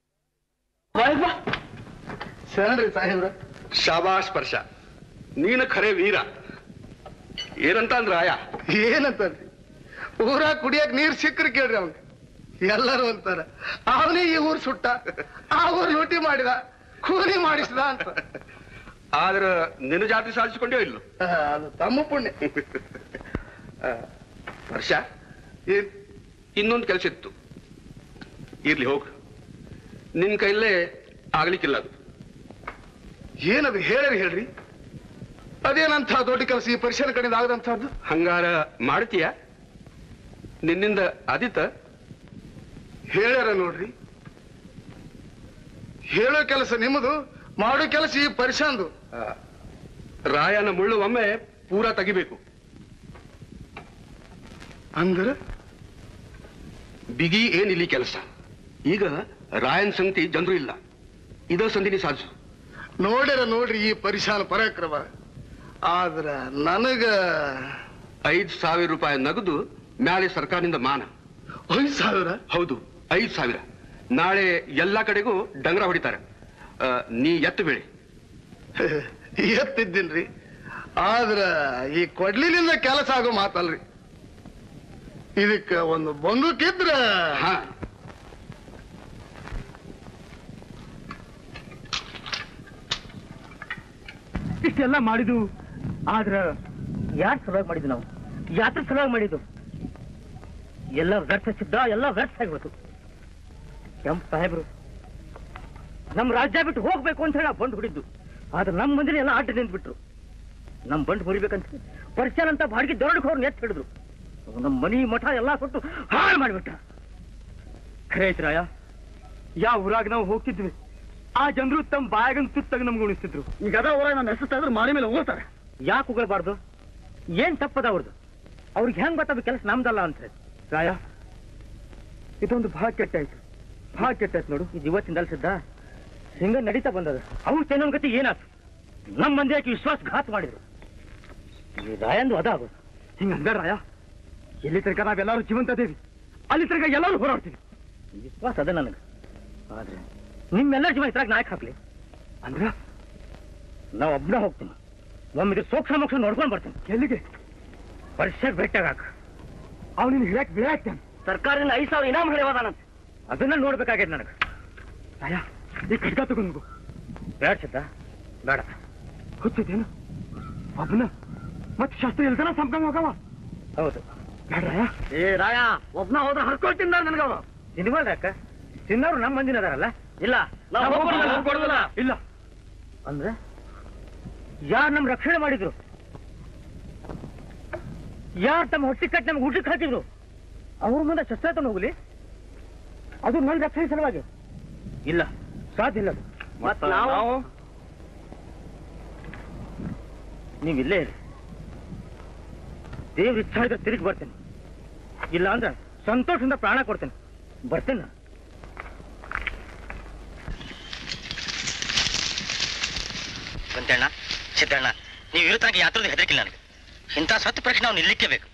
ಶರಣ್ರಿ ಸಾಹೇಬ್ರ ಶಾಬಾಷ್ ಸ್ಪರ್ಶ ನೀನು ಖರೆ ವೀರ ಏನಂತ ಅಂದ್ರ ಆಯ ಏನಂತನ್ರಿ ಊರಾಗ ಕುಡಿಯಕ್ ನೀರ್ ಸಿಕ್ಕ್ರಿ ಕೇಳ್ರಿ ಅವ್ನ್ ಎಲ್ಲರೂ ಅಂತಾರ ಅವನೇ ಈ ಊರ್ ಸುಟ್ಟ ಆ ಊರ್ ಲೂಟಿ ಮಾಡಿದ ಕೂಲಿ ಮಾಡಿಸಿದ ಅಂತ ಆದ್ರ ನಿನ್ನ ಜಾತಿ ಸಾಧಿಸಿಕೊಂಡೇ ಇಲ್ಲು ಆ, ಅದು ತಮ್ಮ ಪುಣ್ಯ ಆ, ವರ್ಷ ಇನ್ನೊಂದು ಕೆಲಸ ಇತ್ತು ಇರ್ಲಿ ಹೋಗು ನಿನ್ ಕೈಲೇ ಆಗ್ಲಿಕ್ಕಿಲ್ಲ ಅದು ಏನದು ಹೇಳ್ರಿ ಹೇಳ್ರಿ ಅದೇನಂತ ದೊಡ್ಡ ಕೆಲಸ ಈ ಪರಿಶೀಲನೆ ಕಡೆಯಿಂದ ಆಗದಂತಹದ್ದು ಹಂಗಾರ ಮಾಡ್ತೀಯ ನಿನ್ನಿಂದ ಆದಿತ್ತ ಹೇಳ್ಯಾರ ನೋಡ್ರಿ ಹೇಳೋ ಕೆಲಸ ನಿಮ್ಮದು ಮಾಡೋ ಕೆಲಸ ಈ ಪರಿಶಾಂದು ಆ, ರಾಯನ ಮುಳ್ಳು ಒಮ್ಮೆ ಪೂರಾ ತೆಗಿಬೇಕು ಅಂದ್ರ ಬಿಗಿ ಏನಿಲ್ಲಿ ಕೆಲಸ ಈಗ ರಾಯನ್ ಸಂಗತಿ ಜನರು ಇಲ್ಲ ಇದ ಸಂಧಿನಿ ಸಾಧಿಸು ನೋಡ್ಯಾರ ನೋಡ್ರಿ ಈ ಪರಿಶಾನ ಪರಾಕ್ರಮ ಆದ್ರ ನನಗ ಐದ್ ಸಾವಿರ ರೂಪಾಯಿ ನಗದು ಮ್ಯಾಲೆ ಸರ್ಕಾರದಿಂದ ಮಾನ ಐದ್ ಸಾವಿರ ಹೌದು ಐದ್ ಸಾವಿರ ನಾಳೆ ಎಲ್ಲಾ ಕಡೆಗೂ ಡಂಗ್ರ ಹೊಡಿತಾರೆ ಆ, ನೀ ಎತ್ತು ಬೇಳೆ ಎತ್ತಿದ್ದೀನ್ರಿ ಆದ್ರ ಈ ಕೊಡ್ಲಿನಿಂದ ಕೆಲಸ ಆಗೋ ಮಾತಲ್ರಿ ಇದಕ್ಕ ಒಂದು ಬಂದೂಕಿದ್ರ ಹಾ ಇಷ್ಟೆಲ್ಲ ಮಾಡಿದ್ದು ಆದ್ರ ಯಾರ್ ಸಲುವಾಗಿ ಮಾಡಿದ್ವಿ ನಾವು ಯಾತ್ರ ಸಲುವಾಗಿ ಮಾಡಿದ್ದು ಎಲ್ಲ ವ್ಯರ್ಥ ಸಿದ್ಧ ಎಲ್ಲ ವ್ಯರ್ಥ ಆಗ್ಬೇಕು ಕೆಂಪ್ ಸಾಹೇಬ್ರು ನಮ್ ರಾಜ್ಯ ಬಿಟ್ಟು ಹೋಗ್ಬೇಕು ಅಂತ ಹೇಳಿ ಬಂದು ಹುಡಿದ್ದು ಆದ್ರೆ ನಮ್ ಮಂದಿನ ಎಲ್ಲ ಅಡ್ಡ ನಿಂತ್ಬಿಟ್ರು ನಮ್ ಬಂಡ್ ಮುರಿಬೇಕಂತ ಪರಿಚಯ ಅಂತ ಬಾಡಿಗೆ ದೊಡ್ಡ ಅವ್ರನ್ನ ಎತ್ತು ಹಿಡಿದ್ರು ನಮ್ ಮನಿ ಮಠ ಎಲ್ಲ ಕೊಟ್ಟು ಹಾಳು ಮಾಡಿಬಿಟ್ಟ ಖರೆ ಐತ್ ರಾಯ ಯಾವ ಊರಾಗ ನಾವು ಹೋಗ್ತಿದ್ವಿ ಆ ಜನರು ತಮ್ಮ ಬಾಯಾಗನ್ ತುತ್ತಾಗ ನಮ್ಗೆ ಉಣಿಸ್ತಿದ್ರು ಈಗ ಅದ ಊರಾಗ ನನ್ನ ಹೆಸರು ತೆಗೆದ್ರೆ ಮಾರಿ ಮೇಲೆ ಹೋಗ್ತಾರೆ ಯಾಕೆ ಉಗಳ್ಬಾರ್ದು ಏನ್ ತಪ್ಪದ ಅವ್ರದ್ದು ಅವ್ರಿಗೆ ಹೆಂಗ್ ಗೊತ್ತಾಗ ಕೆಲಸ ನಮ್ದಲ್ಲ ಅಂತ ರಾಯ ಇದೊಂದು ಬಹಳ ಕೆಟ್ಟಾಯ್ತು ಬಹಳ ಕೆಟ್ಟಾಯ್ತು ನೋಡು ಇದು ಇವತ್ತಿಂದ ಅಲ್ಸಿದ್ದ ಹಿಂಗ ನಡೀತಾ ಬಂದದ ಅವು ಚೆನ್ನನ್ ಗತಿ ಏನಾಯ್ತು ನಮ್ಮ ಮಂದಿ ಯಾಕೆ ವಿಶ್ವಾಸಘಾತ ಮಾಡಿದ್ರು ಈ ರಾಯಂದು ಅದಾಗು ಹಿಂಗ ಅಂಬೇಡ ರಾಯ ಎಲ್ಲಿ ತನಕ ನಾವೆಲ್ಲರೂ ಜೀವಂತ ಅದೇವಿ ಅಲ್ಲಿ ತನಕ ಎಲ್ಲರೂ ಹೋರಾಡ್ತೀವಿ ಈ ವಿಶ್ವಾಸ ಅದ ನನಗೆ ಆದ್ರೆ ನಿಮ್ಮೆಲ್ಲ ಜೀವ ಇದ್ರಾಗ ನಾಯಕ್ ಹಾಕ್ಲಿ ಅಂದ್ರ ನಾ ಒಬ್ಬನ ಹೋಗ್ತೀನಿ ಒಮ್ಮಿಗೆ ಸೂಕ್ಷ್ಮ ಮೋಕ್ಷ ನೋಡ್ಕೊಂಡು ಬರ್ತೀನಿ ಎಲ್ಲಿಗೆ ವರ್ಷಕ್ಕೆ ಭೇಟಿಯಾಗ ಅವನಿನ ಹಿಡಕ್ ಬೀಳಾಕ್ತಾನೆ ಸರ್ಕಾರದಿಂದ ಐದು ಸಾವಿರ ಇನಾಮ್ ಹೇಳಿವಾದಾನಂತೆ ಅದನ್ನ ನೋಡ್ಬೇಕಾಗೈತೆ ನನಗೆ ರಾಯ ಈ ಖಡ್ಗ ತಗೊಂಡು ಬೇಡ ಸಿದ್ಧ ಬೇಡ ಹುಚ್ಚಿದೇನು ಒಬ್ಬನ ಮತ್ತೆ ಶಸ್ತ್ರ ಇಲ್ದನ ಸಂಪಂಗ ಹೋಗವ ಹೌದು ಬೇಡ ರಾಯ ಏ ರಾಯ ಒಬ್ನ ಹೋದ್ರೆ ಹರ್ಕೊಳ್ತೀನಿ ನನಗವ ತಿನ್ವಲ್ ಯಾಕ ತಿನ್ನೋರು ನಮ್ಮ ಮಂದಿನ ಅದಾರಲ್ಲ ಇಲ್ಲ ನಾವ್ ಹೋಗೋದಿಲ್ಲ, ಹೋಗೋದಿಲ್ಲ. ಇಲ್ಲ ಅಂದ್ರೆ ಯಾರು ನಮ್ ರಕ್ಷಣೆ ಮಾಡಿದ್ರು ಯಾರು ತಮ್ಮ ಹೊಟ್ಟಿ ಕಟ್ಟಿ ನಮ್ಗೆ ಊಟಕ್ಕೆ ಹಾಕಿದ್ರು ಅವ್ರ ಮುಂದೆ ಶಸ್ತ್ರ ತಗೊಂಡು ಹೋಗ್ಲಿ ಅದು ನನ್ನ ರಕ್ಷಣೆ ಸಲುವಾಗಿ ಇಲ್ಲ ಸಾಧ್ಯ ಇಲ್ಲ ಅದು. ಮತ್ತ್ ನಾವು? ನೀವು ಇಲ್ಲೇ ಇರಿ ದೇವ್ರ ಇಚ್ಛಾ ಇದ್ರೆ ತಿರುಗಿ ಬರ್ತೇನೆ ಇಲ್ಲ ಅಂದ್ರೆ ಸಂತೋಷದಿಂದ ಪ್ರಾಣ ಕೊಡ್ತೇನೆ ಬರ್ತೇನೆ ನಾನು. ಬಂತಣ್ಣ ಸಿದ್ದಣ್ಣ ನೀವು ಇರೋ ತನಕ ಯಾತ್ರದ ಹೆದರಿಕಿಲ್ಲ ನನಗೆ ಇಂಥ ಸತ್ತು ಪರೀಕ್ಷೆ ನಾವು ನಿಲ್ಲಿಕ್ಕೆ ಬೇಕು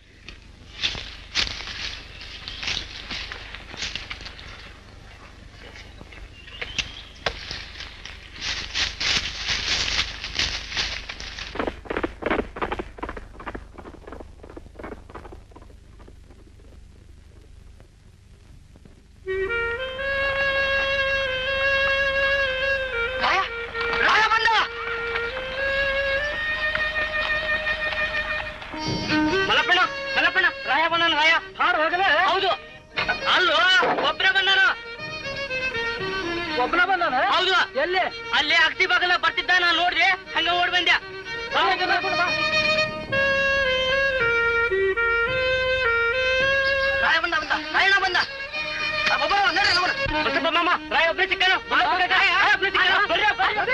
ರಾಯ ರಾಯ ಬಂದ ಮಲಪಣ್ಣ ಮಲಪಣ್ಣ ರಾಯ ಬಂದನ ರಾಯ ಹಾಡು ಹೋಗಲ ಹೌದು ಅಲ್ಲೋ ಒಬ್ರ ಬಂದಾನ ಒಬ್ನ ಬಂದಾನ ಹೌದು ಎಲ್ಲಿ ಅಲ್ಲಿ ಅಗ್ತಿ ಬಾಗಲ ಬರ್ತಿದ್ದ ನಾ ನೋಡ್ರಿ ಹಂಗ ಓಡ್ ಬಂದ್ಯಾ ಬಾ, ಹಂಗ ಬರ್ಬಿಡು, ಬಾ. ರಾಯ ಬಂದ ಬಂದ ರಾಯಣ್ಣ ಬಂದ ಆ, ಬಾಬಾ, ನಡ್ರಿ, ನೋಡು. ಬಸಪ್ಪ ಮಾಮ ರಾಯ ಒಬ್ನೇ ಸಿಕ್ಕನು ರಾಯ ಒಬ್ನೇ ಸಿಕ್ಕನು ಬರ್ರಿ ಬರ್ರಿ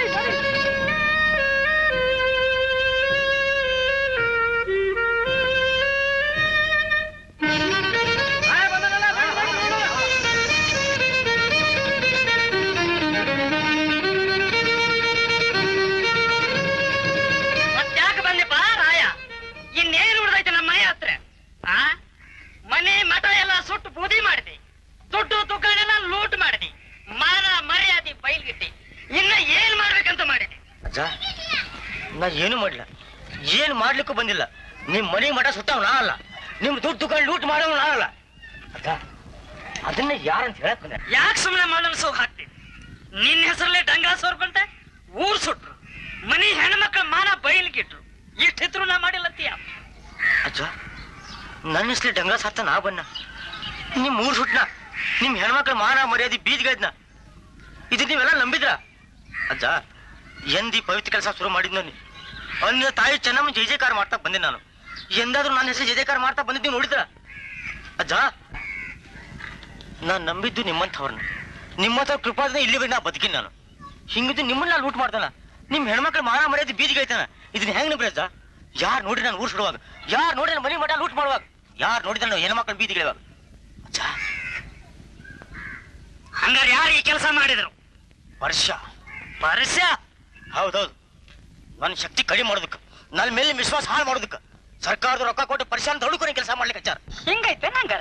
ಮತ್ತ್ಯಾಕೆ ಬಂದೆಪ್ಪ ರಾಯ ಇನ್ನೇನು ಉಳಿದೈತೆ ನಮ್ಮ ಮನೆ ಹತ್ರ ಆ ಮನೆ ಮಠ ಎಲ್ಲ ಸುಟ್ಟು ಬೂದಿ ಮಾಡಿದೆ ದುಡ್ಡು ತುಕ್ಕನೆಲ್ಲ ಲೂಟ್ ಮಾಡಿದೆ ಮಾನ ಮರ್ಯಾದೆ ಬಯಲ್ಗಿಟ್ಟಿ ಇನ್ನ ಏನ್ ಮಾಡ್ಬೇಕಂತ ಮಾಡಿದೆ ಅಜ್ಜ ನಾ ಏನು ಮಾಡಿಲ್ಲ ಏನು ಮಾಡ್ಲಿಕ್ಕೂ ಬಂದಿಲ್ಲ ನಿಮ್ ಮನೆ ಮಠ ಸುತ್ತವ್ ನಾ ಅಲ್ಲ ನಿಮ್ ದುಡ್ಡು ತಗೊಂಡು ಲೂಟ್ ಮಾಡೋನು ನಾ ಅಲ್ಲ ಅಜ್ಜ ಅದನ್ನ ಯಾರಂತ ಹೇಳಕ್ ಬಂದೆ ಯಾಕೆ ಸುಮ್ಮನೆ ಮಾಡಲು ಸೋಗ್ ಹಾಕ್ತೀವಿ ನಿನ್ನ ಹೆಸರಲ್ಲೇ ಡಂಗ ಸೋರ್ಕೊಂಡೆ ಊರ್ ಸುಟ್ರು ಮನಿ ಹೆಣ್ಮಕ್ಳ ಮಾನ ಬಯಲ್ಗಿಟ್ರು ಇಷ್ಟಿದ್ರು ನಾ ಮಾಡಿಲ್ಲತ್ತೀಯ ಅಜ್ಜ ನನ್ನ ಹೆಸರು ಡಂಗ ಸತ್ತ ನಾ ಬನ್ನ ನಿಮ್ ಊರ್ ಸುಟ್ನ ನಿಮ್ ಹೆಣ್ಮಕ್ಳ ಮಾನ ಮರ್ಯಾದೆ ಬೀದಿಗದ್ನ ಇದು ನೀವೆಲ್ಲ ನಂಬಿದ್ರ ಅಜ್ಜ ಎಂದಿ ಪವಿತ್ರ ಕೆಲಸ ಶುರು ಮಾಡಿದ್ನ ನೀ ಅನ್ನ ತಾಯಿ ಚೆನ್ನಮ್ಮ ಜೈ ಜಯಕಾರ ಮಾಡ್ತಾ ಬಂದೆ ನಾನು ಎಂದಾದ್ರೂ ನನ್ನ ಹೆಸರು ಜೈ ಜಯಕಾರ ಮಾಡ್ತಾ ಬಂದಿದ್ದು ನೋಡಿದ್ರ ಅಜ್ಜ ನಾನ್ ನಂಬಿದ್ದು ನಿಮ್ಮಂಥವ್ರನ್ನ ನಿಮ್ಮಂಥ ಕೃಪಾದಿಂದ ಇಲ್ಲಿ ಬಂದು ನಾ ಬದುಕಿನ ನಾನು ಹಿಂಗಿದ್ದು ನಿಮ್ಮನ್ನ ನಾ ಲೂಟ್ ಮಾಡ್ತಾನ ನಿಮ್ ಹೆಣ್ಮಕ್ಳ ಮಾನ ಮರ್ಯಾದೆ ಬೀದಿಗೆ ಐತಾನ ಇದನ್ನ ಹೆಂಗ್ ನಂಬ್ರಿ ಅಜ್ಜ ಯಾರು ನೋಡಿ ನಾನು ಊರ್ ಸುಡುವಾಗ ಯಾರು ನೋಡಿ ನನ್ನ ಮನೆ ಮಠ ಲೂಟ್ ಮಾಡುವಾಗ ಯಾರು ನೋಡಿದ ನಾನು ಹೆಣ್ಮಕ್ಳ ಬೀದಿಗಿಳಿವಾಗ ಹಂಗಾರೆ ಯಾರು ಈ ಕೆಲಸ ಮಾಡಿದ್ರು ವರ್ಷ ವರ್ಷ ಹೌದೌದು ನನ್ನ ಶಕ್ತಿ ಕಡಿಮೆ ಮಾಡೋದಕ್ಕೆ ನನ್ನ ಮೇಲೆ ವಿಶ್ವಾಸ ಹಾಳು ಮಾಡೋದಕ್ಕೆ ಸರ್ಕಾರದ ರೊಕ್ಕ ಕೊಟ್ಟು ಪರಿಶಾಂತ ಹುಡುಕರಿ ಕೆಲಸ ಮಾಡ್ಲಿಕ್ಕೆ ಹಚ್ಚಾರ ಹಿಂಗೈತೆ ಹಂಗಾರ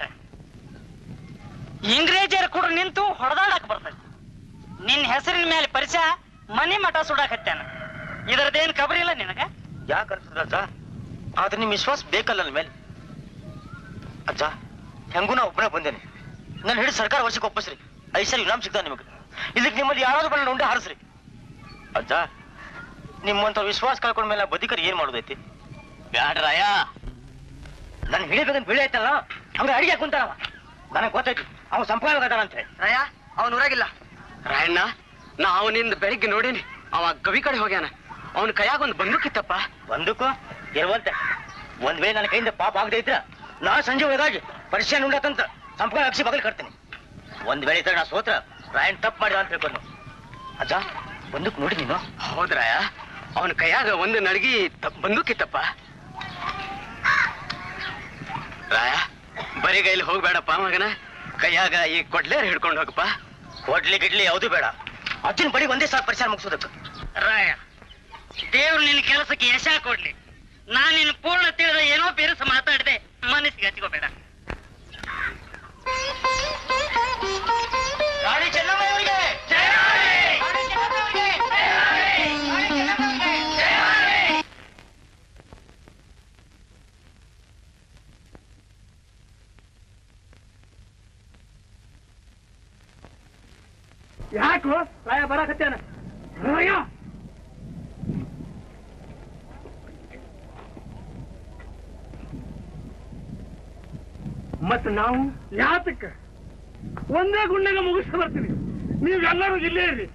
ಇಂಗ್ರೇಜರ ಕೂಡ ನಿಂತು ಹೊಡೆದಾಡಕ್ ಬರ್ತೈತಿ ನಿನ್ನ ಹೆಸರಿನ ಮೇಲೆ ಪರಿಚಯ ಮನೆ ಮಠ ಸುಡಾಕತ್ತಾನ ಇದರದೇನ್ ಖಬರ್ ಇಲ್ಲ ನಿನಗ ಯಾಕೆ ಅನ್ಸುದ್ರ ಅಜ್ಜ ಆದ್ರೆ ನಿಮ್ ವಿಶ್ವಾಸ ಬೇಕಲ್ಲ ನನ್ನ ಮೇಲೆ ಅಜ್ಜ ಹೆಂಗೂ ನಾ ಒಬ್ಬನೇ ಬಂದೇನೆ ನಾನು ಹಿಡಿದು ಸರ್ಕಾರ ವರ್ಷಕ್ಕೆ ಒಪ್ಪಿಸ್ರಿ ಐದು ಸರಿ ಇನಾಮ್ ಸಿಗ್ತಾನೆ ನಿಮಗೆ ಇದಕ್ಕೆ ನಿಮ್ಮಲ್ಲಿ ಯಾರಾದ್ರೂ ಬಂದು ಉಂಡೆ ಹಾರಿಸ್ರಿ ಅಜ್ಜ ನಿಮ್ಮಂತ ವಿಶ್ವಾಸ ಕಳ್ಕೊಂಡ ಮೇಲೆ ಬದುಕರ್ ಏನ್ ಮಾಡೋದೈತಿ ಬ್ಯಾಡ್ರಾಯ ನಾನು ಹಿಡಿಬೇಕಂತ ಬಿಳಿ ಆಯ್ತಲ್ಲ ಹಂಗ ಅಡಿಗೆ ಕುಂತಾನವ ನನಗೆ ಗೊತ್ತೈತಿ ಅವ ಸಂಪಾದಕ ಅಂತ ಹೇಳಿ ರಾಯ ಅವನು ಊರಾಗಿಲ್ಲ ರಾಯಣ್ಣ ನಾ ಅವನಿಂದ ಬೆಳಿಗ್ಗೆ ನೋಡೀನಿ ಅವ ಗವಿ ಕಡೆ ಹೋಗ್ಯಾನ ಅವನ ಕೈಯಾಗ ಒಂದು ಬಂದೂಕಿತ್ತಪ್ಪ ಬಂದೂಕು ಇರುವಂತೆ ಒಂದ್ ವೇಳೆ ನನ್ನ ಕೈಯಿಂದ ಪಾಪ ಆಗದೆ ಇದ್ರ ನಾ ಸಂಜೆ ಒಳಗಾಗಿ ಪರಿಚಯ ಉಂಡಾತಂತ ಸಂಪರ್ಕ ಅಕ್ಷಿ ಬಗಲ್ ಕಟ್ತೀನಿ ಒಂದ್ ವೇಳೆ ಇದ್ರೆ ನಾ ಸೋತ್ರ ರಾಯನ್ ತಪ್ಪು ಮಾಡಿದ ಅಂತ ತಿಳ್ಕೊಂಡು ಅಜ್ಜ ಬಂದೂಕ್ ನೋಡಿ ನೀನು ಹೌದ್ರಾಯ ಅವನ ಕೈಯಾಗ ಒಂದು ನಡಗಿ ತ- ಬಂದೂಕಿತ್ತಪ್ಪ ರಾಯ ಬರೀ ಗೈಲಿ ಹೋಗ್ಬೇಡಪ್ಪ ಮಗನ ಕೈಯಾಗ ಈ ಕೊಡ್ಲೇರ್ ಹಿಡ್ಕೊಂಡು ಹೋಗಪ್ಪ ಕೊಡ್ಲಿ ಗಿಡ್ಲಿ ಯಾವುದು ಬೇಡ ಅಜ್ಜನ ಬಡಿ ಒಂದೇ ಸಾಕು ಪರಿಸರ ಮುಗಿಸೋದಕ್ಕೆ ರಾಯ ದೇವ್ರು ನಿನ್ನ ಕೆಲಸಕ್ಕೆ ಯಶ ಕೊಡ್ಲಿ ನಾನು ನಿನ್ನ ಪೂರ್ಣ ತಿಳಿದ ಏನೋ ಬೇರೆಸ ಮಾತಾಡಿದೆ ಮನಸ್ಸಿಗೆ ಹಚ್ಕೋಬೇಡ ರಾಣಿ ಚೆನ್ನಮ್ಮನವರಿಗೆ ಯಾಕೋ ರಾಯ ಬರಾಕತ್ತೇನ ರಾಯ ಮತ್ ನಾವು ಯಾತಕ್ಕ ಒಂದೇ ಗುಂಡೆಗೆ ಮುಗಿಸ್ಕೊ ಬರ್ತೀನಿ ನೀವೆಲ್ಲರೂ ಇಲ್ಲೇ ಇರ್ರಿ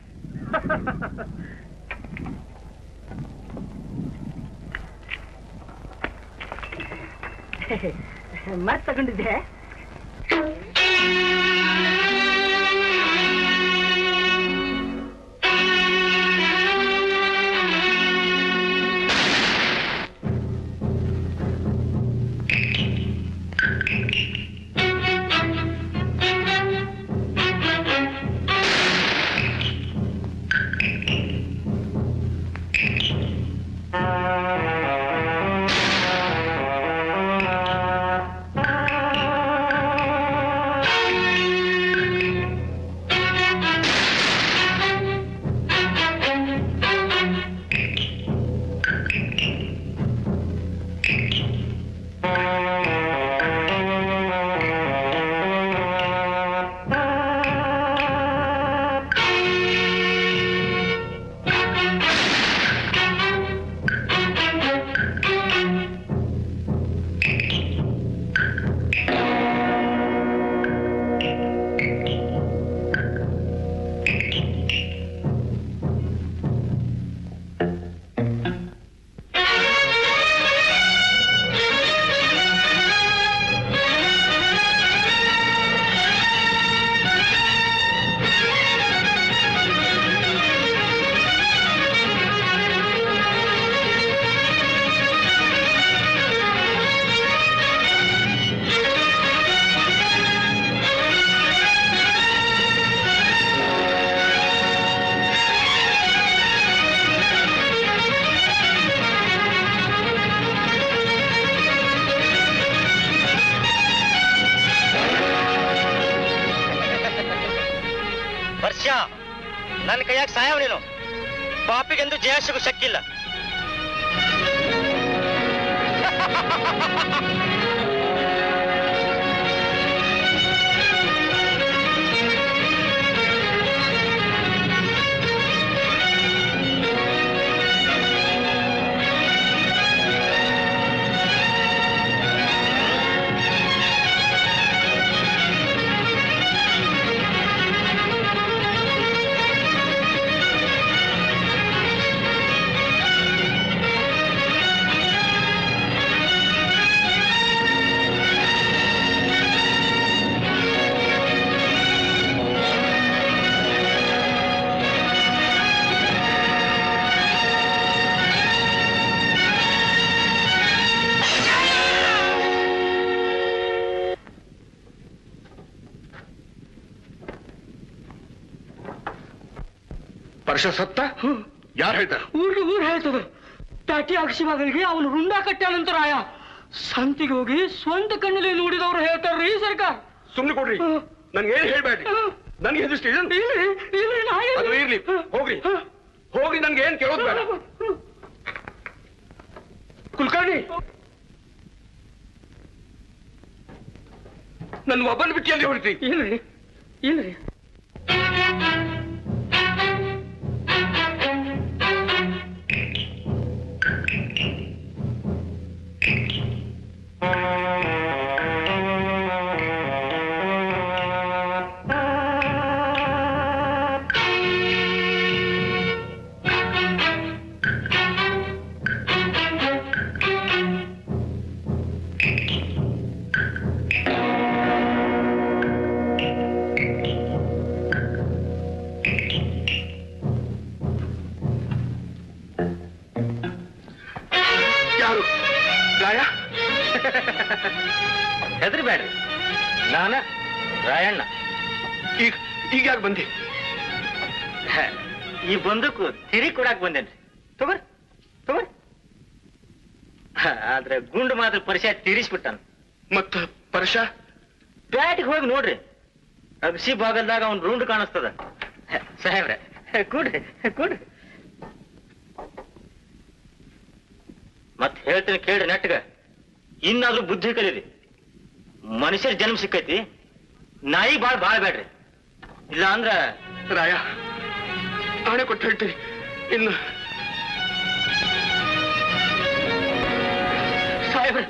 ಮತ್ ತಗೊಂಡಿದ್ದೆ ವರ್ಷ ನನ್ನ ಕೈಯಾಗ ಸಾಯವ ನೀನು ಪಾಪಿಗೆಂದು ಜಯ ಸಿಗು ಶಕ್ಕಿಲ್ಲ ಪರ್ಷ ಸತ್ತ ಯಾರು ಹೇಳ್ತಾರೆ ಊರಿಗೆ ಊರ್ ಹೇಳ್ತದೆ ಟಾಟಿ ಅಕ್ಷಿ ಮಗಳಿಗೆ ಅವನು ರುಂಡ ಕಟ್ಟಾನಂತ ರಾಯ ಸಂತಿಗೆ ಹೋಗಿ ಸ್ವಂತ ಕಣ್ಣಲ್ಲಿ ನೋಡಿದವ್ರು ಹೇಳ್ತಾರ್ರಿ ಸರ್ಕಾರ ಸುಮ್ನೆ ಕೊಡ್ರಿ ನನ್ಗೆ ಏನ್ ಹೇಳ್ಬೇಡ್ರಿ ನನ್ಗೆ ಹೆದರ್ಸ್ತಿ ಅದು ಇರ್ಲಿ ಹೋಗ್ರಿ ಹೋಗ್ರಿ ನನ್ಗೆ ಏನ್ ಕೇಳೋದು ಬೇಡ ಕುಲಕರ್ಣಿ ನನ್ನ ಒಬ್ಬನ ಬಿಟ್ಟು ಎಲ್ಲಿ ಹೊಡಿತಿ ಇಲ್ರಿ ಇಲ್ರಿ ಯಾರು ರಾಯ ಹೆದರ್ಬೇಡ್ರಿ ನಾನ ರಾಯಣ್ಣ ಈಗ ಈಗ ಯಾಕೆ ಬಂದಿ ಈ ಬಂದಕ್ಕೂ ತಿರಿ ಕೊಡಾಕ್ ಬಂದೇನ್ರಿ ತಗೋರಿ ತಗೋರಿ ಆದ್ರೆ ಗುಂಡು ಮಾತ್ರ ಪರಿಚಯ ತೀರಿಸ್ಬಿಟ್ಟಾನ ಮತ್ತ ಪರ್ಷ ಬ್ಯಾಟಿಗೆ ಹೋಗಿ ನೋಡ್ರಿ ಅಗಸಿ ಭಾಗಲ್ದಾಗ ಅವ್ನ್ ರೂಂಡ್ ಕಾಣಿಸ್ತದ ಸಾಹೇಬ್ರೆ ಕೂಡ್ರಿ ಕೂಡ್ರಿ ಮತ್ ಹೇಳ್ತೀನಿ ಕೇಳ್ರಿ ನೆಟ್ಗ ಇನ್ನಾದ್ರೂ ಬುದ್ಧಿ ಕಲೀರಿ ಮನುಷ್ಯರ ಜನ್ಮ ಸಿಕ್ಕೈತಿ ನಾಯಿ ಬಾಳ್ ಬಾಳ್ ಬೇಡ್ರಿ ಇಲ್ಲ ಅಂದ್ರ ರಾಯ ಆಣೆ ಕೊಟ್ಟು ಹೇಳ್ತೀನಿ ಇನ್ನು ಸಾಹೇಬ್ರೆ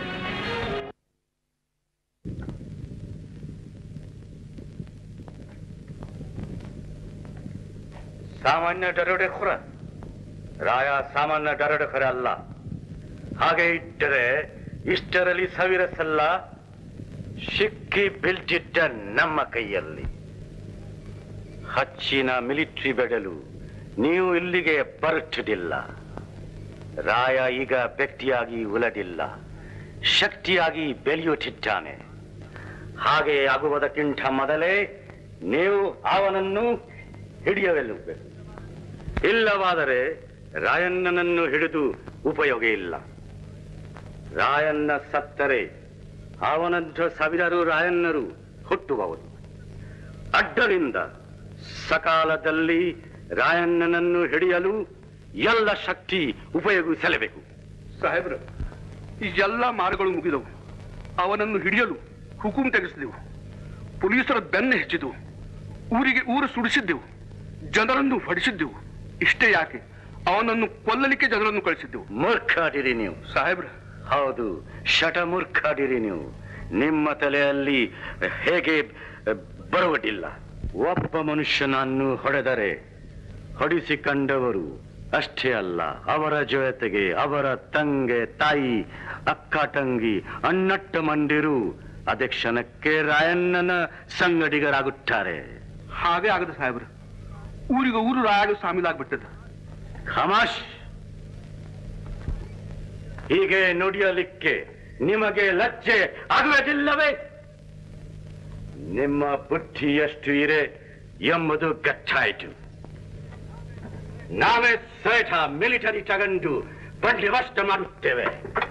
ಸಾಮಾನ್ಯ ದರೋಡೆಖೋರ ರಾಯ ಸಾಮಾನ್ಯ ದರೋಡೆಖೋರ ಅಲ್ಲ ಹಾಗೆ ಇಟ್ಟರೆ ಇಷ್ಟರಲ್ಲಿ ಸಾವಿರ ಸಲ ಸಿಕ್ಕಿ ಬೀಳ್ತಿದ್ದ ನಮ್ಮ ಕೈಯಲ್ಲಿ ಹಚ್ಚಿನ ಮಿಲಿಟರಿ ಬೆಡಲು ನೀವು ಇಲ್ಲಿಗೆ ಬರುತ್ತಿದ್ದಿಲ್ಲ ರಾಯ ಈಗ ವ್ಯಕ್ತಿಯಾಗಿ ಉಲದಿಲ್ಲ ಶಕ್ತಿಯಾಗಿ ಬೆಳೆಯುತ್ತಿದ್ದಾನೆ ಹಾಗೆ ಆಗುವುದಕ್ಕಿಂತ ಮೊದಲೇ ನೀವು ಅವನನ್ನು ಹಿಡಿಯಬೇಕು ಇಲ್ಲವಾದರೆ ರಾಯಣ್ಣನನ್ನು ಹಿಡಿದು ಉಪಯೋಗ ಇಲ್ಲ ರಾಯಣ್ಣ ಸತ್ತರೆ ಅವನಂಥ ಸಾವಿರಾರು ರಾಯಣ್ಣರು ಹುಟ್ಟುವವರು ಅಡ್ಡರಿಂದ ಸಕಾಲದಲ್ಲಿ ರಾಯಣ್ಣನನ್ನು ಹಿಡಿಯಲು ಎಲ್ಲ ಶಕ್ತಿ ಉಪಯೋಗಿಸಲೇಬೇಕು ಸಾಹೇಬ್ರ ಈ ಎಲ್ಲ ಮಾರ್ಗಗಳು ಮುಗಿದವು ಅವನನ್ನು ಹಿಡಿಯಲು ಹುಕುಂ ತೆಗೆಸಿದೆವು ಪೊಲೀಸರ ಬೆನ್ನು ಹೆಚ್ಚಿದವು ಊರಿಗೆ ಊರು ಸುಡಿಸಿದ್ದೆವು ಜನರನ್ನು ಹೊಡಿಸಿದ್ದೆವು ಇಷ್ಟೇ ಯಾಕೆ ಅವನನ್ನು ಕೊಲ್ಲಲಿಕ್ಕೆ ಜನರನ್ನು ಕಳಿಸಿದ್ದೆವು ಮೂರ್ಖಾಡಿರಿ ನೀವು ಸಾಹೇಬ್ರ ಹೌದು ಶಟ ಮೂರ್ಖಾಡಿರಿ ನೀವು ನಿಮ್ಮ ತಲೆಯಲ್ಲಿ ಹೇಗೆ ಬರುವುದಿಲ್ಲ ಒಬ್ಬ ಮನುಷ್ಯನನ್ನು ಹೊಡೆದರೆ ಹೊಡಿಸಿಕೊಂಡವರು ಅಷ್ಟೇ ಅಲ್ಲ ಅವರ ಜೊತೆಗೆ ಅವರ ತಂಗೆ ತಾಯಿ ಅಕ್ಕ ತಂಗಿ ಅಣ್ಣಟ್ಟ ಮಂದಿರು ಅದೇ ಕ್ಷಣಕ್ಕೆ ರಾಯಣ್ಣನ ಸಂಗಡಿಗರಾಗುತ್ತಾರೆ ಹಾಗೆ ಆಗದ ಸಾಹೇಬ್ರ ಊರಿಗೆ ಊರು ರಾಯರು ಸಾಮೀಲಾಗ್ಬಿಟ್ಟದ ಖಮಾಶ್ ಹೀಗೆ ನುಡಿಯಲಿಕ್ಕೆ ನಿಮಗೆ ಲಜ್ಜೆ ಆಗುವುದಿಲ್ಲವೇ ನಿಮ್ಮ ಬುದ್ಧಿ ಎಷ್ಟು ಇರೆ ಎಂಬುದು ಗಚ್ಚಾಯಿತು ನಾವೇ ಸೇಠ ಮಿಲಿಟರಿ ತಗೊಂಡು ಬಂಡಿ ವಷ್ಟ ಮಾಡುತ್ತೇವೆ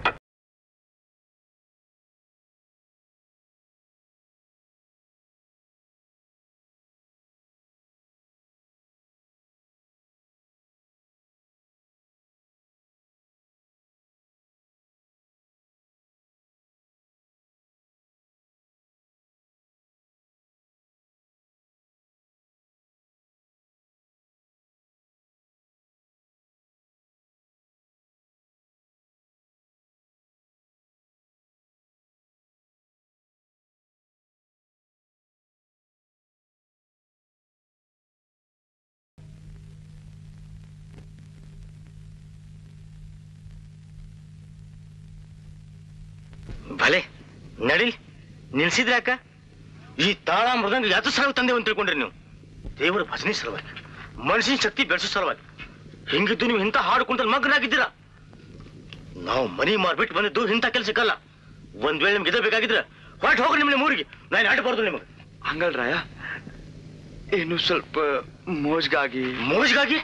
ಭಲೆ ನಡಿ ನಿಲ್ಸಿದ್ರೆ ಅಕ್ಕ ಈ ತಾಳ ಮೃದಂಗ ಯಾತ ಸಲುವಾಗಿ ತಂದೆ ಅಂತ ತಿಳ್ಕೊಂಡ್ರಿ ನೀವು ದೇವರ ಭಜನೆ ಸಲುವಾಗಿ ಮನುಷ್ಯನ ಶಕ್ತಿ ಬೆಳೆಸೋ ಸಲುವಾಗಿ ಹಿಂಗಿದ್ದು ನೀವು ಇಂಥ ಹಾಡು ಕುಂತಲ್ಲಿ ಮಗ್ನಾಗಿದ್ದೀರಾ ನಾವು ಮನಿ ಮಾರ್ಬಿಟ್ಟು ಬಂದಿದ್ದು ಇಂಥ ಕೆಲಸಕ್ಕಲ್ಲ ಒಂದ್ ವೇಳೆ ನಿಮ್ಗೆ ಇದೇ ಬೇಕಾಗಿದ್ರೆ ಹೊರಟು ಹೋಗ್ರಿ ನಿಮ್ಮ ಊರಿಗೆ ನಾನು ಆಡಬಾರ್ದು ನಿಮಗೆ ಹಂಗಲ್ರಾಯ ಇನ್ನು ಸ್ವಲ್ಪ ಮೋಜ್ಗಾಗಿ ಮೋಜ್ಗಾಗಿ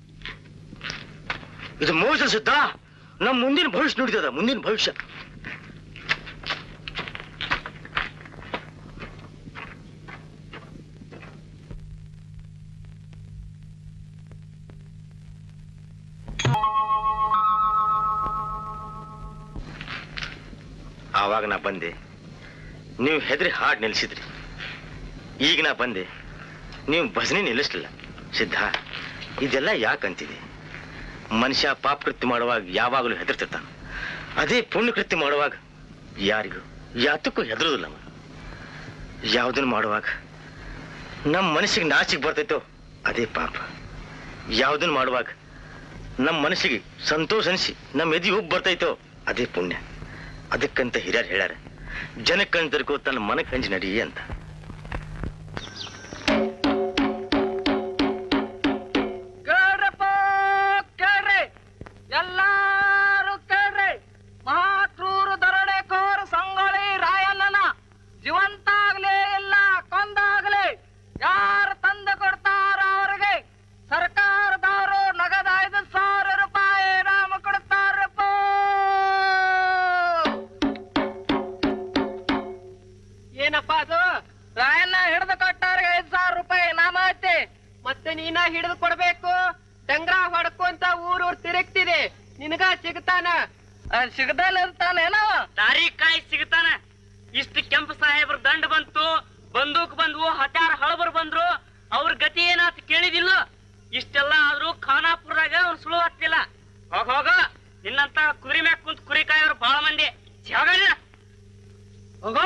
ಇದು ಮೋಜ್ ಅನ್ಸುತ್ತಾ ನಮ್ಮ ಮುಂದಿನ ಭವಿಷ್ಯ ನುಡಿತದ ಮುಂದಿನ ಭವಿಷ್ಯ ಆವಾಗ ನಾ ಬಂದೆ ನೀವು ಹೆದರಿ ಹಾಡ್ ನಿಲ್ಸಿದ್ರಿ ಈಗ ನಾ ಬಂದೆ ನೀವು ಭಜನೆ ನಿಲ್ಲಿಸ್ಲಿಲ್ಲ ಸಿದ್ಧ ಇದೆಲ್ಲ ಯಾಕಂತಿದೆ ಮನುಷ್ಯ ಪಾಪ ಕೃತ್ಯ ಮಾಡುವಾಗ ಯಾವಾಗಲೂ ಹೆದರ್ತಿರ್ತಾನ ಅದೇ ಪುಣ್ಯ ಕೃತ್ಯ ಮಾಡುವಾಗ ಯಾರಿಗೂ ಯಾತಕ್ಕೂ ಹೆದರುದಿಲ್ಲ ಅವ ಯಾವುದನ್ನು ಮಾಡುವಾಗ ನಮ್ಮ ಮನಸ್ಸಿಗೆ ನಾಚಿಗೆ ಬರ್ತೈತೋ ಅದೇ ಪಾಪ ಯಾವುದನ್ನು ಮಾಡುವಾಗ ನಮ್ಮ ಮನಸ್ಸಿಗೆ ಸಂತೋಷ ಅನಿಸಿ ನಮ್ಮ ಎದಿ ಉಬ್ಬು ಬರ್ತೈತೋ ಅದೇ ಪುಣ್ಯ ಅದಕ್ಕಂತ ಹಿರಿಯರು ಹೇಳ್ಯಾರ ಜನಕ್ಕಂತರ್ಕೋ ತನ್ನ ಮನಕ್ಕೆ ಹಂಚಿ ನಡಿ ಅಂತ ಕೇಳ್ರಪ್ಪ ಕೇಳ್ರಿ ಎಲ್ಲಾರು ಕೇಳ್ರಿ ಮಹಾಕ್ರೂರು ದರೋಡೆಕೋರ್ ಸಂಗೊಳ್ಳಿ ರಾಯಣ್ಣನ ಜೀವಂತಾಗ್ಲೇ ಇಲ್ಲ ಕೊಂದಾಗ್ಲಿ ಯಾರು ತಂದು ಕೊಡ್ತಾರ ಅವ್ರಿಗೆ ಸರ್ಕಾರದವರು ನಗದ ಐದು ಸಾವಿರ ರೂಪಾಯಿ ನಾಮ ಕೊಡ್ತಾರಪ್ಪ ಏನಪ್ಪ ಅದು ರಾಯಣ್ಣ ಹಿಡಿದು ಕೊಟ್ಟವ್ರಿಗೆ ಐದ್ ಸಾವಿರ ರೂಪಾಯಿ ನಾಮ ಐತೆ ಮತ್ತೆ ನೀನ ಹಿಡಿದು ಕೊಡ್ಬೇಕು ಡಂಗ್ರ ಹೊಡ್ಕೊಂತ ಊರೂರ್ ತಿರುಗ್ತಿದೆ ನಿನಗ ಸಿಗ್ತಾನ ಸಿಗದಲ್ಲ ಇರ್ತಾನೇನವ ದಾರಿ ಕಾಯಿ ಸಿಗ್ತಾನ ಇಷ್ಟು ಕೆಂಪು ಸಾಹೇಬ್ರ ದಂಡ ಬಂತು ಬಂದೂಕ್ ಬಂದ್ವು ಹತ್ಯಾರ ಹಳಬರು ಬಂದ್ರು ಅವ್ರ ಗತಿ ಏನಾತ್ ಕೇಳಿದಿಲ್ಲ ಇಷ್ಟೆಲ್ಲ ಆದ್ರೂ ಖಾನಾಪುರದಾಗ ಅವ್ನು ಸುಳು ಹತ್ತಿಲ್ಲ ಹೋಗ ಹೋಗ ನಿನ್ನಂತ ಕುರಿ ಮ್ಯಾಕ್ ಕುಂತ್ ಕುರಿ ಕಾಯೋರು ಬಹಳ ಮಂದಿ ಜಾಗಲ್ಲ ಹೋಗೋ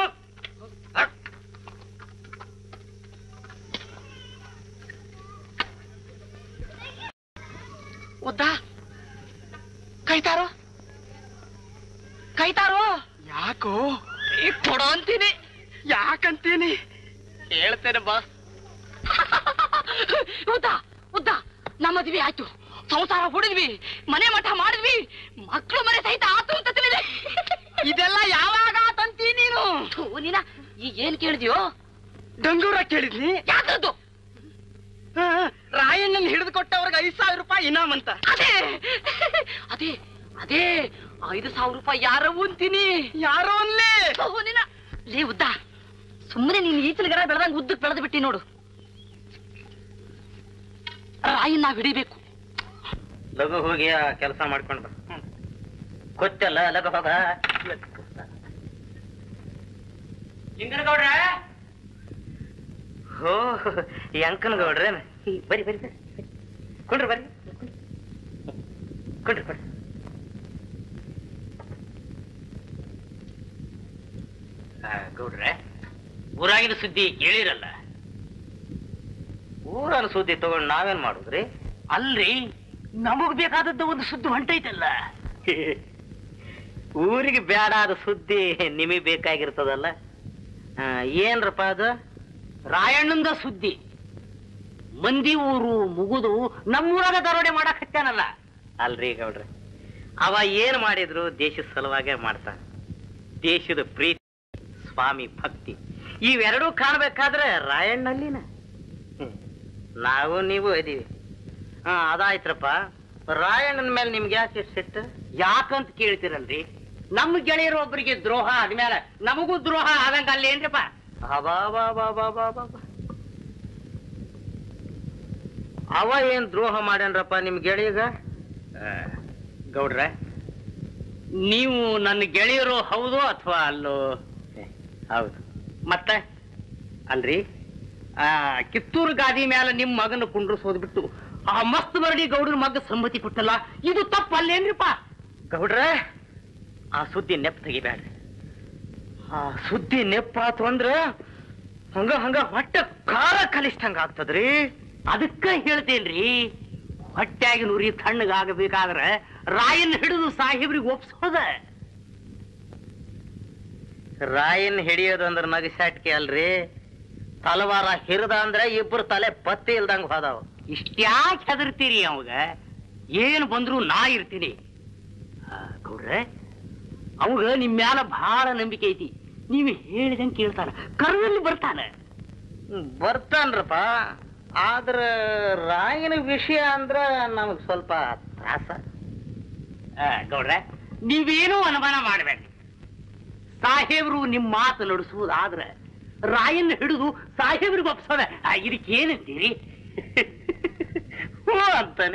ಉದ್ದ ಕೈತಾರೋ ಕೈತಾರೋ ಯಾಕೋ ಈ ಕೊಡೋ ಅಂತೀನಿ ಯಾಕಂತೀನಿ ಹೇಳ್ತೇನೆ ಬಾ ಉದ್ದ ಉದ್ದ ನಮ್ಮ ಮದ್ವೆ ಆಯ್ತು ಸಂಸಾರ ಹುಡಿದ್ವಿ ಮನೆ ಮಠ ಮಾಡಿದ್ವಿ ಮಕ್ಕಳು ಮನೆ ಸಹಿತ ಆತು ಅಂತ ತಿಳಿದೆ ಇದೆಲ್ಲ ಯಾವಾಗ ಆತಂತಿ ನೀನು ಥು, ನೀನ ಈಗ ಏನ್ ಕೇಳಿದ್ಯೋ ಡಂಗೂರ ಕೇಳಿದ್ನಿ ಯಾಕದ್ದು ರಾಯಣ್ಣನ್ ಹಿಡಿದು ಕೊಟ್ಟವ್ರಿಗೆ ಐದ್ ಸಾವಿರ ರೂಪಾಯಿ ಇನಾಮ್ ಅಂತ ಅದೇ ಅದೇ ಅದೇ ಐದು ಸಾವಿರ ರೂಪಾಯಿ ಯಾರೋ ಅಂತೀನಿ ಯಾರೋ ಅನ್ಲೇ ನೀನ ಲೇ ಉದ್ದ ಸುಮ್ಮನೆ ನೀನ್ ಈಚಿನ ಗರ ಬೆಳೆದಂಗ್ ಉದ್ದಕ್ ಬೆಳೆದು ಬಿಟ್ಟಿ ನೋಡು ರಾಯಿನ ನಾವ್ ಹಿಡಿಬೇಕು ಲಘು ಹೋಗಿ ಆ ಕೆಲಸ ಮಾಡ್ಕೊಂಡು ಬಾ ಗೊತ್ತಲ್ಲ ಲಘು ಹೋಗ ಲಿಂಗನಗೌಡ್ರ ಹೋ ಅಂಕನ್ ಗೌಡ್ರೆ ಬರಿ ಬರಿ ಬರಿ ಕೊಂಡ್ರಿ ಬರ್ರಿ ಕೊಂಡ್ರಿ ಕೊಡ್ರಿ ಗೌಡ್ರೆ ಊರಾಗಿನ ಸುದ್ದಿ ಕೇಳಿರಲ್ಲ ಊರನ್ನ ಸುದ್ದಿ ತಗೊಂಡು ನಾವೇನ್ ಮಾಡುದ್ರಿ ಅಲ್ರಿ ನಮಗ್ ಬೇಕಾದದ್ದು ಒಂದು ಸುದ್ದಿ ಹೊಂಟೈತಲ್ಲ ಊರಿಗೆ ಬೇಡಾದ ಸುದ್ದಿ ನಿಮಗ್ ಬೇಕಾಗಿರ್ತದಲ್ಲ ಆ, ಏನ್ರಪ್ಪ ಅದು ರಾಯಣ್ಣಂದ ಸುದ್ದಿ ಮಂದಿ ಊರು ಮುಗುದು ನಮ್ಮೂರಾಗ ದರೋಡೆ ಮಾಡಕ್ ಹತ್ಯಾನಲ್ಲ ಅಲ್ರಿ ಗೌಡ್ರೆ ಅವ ಏನ್ ಮಾಡಿದ್ರು ದೇಶದ ಸಲುವಾಗೇ ಮಾಡ್ತಾನ ದೇಶದ ಪ್ರೀತಿ ಸ್ವಾಮಿ ಭಕ್ತಿ ಇವೆರಡೂ ಕಾಣ್ಬೇಕಾದ್ರೆ ರಾಯಣ್ಣಲ್ಲಿನ ಹ್ಮ್. ನಾವು ನೀವು ಇದೀವಿ ಹಾ ಅದಾಯ್ತ್ರಪ್ಪ ರಾಯಣ್ಣನ ಮೇಲೆ ನಿಮ್ಗೆ ಯಾಕೆ ಇಷ್ಟ್ ಸಿಟ್ಟು ಯಾಕಂತ ಕೇಳ್ತಿರಲ್ರಿ ನಮ್ಮ ಗೆಳೆಯರು ಒಬ್ಬರಿಗೆ ದ್ರೋಹ ಆದ್ಮೇಲೆ ನಮಗೂ ದ್ರೋಹ ಆದಂಗ ಅಲ್ಲೇನ್ರಿಪ್ಪ ಅಬಾಬಾಬಾಬಾಬಾಬಾ. ಅವ ಏನ್ ದ್ರೋಹ ಮಾಡ್ಯಾನ್ರಪ್ಪ ನಿಮ್ ಗೆಳೆಯಗ ಗೌಡ್ರೆ ನೀವು ನನ್ನ ಗೆಳೆಯರು ಹೌದು ಅಥವಾ ಅಲ್ಲೋ ಹೌದು ಮತ್ತೆ ಅಲ್ರಿ ಆ ಕಿತ್ತೂರು ಗಾದಿ ಮೇಲೆ ನಿಮ್ ಮಗನ ಕುಂಡ್ರಸೋದ್ ಬಿಟ್ಟು ಆ ಮಸ್ತ್ ಬರಡಿ ಗೌಡನ ಮಗ ಸಮ್ಮತಿ ಕೊಟ್ಟಲ್ಲ ಇದು ತಪ್ಪಲ್ಲೇನ್ರಿಪ್ಪ ಗೌಡ್ರೆ ಆ ಸುದ್ದಿ ನೆಪ್ ತೆಗಿಬ್ಯಾಡ್ರಿ ಆ ಸುದ್ದಿ ನೆಪ್ಪಾತು ಅಂದ್ರ ಹಂಗ ಹಂಗ ಹೊಟ್ಟೆ ಖಾರ ಕಲಿಸ್ದಂಗ ಆಗ್ತದ್ರಿ ಅದಕ್ಕ ಹೇಳ್ತೇನ್ರಿ ಹೊಟ್ಟ್ಯಾಗಿ ನುರಿ ತಣ್ಣಗಾಗಬೇಕಾದ್ರೆ ರಾಯನ್ ಹಿಡಿದು ಸಾಹೇಬ್ರಿಗೆ ಒಪ್ಸೋದ ರಾಯನ್ ಹಿಡಿಯೋದು ಅಂದ್ರ ನಗಸಾಟ್ಕೆ ಅಲ್ರಿ ತಲವಾರ ಹಿರಿದ ಅಂದ್ರೆ ಇಬ್ರು ತಲೆ ಪತ್ತಿ ಇಲ್ದಂಗ ಹೋದಾವ ಇಷ್ಟ್ಯಾಕೆ ಹೆದರ್ತೀರಿ ಅವಾಗ ಏನ್ ಬಂದ್ರು ನಾ ಇರ್ತೀನಿ ಆ, ಗೌಡ್ರೆ ಅವಾಗ ನಿಮ್ ಮ್ಯಾಲ ಬಹಳ ನಂಬಿಕೆ ಐತಿ ನೀವು ಹೇಳಿದಂಗೆ ಕೇಳ್ತಾನ ಕರ್ನಲ್ಲಿ ಬರ್ತಾನ ಬರ್ತಾನ್ರಪ್ಪ ಆದ್ರ ರಾಯನ ವಿಷಯ ಅಂದ್ರ ನಮಗ್ ಸ್ವಲ್ಪ ತ್ರಾಸ ಆ, ಗೌಡ್ರೆ ನೀವೇನೂ ಅನುಮಾನ ಮಾಡಬೇಡಿ ಸಾಹೇಬ್ರು ನಿಮ್ ಮಾತು ನಡೆಸುವುದಾದ್ರೆ ರಾಯನ್ನ ಹಿಡಿದು ಸಾಹೇಬ್ರಿಗೆ ಒಪ್ಸೋದ ಆ, ಇದಕ್ಕೇನಂತೀರಿ ಹ್ಞೂ ಅಂತಾನೆ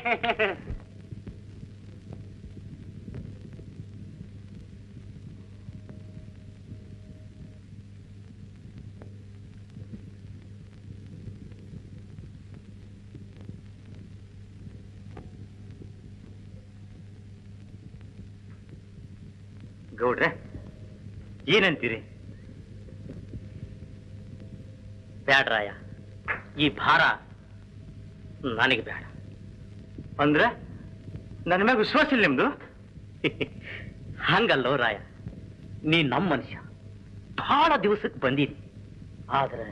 ಗೌಡ್ರೆ ಏನಂತೀರಿ ಬ್ಯಾಡ್ರಾಯ ಈ ಭಾರ ನನಗೆ ಬೇಡ ಅಂದ್ರ ನನ್ನ ಮ್ಯಾಗ ವಿಶ್ವಾಸ ಇಲ್ಲ ನಿಮ್ದು ಹಂಗಲ್ಲೋ ರಾಯ ನೀ ನಮ್ಮ ಮನುಷ್ಯ ಬಹಳ ದಿವಸಕ್ಕೆ ಬಂದಿದಿ ಆದ್ರೆ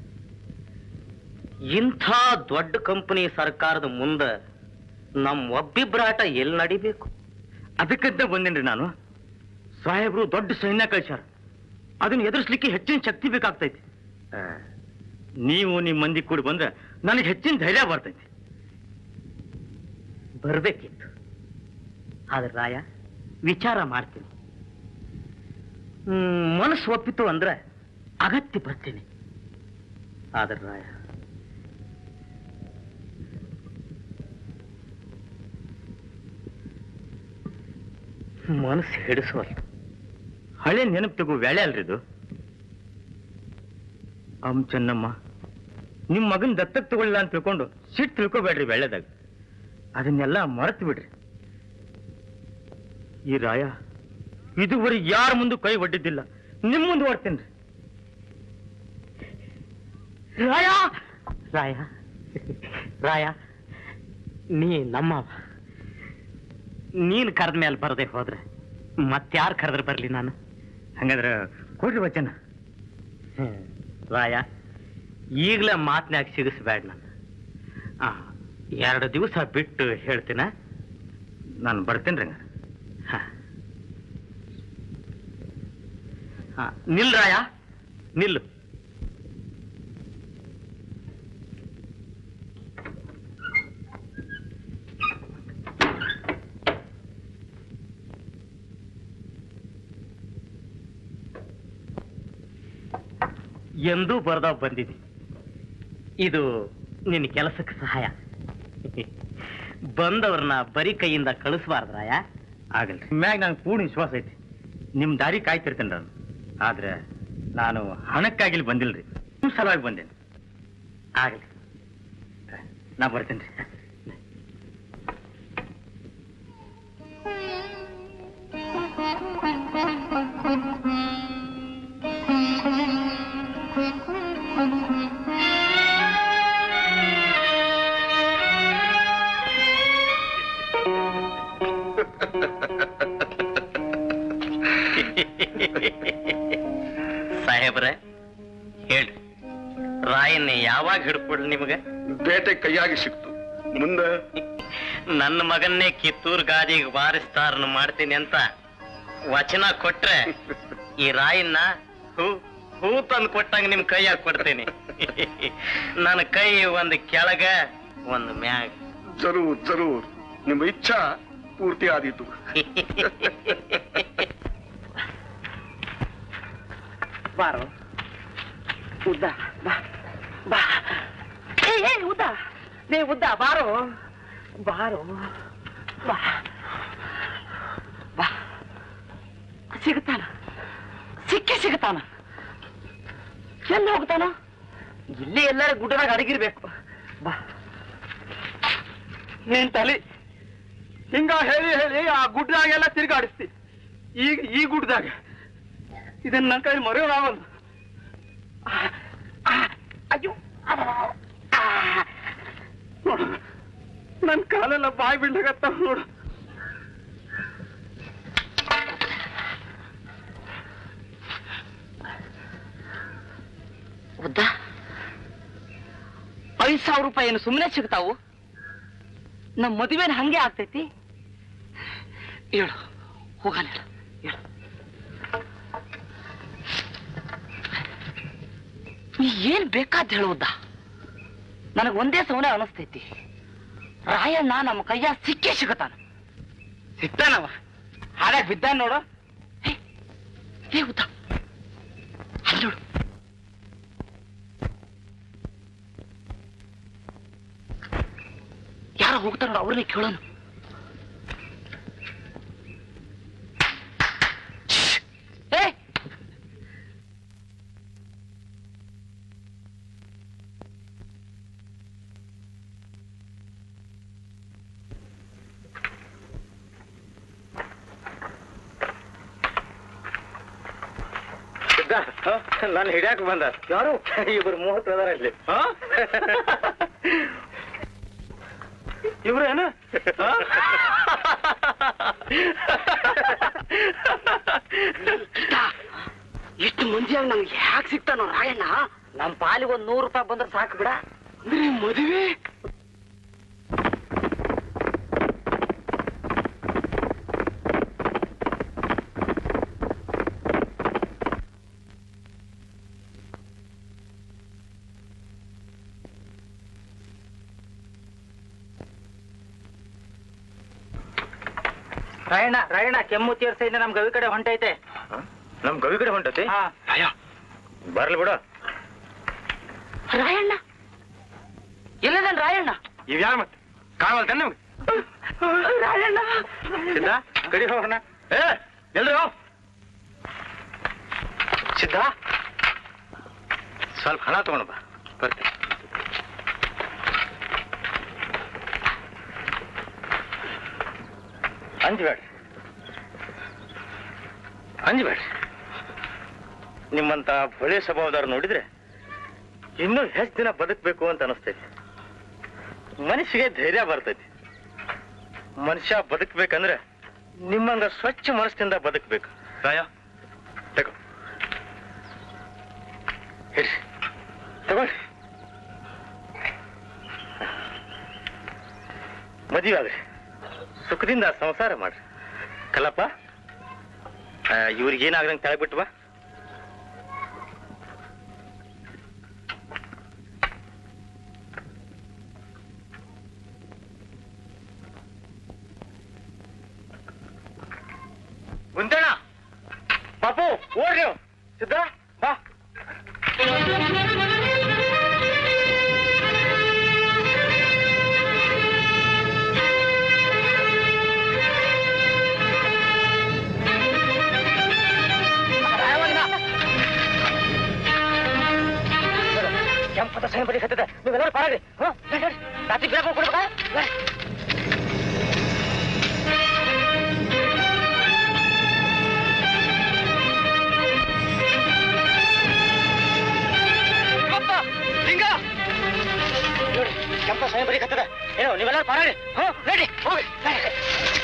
ಇಂಥ ದೊಡ್ಡ ಕಂಪನಿ ಸರ್ಕಾರದ ಮುಂದೆ ನಮ್ಮ ಒಬ್ಬಿಬ್ರಾಟ ಎಲ್ಲಿ ನಡಿಬೇಕು ಅದಕ್ಕಂತ ಬಂದೇನ್ರಿ ನಾನು ಸಾಹೇಬ್ರು ದೊಡ್ಡ ಸೈನ್ಯ ಕಳ್ಸ್ಯಾರ ಅದನ್ನ ಎದುರಿಸ್ಲಿಕ್ಕೆ ಹೆಚ್ಚಿನ ಶಕ್ತಿ ಬೇಕಾಗ್ತೈತಿ ಆ, ನೀವು ನಿಮ್ಮ ಮಂದಿ ಕೂಡಿ ಬಂದ್ರೆ ನನಗೆ ಹೆಚ್ಚಿನ ಧೈರ್ಯ ಬರ್ತೈತಿ ಬರ್ಬೇಕಿತ್ತು ಆದ್ರೆ ರಾಯ ವಿಚಾರ ಮಾಡ್ತೀನಿ ಹ್ಮ್, ಮನಸ್ಸು ಒಪ್ಪಿತು ಅಂದ್ರೆ ಅಗತ್ಯ ಬರ್ತೀನಿ ಆದ್ರೆ ರಾಯ ಮನಸ್ಸು ಹಿಡಿಸುವಲ್ಲ ಹಳೆ ನೆನಪಿಗೂ ವೇಳೆ ಅಲ್ರಿದು ಅಮ್ ಚೆನ್ನಮ್ಮ ನಿಮ್ಮ ಮಗನ್ ದತ್ತಕ್ ತಗೊಳ್ಳಿಲ್ಲ ಅಂತ ತಿಳ್ಕೊಂಡು ಸಿಟ್ಟು ತಿಳ್ಕೊಬೇಡ್ರಿ ಬೆಳೆದಾಗ ಅದನ್ನೆಲ್ಲ ಮರೆತು ಬಿಡ್ರಿ ಈ ರಾಯ ಇದುವರೆಗೆ ಯಾರ ಮುಂದೆ ಕೈ ಒಡ್ಡಿದ್ದಿಲ್ಲ ನಿಮ್ ಮುಂದೆ ಹೊಡ್ತೇನ್ರಿ ರಾಯ ರಾಯ ರಾಯ ನೀ ನಮ್ಮವ ನೀನು ಕರೆದ ಮೇಲೆ ಬರದೆ ಹೋದ್ರೆ ಮತ್ತಾರು ಕರೆದ್ರೆ ಬರಲಿ ನಾನು ಹಂಗಂದ್ರೆ ಕೊಡ್ರಿ ವಚನ ಹ್ಮ್. ರಾಯ ಈಗಲೇ ಮಾತನ್ಯಾಗ ಸಿಗಿಸ್ಬೇಡ ನಾನು ಆ ಎರಡು ದಿವಸ ಬಿಟ್ಟು ಹೇಳ್ತೀನ ನಾನು ಬರ್ತೀನಿ ರೀ ಹಾಂ ಹಾಂ ನಿಲ್ ರಾಯ ನಿಲ್ಲು ಎಂದೂ ಬರ್ದ ಬಂದಿದೆ ಇದು ನಿನ್ನ ಕೆಲಸಕ್ಕೆ ಸಹಾಯ ಬಂದವ್ರನ್ನ ಬರೀ ಕೈಯಿಂದ ಕಳಿಸ್ಬಾರ್ದ್ರಾಯ ಆಗಲ್ರಿ ಮ್ಯಾಗ ನಂಗೆ ಪೂರ್ಣ ವಿಶ್ವಾಸ ಐತಿ ನಿಮ್ಮ ದಾರಿ ಕಾಯ್ತಿರ್ತೇನೆ ನಾನು ಆದ್ರೆ ನಾನು ಹಣಕ್ಕಾಗಿ ಇಲ್ಲಿ ಬಂದಿಲ್ರಿ ನಿಮ್ಮ ಸಲುವಾಗಿ ಬಂದೇನೆ ಆಗಲಿ ನಾ ಬರ್ತೇನೆ ರೀ ಸಾಹೇಬ್ರೆ ಹೇಳ್ರಿ ರಾಯನ್ನ ಯಾವಾಗ ಹಿಡ್ಕೊಡ್ಲಿ ನಿಮಗೆ ಬೇಟೆ ಕೈಯಾಗಿ ಸಿಕ್ತು ಮುಂದೆ ನನ್ನ ಮಗನ್ನೇ ಕಿತ್ತೂರ್ ಗಾದಿಗೆ ಬಾರಿಸ್ತಾರನ್ನು ಮಾಡ್ತೀನಿ ಅಂತ ವಚನ ಕೊಟ್ರೆ ಈ ರಾಯನ್ನ ಹೂ ಹೂ ತಂದು ಕೊಟ್ಟಂಗ ನಿಮ್ ಕೈಯಾಗ ಕೊಡ್ತೀನಿ ನನ್ನ ಕೈ ಒಂದು ಕೆಳಗ ಒಂದು ಮ್ಯಾಗ ಜರೂರ್ ಜರೂರ್ ನಿಮ್ಮ ಇಚ್ಛಾ ಪೂರ್ತಿ ಆದೀತು ಬಾರೋ ಉದ್ದ ಬಾ ಬಾ ಏ ಏ ಉದ್ದ ಲೇ ಉದ್ದ ಬಾರೋ ಬಾರೋ ಬಾ ಬಾ ಸಿಗುತ್ತಾನ ಸಿಕ್ಕೇ ಸಿಗುತ್ತಾನ ಎಲ್ಲಿ ಹೋಗ್ತಾನ ಇಲ್ಲೇ ಎಲ್ಲಾರ ಗುಡ್ಡದಾಗ ಅಡಗಿರ್ಬೇಕು ಬಾ ಏನ್ ತಲಿ ಹಿಂಗ ಹೇಳಿ ಹೇಳಿ ಆ ಗುಡ್ಡದಾಗೆಲ್ಲ ತಿರ್ಗಾಡಿಸ್ತಿ ಈಗ ಈ ಗುಡ್ಡದಾಗ ಇದನ್ನ ನನ್ನ ಕೈ ಮರೆಯೋದಾಗಲ್ಲ ಅಯ್ಯೋ ನೋಡು ನನ್ ಕಾಲೆಲ್ಲ ಬಾಯಿ ಬಿಡ್ಲಾಗತ್ತ ನೋಡು ಉದ್ದ ಐದ್ ಸಾವಿರ ರೂಪಾಯಿ ಏನು ಸುಮ್ಮನೆ ಸಿಗ್ತಾವು ನಮ್ಮ ಮದುವೆನ ಹಂಗೆ ಆಗ್ತೈತಿ ಹೇಳು ಹೋಗಲ್ಲ ಹೇಳು ನೀ ಏನ್ ಬೇಕಾದ್ ಹೇಳುವುದ ನನಗ್ ಒಂದೇ ಸವನೆ ಅನಿಸ್ತೈತಿ ರಾಯಣ್ಣ ನಮ್ಮ ಕೈಯ ಸಿಕ್ಕೇ ಸಿಗತಾನ ಸಿಗ್ತಾನವ ಹಾಡಾಗ ಬಿದ್ದಾನ ನೋಡು ಹೇ, ಹೇ ಉದ್ದ ಅಲ್ಲಿ ನೋಡು ಯಾರೋ ಹೋಗ್ತಾರ ನೋಡು ಅವ್ರನ್ನೇ ಕೇಳೋಣ ಏ ನಾನು ಹಿಡಿಯಾಕ ಬಂದ ಯಾರು ಇಬ್ರು ಮೂವತ್ತು ಅದಾರ ಇಲ್ಲಿ ಇವ್ರೇನು ಎಷ್ಟು ಮಂದಿಯಾಗ ನಮ್ಗೆ ಯಾಕೆ ಸಿಗ್ತಾನೋ ರಾಯಣ್ಣ ನಮ್ ಪಾಲಿಗೆ ಒಂದ್ ನೂರು ರೂಪಾಯಿ ಬಂದ್ರೆ ಸಾಕು ಬಿಡ ಅಂದ್ರೆ ಮದುವೆ ರಾಯಣ್ಣ ರಾಯಣ್ಣ ಕೆಮ್ಮು ತೀರ್ಸೈತೆ ನಮ್ ಗವಿ ಕಡೆ ಹೊಂಟೈತೆ ನಮ್ ಗವಿ ಕಡೆ ಹೊಂಟತಿ ಬರ್ಲಿ ಬಿಡು ರಾಯಣ್ಣ ಎಲ್ಲದನ್ ರಾಯಣ್ಣ ಇವ್ಯಾರ ಮತ್ತೆ ಕಾವಲ್ತ ನಮ್ಗೆ ರಾಯಣ್ಣ ಸಿದ್ಧ ಕಡಿ ಹೋಗೋಣ ಏ ಎಲ್ರು ಸಿದ್ಧ ಸ್ವಲ್ಪ ಹಣ ತಗೊಂಡು ಬಾ ಬರ್ತೀನಿ ಅಂಜಬೇಡ್ರಿ ಅಂಜಬೇಡ್ರಿ ನಿಮ್ಮಂತ ಬಳೆ ಸ್ವಭಾವದವ್ರು ನೋಡಿದ್ರೆ ಇನ್ನೂ ಹೆಚ್ಚು ದಿನ ಬದುಕಬೇಕು ಅಂತ ಅನಿಸ್ತೈತಿ ಮನುಷ್ಯಗೆ ಧೈರ್ಯ ಬರ್ತೈತಿ ಮನುಷ್ಯ ಬದುಕ್ಬೇಕಂದ್ರೆ ನಿಮ್ಮಂಗ ಸ್ವಚ್ಛ ಮನಸ್ಸಿನಿಂದ ಬದುಕ್ಬೇಕು ರಾಯ ತಗೋ ಹಿಡ್ರಿ ತಗೊಳ್ರಿ ಮದುವೆ ಆಗ್ರಿ ಸುಖದಿಂದ ಸಂಸಾರ ಮಾಡ್ರಿ ಕಲ್ಲಪ್ಪ ಇವ್ರಿಗೆ ಏನಾಗ್ದಂಗೆ ತೆಳಗ್ಬಿಟ್ಟು ಬಾ ಗುಂತಣ್ಣ ಪಾಪು ಓಡ್ರಿ ನೀವು. ಸಿದ್ಧ ಬಾ ಕೆಂಪದ ಸೈನ್ ಬಡಿ ಹತ್ತದ ನೀವೆಲ್ಲರೂ ಪಾರಾಗ್ರಿ ಹ್ಞೂ ನಡ್ರಿ, ನಡ್ರಿ. ರಾತ್ರಿ ಬೇಗ ಕೊಡ್ಬೇಕಾ ನಡ್ರಿ. ಲಿಂಗ ನೋಡಿ ಕೆಂಪ ಸ್ವಯಂ ಬರೀ ಕತ್ತದ ಏನೋ ನೀವೆಲ್ಲ ಪಾರಾಡಿ ಹ್ಞೂ ನಡಿ ಹೋಗಿ ನಡಿ.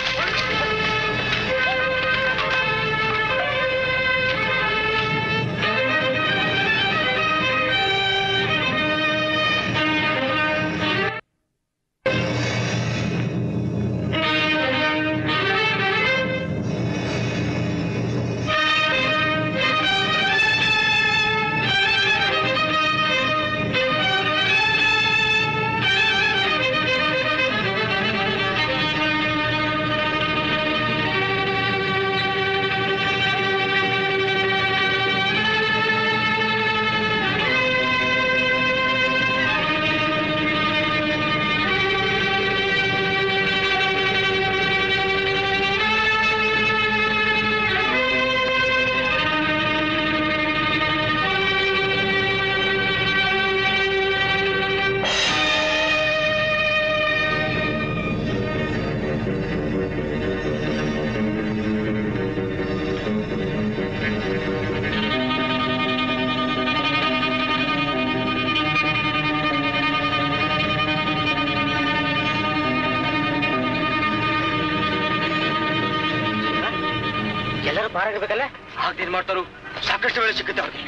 ಎಲ್ಲರೂ ಪಾರಾಗಬೇಕಲ್ಲ ಹಾಗೇನ್ ಮಾಡ್ತಾರು ಸಾಕಷ್ಟು ವೇಳೆ ಸಿಗುತ್ತೆ ಅವ್ರಿಗೆ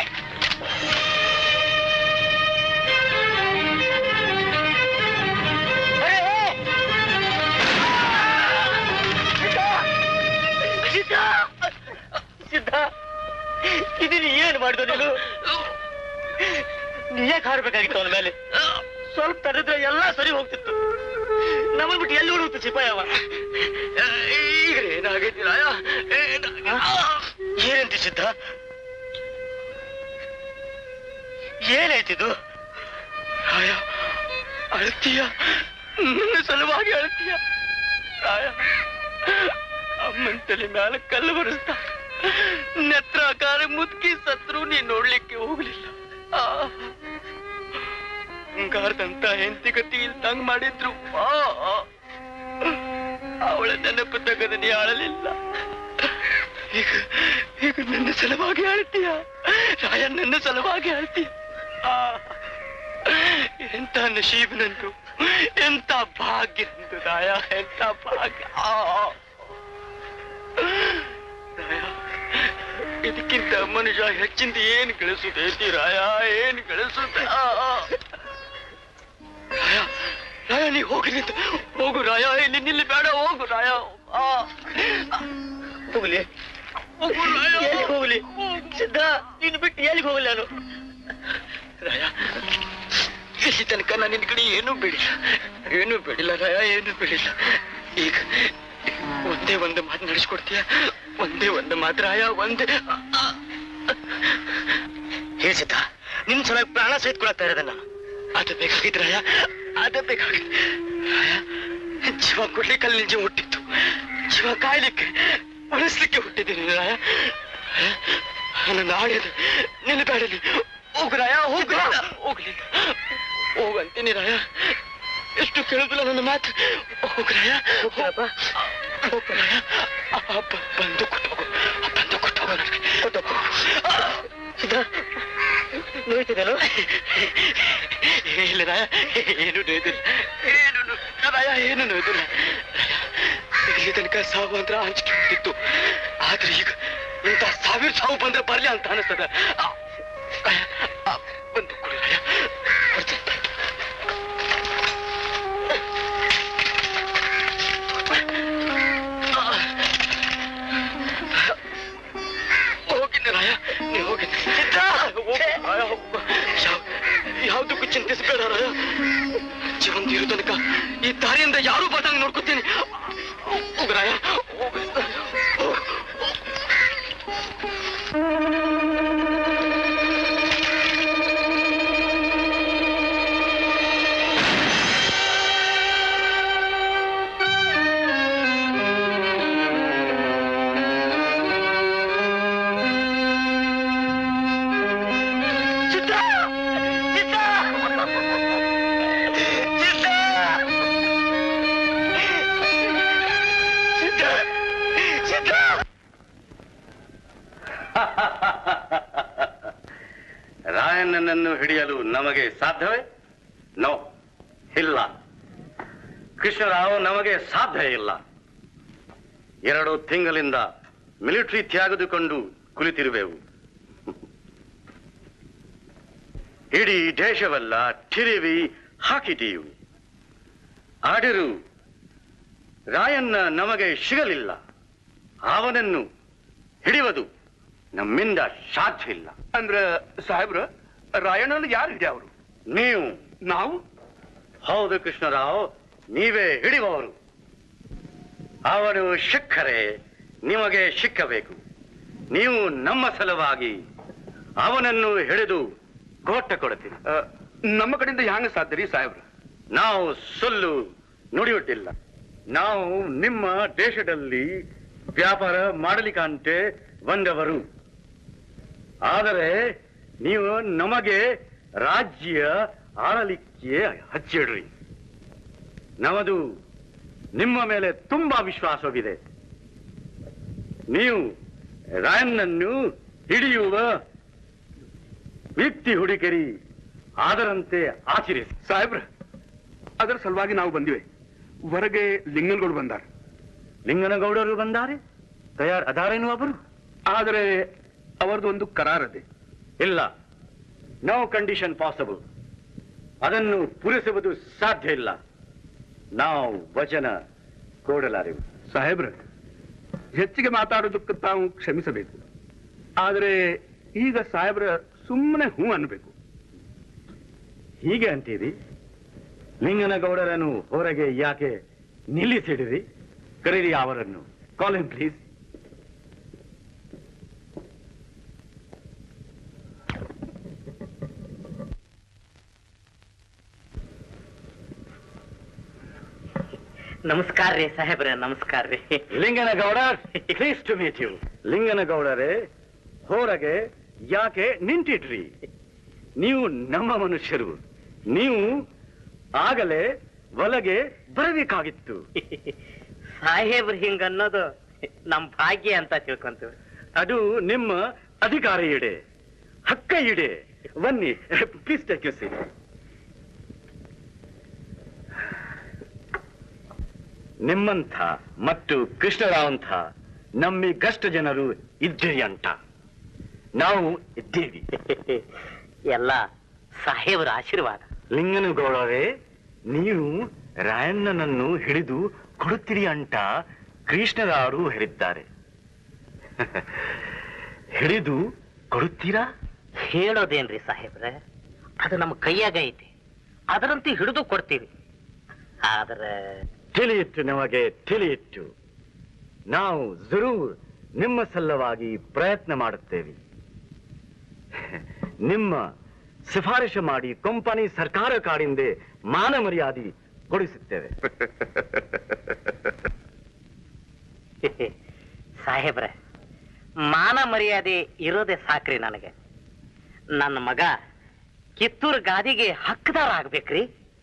ಸಿದ್ಧ ಸಿದ್ಧ ಇದನ್ನ ಏನ್ ಮಾಡಿದ ನೀನು ನೀ ಯಾಕೆ ಹಾರ್ಬೇಕಾಗಿತ್ತು ಅವನ ಮೇಲೆ ಸ್ವಲ್ಪ ತಡೆದ್ರೆ ಎಲ್ಲ ಸರಿ ಹೋಗ್ತಿತ್ತು ನಮ್ಮನ್ ಬಿಟ್ಟು ಎಲ್ಲಿ ಹುಡುಕ್ತು ಸಿಪಾಯವ ಈಗ ಏನಾಗೈತಿ ರಾಯ ಏನಂತಿ ಸಿದ್ಧ ಏನಾಯ್ತಿದು ರಾಯ ಅಳ್ತೀಯ ನನ್ನ ಸಲುವಾಗಿ ಅಳ್ತೀಯ ರಾಯ ಅಮ್ಮನ ತಲೆ ಮ್ಯಾಲ ಕಲ್ಲು ಬರೆಸ್ತಾ ನೆತ್ರಾಕಾರ ಮುದುಕಿ ಸತ್ರು ನೀ ನೋಡ್ಲಿಕ್ಕೆ ಹೋಗ್ಲಿಲ್ಲ ಆ, ಬಂಗಾರದಂತ ಹೆಂಡತಿ ಗತಿ ಇಲ್ದಂಗ್ ಮಾಡಿದ್ರು ಆ, ಆ. ಅವಳ ನೆನಪು ತೆಗೆದು ನೀ ಅಳಲಿಲ್ಲ ಈಗ ಈಗ ನನ್ನ ಸಲುವಾಗಿ ಅಳ್ತೀಯ ರಾಯ ನನ್ನ ಸಲುವಾಗಿ ಅಳ್ತೀಯ ಆ, ಎಂತ ನಶೀಬ್ ನಂದು ಎಂತ ಭಾಗ್ಯ ನಂದು ರಾಯ ಎಂತ ಭಾಗ್ಯ ಆ, ಆ. ರಾಯ ಇದಕ್ಕಿಂತ ಮನುಷ್ಯ ಹೆಚ್ಚಿಂದ ಏನ್ ಗಳಿಸುತ್ತೈತಿ ರಾಯ ಏನ್ ಗಳಿಸುತ್ತ ಆ, ಆ. ರಾಯ ರಾಯ ನೀ ಹೋಗಿ ನಿಂತು ಹೋಗು ರಾಯ ಇಲ್ಲಿ ನಿಲ್ಲಿ ಬೇಡ ಹೋಗು ರಾಯ ಆ. ಹೋಗ್ಲಿ ಹೋಗು ರಾಯ ಎಲ್ಲಿ ಹೋಗ್ಲಿ ಸಿದ್ಧ ನೀನು ಬಿಟ್ಟು ಎಲ್ಲಿಗೆ ಹೋಗ್ಲಿ ನಾನು ರಾಯ ಇಲ್ಲಿ ತನಕ ನಾನು ನಿನ್ ಕಡೆ ಏನೂ ಬೇಡಿಲ್ಲ ಏನೂ ಬೇಡಿಲ್ಲ ರಾಯ ಏನೂ ಬೇಡಿಲ್ಲ ಈಗ ಒಂದೇ ಒಂದು ಮಾತು ನಡೆಸ್ಕೊಡ್ತೀಯ ಒಂದೇ ಒಂದು ಮಾತು ರಾಯ ಒಂದೇ ಹೇ ಸಿದ್ಧ ನಿನ್ ಸಲುವಾಗಿ ಪ್ರಾಣ ಸಹಿತ ಕೊಡಕ್ತಾ ಇರೋದ ನಾನು ಅದು ಬೇಕಾಗಿದ್ರಯ್ಯ ಅದು ಬೇಕಾಗಿತ್ತು ರಾಯ, ಜೀವ ಕೊಡ್ಲಿಕ್ಕೆ ಅಲ್ಲಿ ಜೀವ ಹುಟ್ಟಿತ್ತು ಜೀವ ಕಾಯ್ಲಿಕ್ಕೆ ಉಳಿಸ್ಲಿಕ್ಕೆ ಹುಟ್ಟಿದ್ದೀನಿ ರಾಯ ನನ್ನ ಆಡಿದ ನಿಲ್ಬೇಡಲಿ ಹೋಗ್ರಾಯ ಹೋಗ್ರ ಹೋಗ್ಲಿ ಹೋಗಂತೀನಿ ರಾಯ ಎಷ್ಟು ಕೇಳಿದ್ಲ ನನ್ನ ಮಾತು ಹೋಗ್ರಾಯ ಹೋಗ್ರಪ್ಪ ಹೋಗ್ರಾಯ ಬಂದು ಕೊಟ್ಟೋಗು ಬಂದು ಕೊಟ್ಟೋಗು ನನಗೆ ಕೊಟ್ಟೋಗು ನೋಯ್ತಿದೆಲ್ಲ ಇಲ್ಲ ರಾಯ ಏನು ನೋಯ್ದಿಲ್ಲ ಏನು ನೋ- ರಾಯ ಏನು ನೋಯ್ದಿಲ್ಲ ರಾಯ, ಇಲ್ಲಿ ತನಕ ಸಾವು ಅಂದ್ರೆ ಹಂಚಿಕೆ ಬಿಟ್ಟಿತ್ತು ಆದ್ರೆ ಈಗ ಇಂಥ ಸಾವಿರ ಸಾವು ಬಂದ್ರೆ ಬರ್ಲಿ ಅಂತ ಅನಿಸ್ತದ ಆ, ರಾಯ, ಆ, ಬಂದು ಕೊಡು ರಾಯ ಕೊಡ್ತೀನಿ. ಹೋಗಿದ್ದೆ ರಾಯ ನೀವು ಹೋಗಿದ್ದೆ ಸಿದ್ಧ, ಹೋಗು, ರಾಯ, ಹೋಗು. ಯಾವ- ಯಾವ್ದಕ್ಕೂ ಚಿಂತಿಸಬೇಡ ರಾಯ ಜೀವನ ಇರೋ ತನಕ ಈ ದಾರಿಯಿಂದ ಯಾರು ಬರ್ದಂಗೆ ನೋಡ್ಕೊತೀನಿ ಹೋಗು ರಾಯ ಹೋಗು. ಹೋಗು. ಸಿದ್ಧ! ಸಿದ್ಧ! ಸಿದ್ಧ! ಸಿದ್ಧ! ಸಿದ್ಧ! ರಾಯಣ್ಣನನ್ನು ಹಿಡಿಯಲು ನಮಗೆ ಸಾಧ್ಯವೇ ನೋ ಇಲ್ಲ ಕೃಷ್ಣರಾವ್ ನಮಗೆ ಸಾಧ್ಯ ಇಲ್ಲ ಎರಡು ತಿಂಗಳಿಂದ ಮಿಲಿಟರಿ ತ್ಯಾಗದುಕೊಂಡು ಕುಳಿತಿರುವೆವು ಇಡೀ ದೇಶವೆಲ್ಲ ತಿರುವಿ ಹಾಕಿದೀವು ಆದರೂ ರಾಯಣ್ಣ ನಮಗೆ ಸಿಗಲಿಲ್ಲ ಅವನನ್ನು ಹಿಡಿಯುವುದು ನಮ್ಮಿಂದ ಸಾಧ್ಯ ಇಲ್ಲ ಅಂದ್ರ ಸಾಹೇಬ್ರ ರಾಯಣ್ಣನ ಯಾರು ಹಿಡಿಯವರು ನೀವು ನಾವು ಹೌದು ಕೃಷ್ಣರಾವ್ ನೀವೇ ಹಿಡಿಯುವವರು ಅವನು ಸಿಕ್ಕರೆ ನಿಮಗೆ ಸಿಕ್ಕಬೇಕು ನೀವು ನಮ್ಮ ಸಲುವಾಗಿ ಅವನನ್ನು ಹಿಡಿದು ಕೋಟ ಕೊಡ್ತೀನಿ ನಮ್ಮ ಕಡೆಯಿಂದ ಹ್ಯಾಂಗ ಸಾಧ್ಯ ರೀ ಸಾಹೇಬ್ರ ನಾವು ಸುಳ್ಳು ನುಡಿಯುತ್ತಿಲ್ಲ ನಾವು ನಿಮ್ಮ ದೇಶದಲ್ಲಿ ವ್ಯಾಪಾರ ಮಾಡಲಿಕ್ಕಂತೆ ಬಂದವರು ಆದರೆ ನೀವು ನಮಗೆ ರಾಜ್ಯ ಆಳಲಿಕ್ಕೆ ಹಚ್ಚಿಡ್ರಿ ನಮ್ಮದು ನಿಮ್ಮ ಮೇಲೆ ತುಂಬಾ ವಿಶ್ವಾಸವಿದೆ ನೀವು ರಾಯಣ್ಣನ್ನು ಹಿಡಿಯುವ ವ್ಯಕ್ತಿ ಹುಡುಕರಿ ಅದರಂತೆ ಆಚರಿಸಿ ಸಾಹೇಬ್ರ ಅದರ ಸಲುವಾಗಿ ನಾವು ಬಂದಿವೆ ಹೊರಗೆ ಲಿಂಗನಗೌಡ ಬಂದಾರ ಲಿಂಗನಗೌಡರು ಬಂದಾರೆ ತಯಾರ್ ಅದಾರೇನು ಅವರು ಆದರೆ ಅವರದು ಒಂದು ಕರಾರದೆ ಇಲ್ಲ ನೋ ಕಂಡೀಷನ್ ಪಾಸಿಬಲ್ ಅದನ್ನು ಪೂರೈಸುವುದು ಸಾಧ್ಯ ಇಲ್ಲ ನಾವು ವಚನ ಕೊಡಲಾರೆವು ಸಾಹೇಬ್ರ ಹೆಚ್ಚಿಗೆ ಮಾತಾಡೋದಕ್ಕೆ ತಾವು ಕ್ಷಮಿಸಬೇಕು ಆದರೆ ಈಗ ಸಾಹೇಬ್ರ ಸುಮ್ಮನೆ ಹೂ ಅನ್ಬೇಕು ಹೀಗೆ ಅಂತೀರಿ ಲಿಂಗನಗೌಡರನ್ನು ಹೊರಗೆ ಯಾಕೆ ನಿಲ್ಲಿಸಿಡಿರಿ ಕರೀರಿ ಅವರನ್ನು ಕಾಲಿಂಗ್ ಪ್ಲೀಸ್ ನಮಸ್ಕಾರ ರೀ ಸಾಹೇಬ್ರ ನಮಸ್ಕಾರ ರೀ Linganagouda please to meet you ಲಿಂಗನಗೌಡರೇ ಹೊರಗೆ ಯಾಕೆ ನಿಂತಿಡ್ರಿ ನೀವು ನಮ್ಮ ಮನುಷ್ಯರು ನೀವು ಆಗಲೇ ಒಳಗೆ ಬರಬೇಕಾಗಿತ್ತು ಸಾಹೇಬ್ರ ಹಿಂಗ ಅನ್ನೋದು ನಮ್ ಭಾಗ್ಯ ಅಂತ ತಿಳ್ಕೊಂತೀವಿ ಅದು ನಿಮ್ಮ ಅಧಿಕಾರ ಇಡೆ ಹಕ್ಕ ಇಡೆ ಬನ್ನಿ ಪ್ಲೀಸ್ ಟೇಕ್ ಯು ಸೀಟ್ ನಿಮ್ಮಂಥ ಮತ್ತು ಕೃಷ್ಣರಾವಂಥ ನಮ್ಮಿಗಷ್ಟು ಜನರು ಇದ್ದೀರಿ ಅಂತ ನಾವು ಇದ್ದೀವಿ ಎಲ್ಲ ಸಾಹೇಬ್ರ ಆಶೀರ್ವಾದ ಲಿಂಗನಗೌಡರೇ ನೀವು ರಾಯಣ್ಣನನ್ನು ಹಿಡಿದು ಕೊಡುತ್ತೀರಿ ಅಂತ ಕೃಷ್ಣರಾವರು ಹೇಳಿದ್ದಾರೆ ಹಿಡಿದು ಕೊಡುತ್ತೀರಾ ಹೇಳೋದೇನ್ರಿ ಸಾಹೇಬ್ರ ಅದು ನಮ್ಮ ಕೈಯಾಗ ಐತಿ ಅದರಂತೆ ಹಿಡಿದು ಕೊಡ್ತೀವಿ ಆದ್ರೆ ತಿಳಿಯಿತು ನಮಗೆ ತಿಳಿಯಿತು ನಾವು ಜರೂರ್ ನಿಮ್ಮ ಸಲ್ಲವಾಗಿ ಪ್ರಯತ್ನ ಮಾಡುತ್ತೇವೆ ನಿಮ್ಮ ಶಿಫಾರಸು ಮಾಡಿ ಕಂಪನಿ ಸರ್ಕಾರ ಕಾಡಿಂದ ಮಾನ ಮರ್ಯಾದೆ ಕೊಡಿಸುತ್ತೇವೆ ಸಾಹೇಬ್ರೆ ಮಾನ ಮರ್ಯಾದೆ ಇರೋದೇ ಸಾಕ್ರಿ ನನಗೆ ನನ್ನ ಮಗ ಕಿತ್ತೂರು ಗಾದಿಗೆ ಹಕ್ಕದಾರ ಆಗ್ಬೇಕ್ರಿ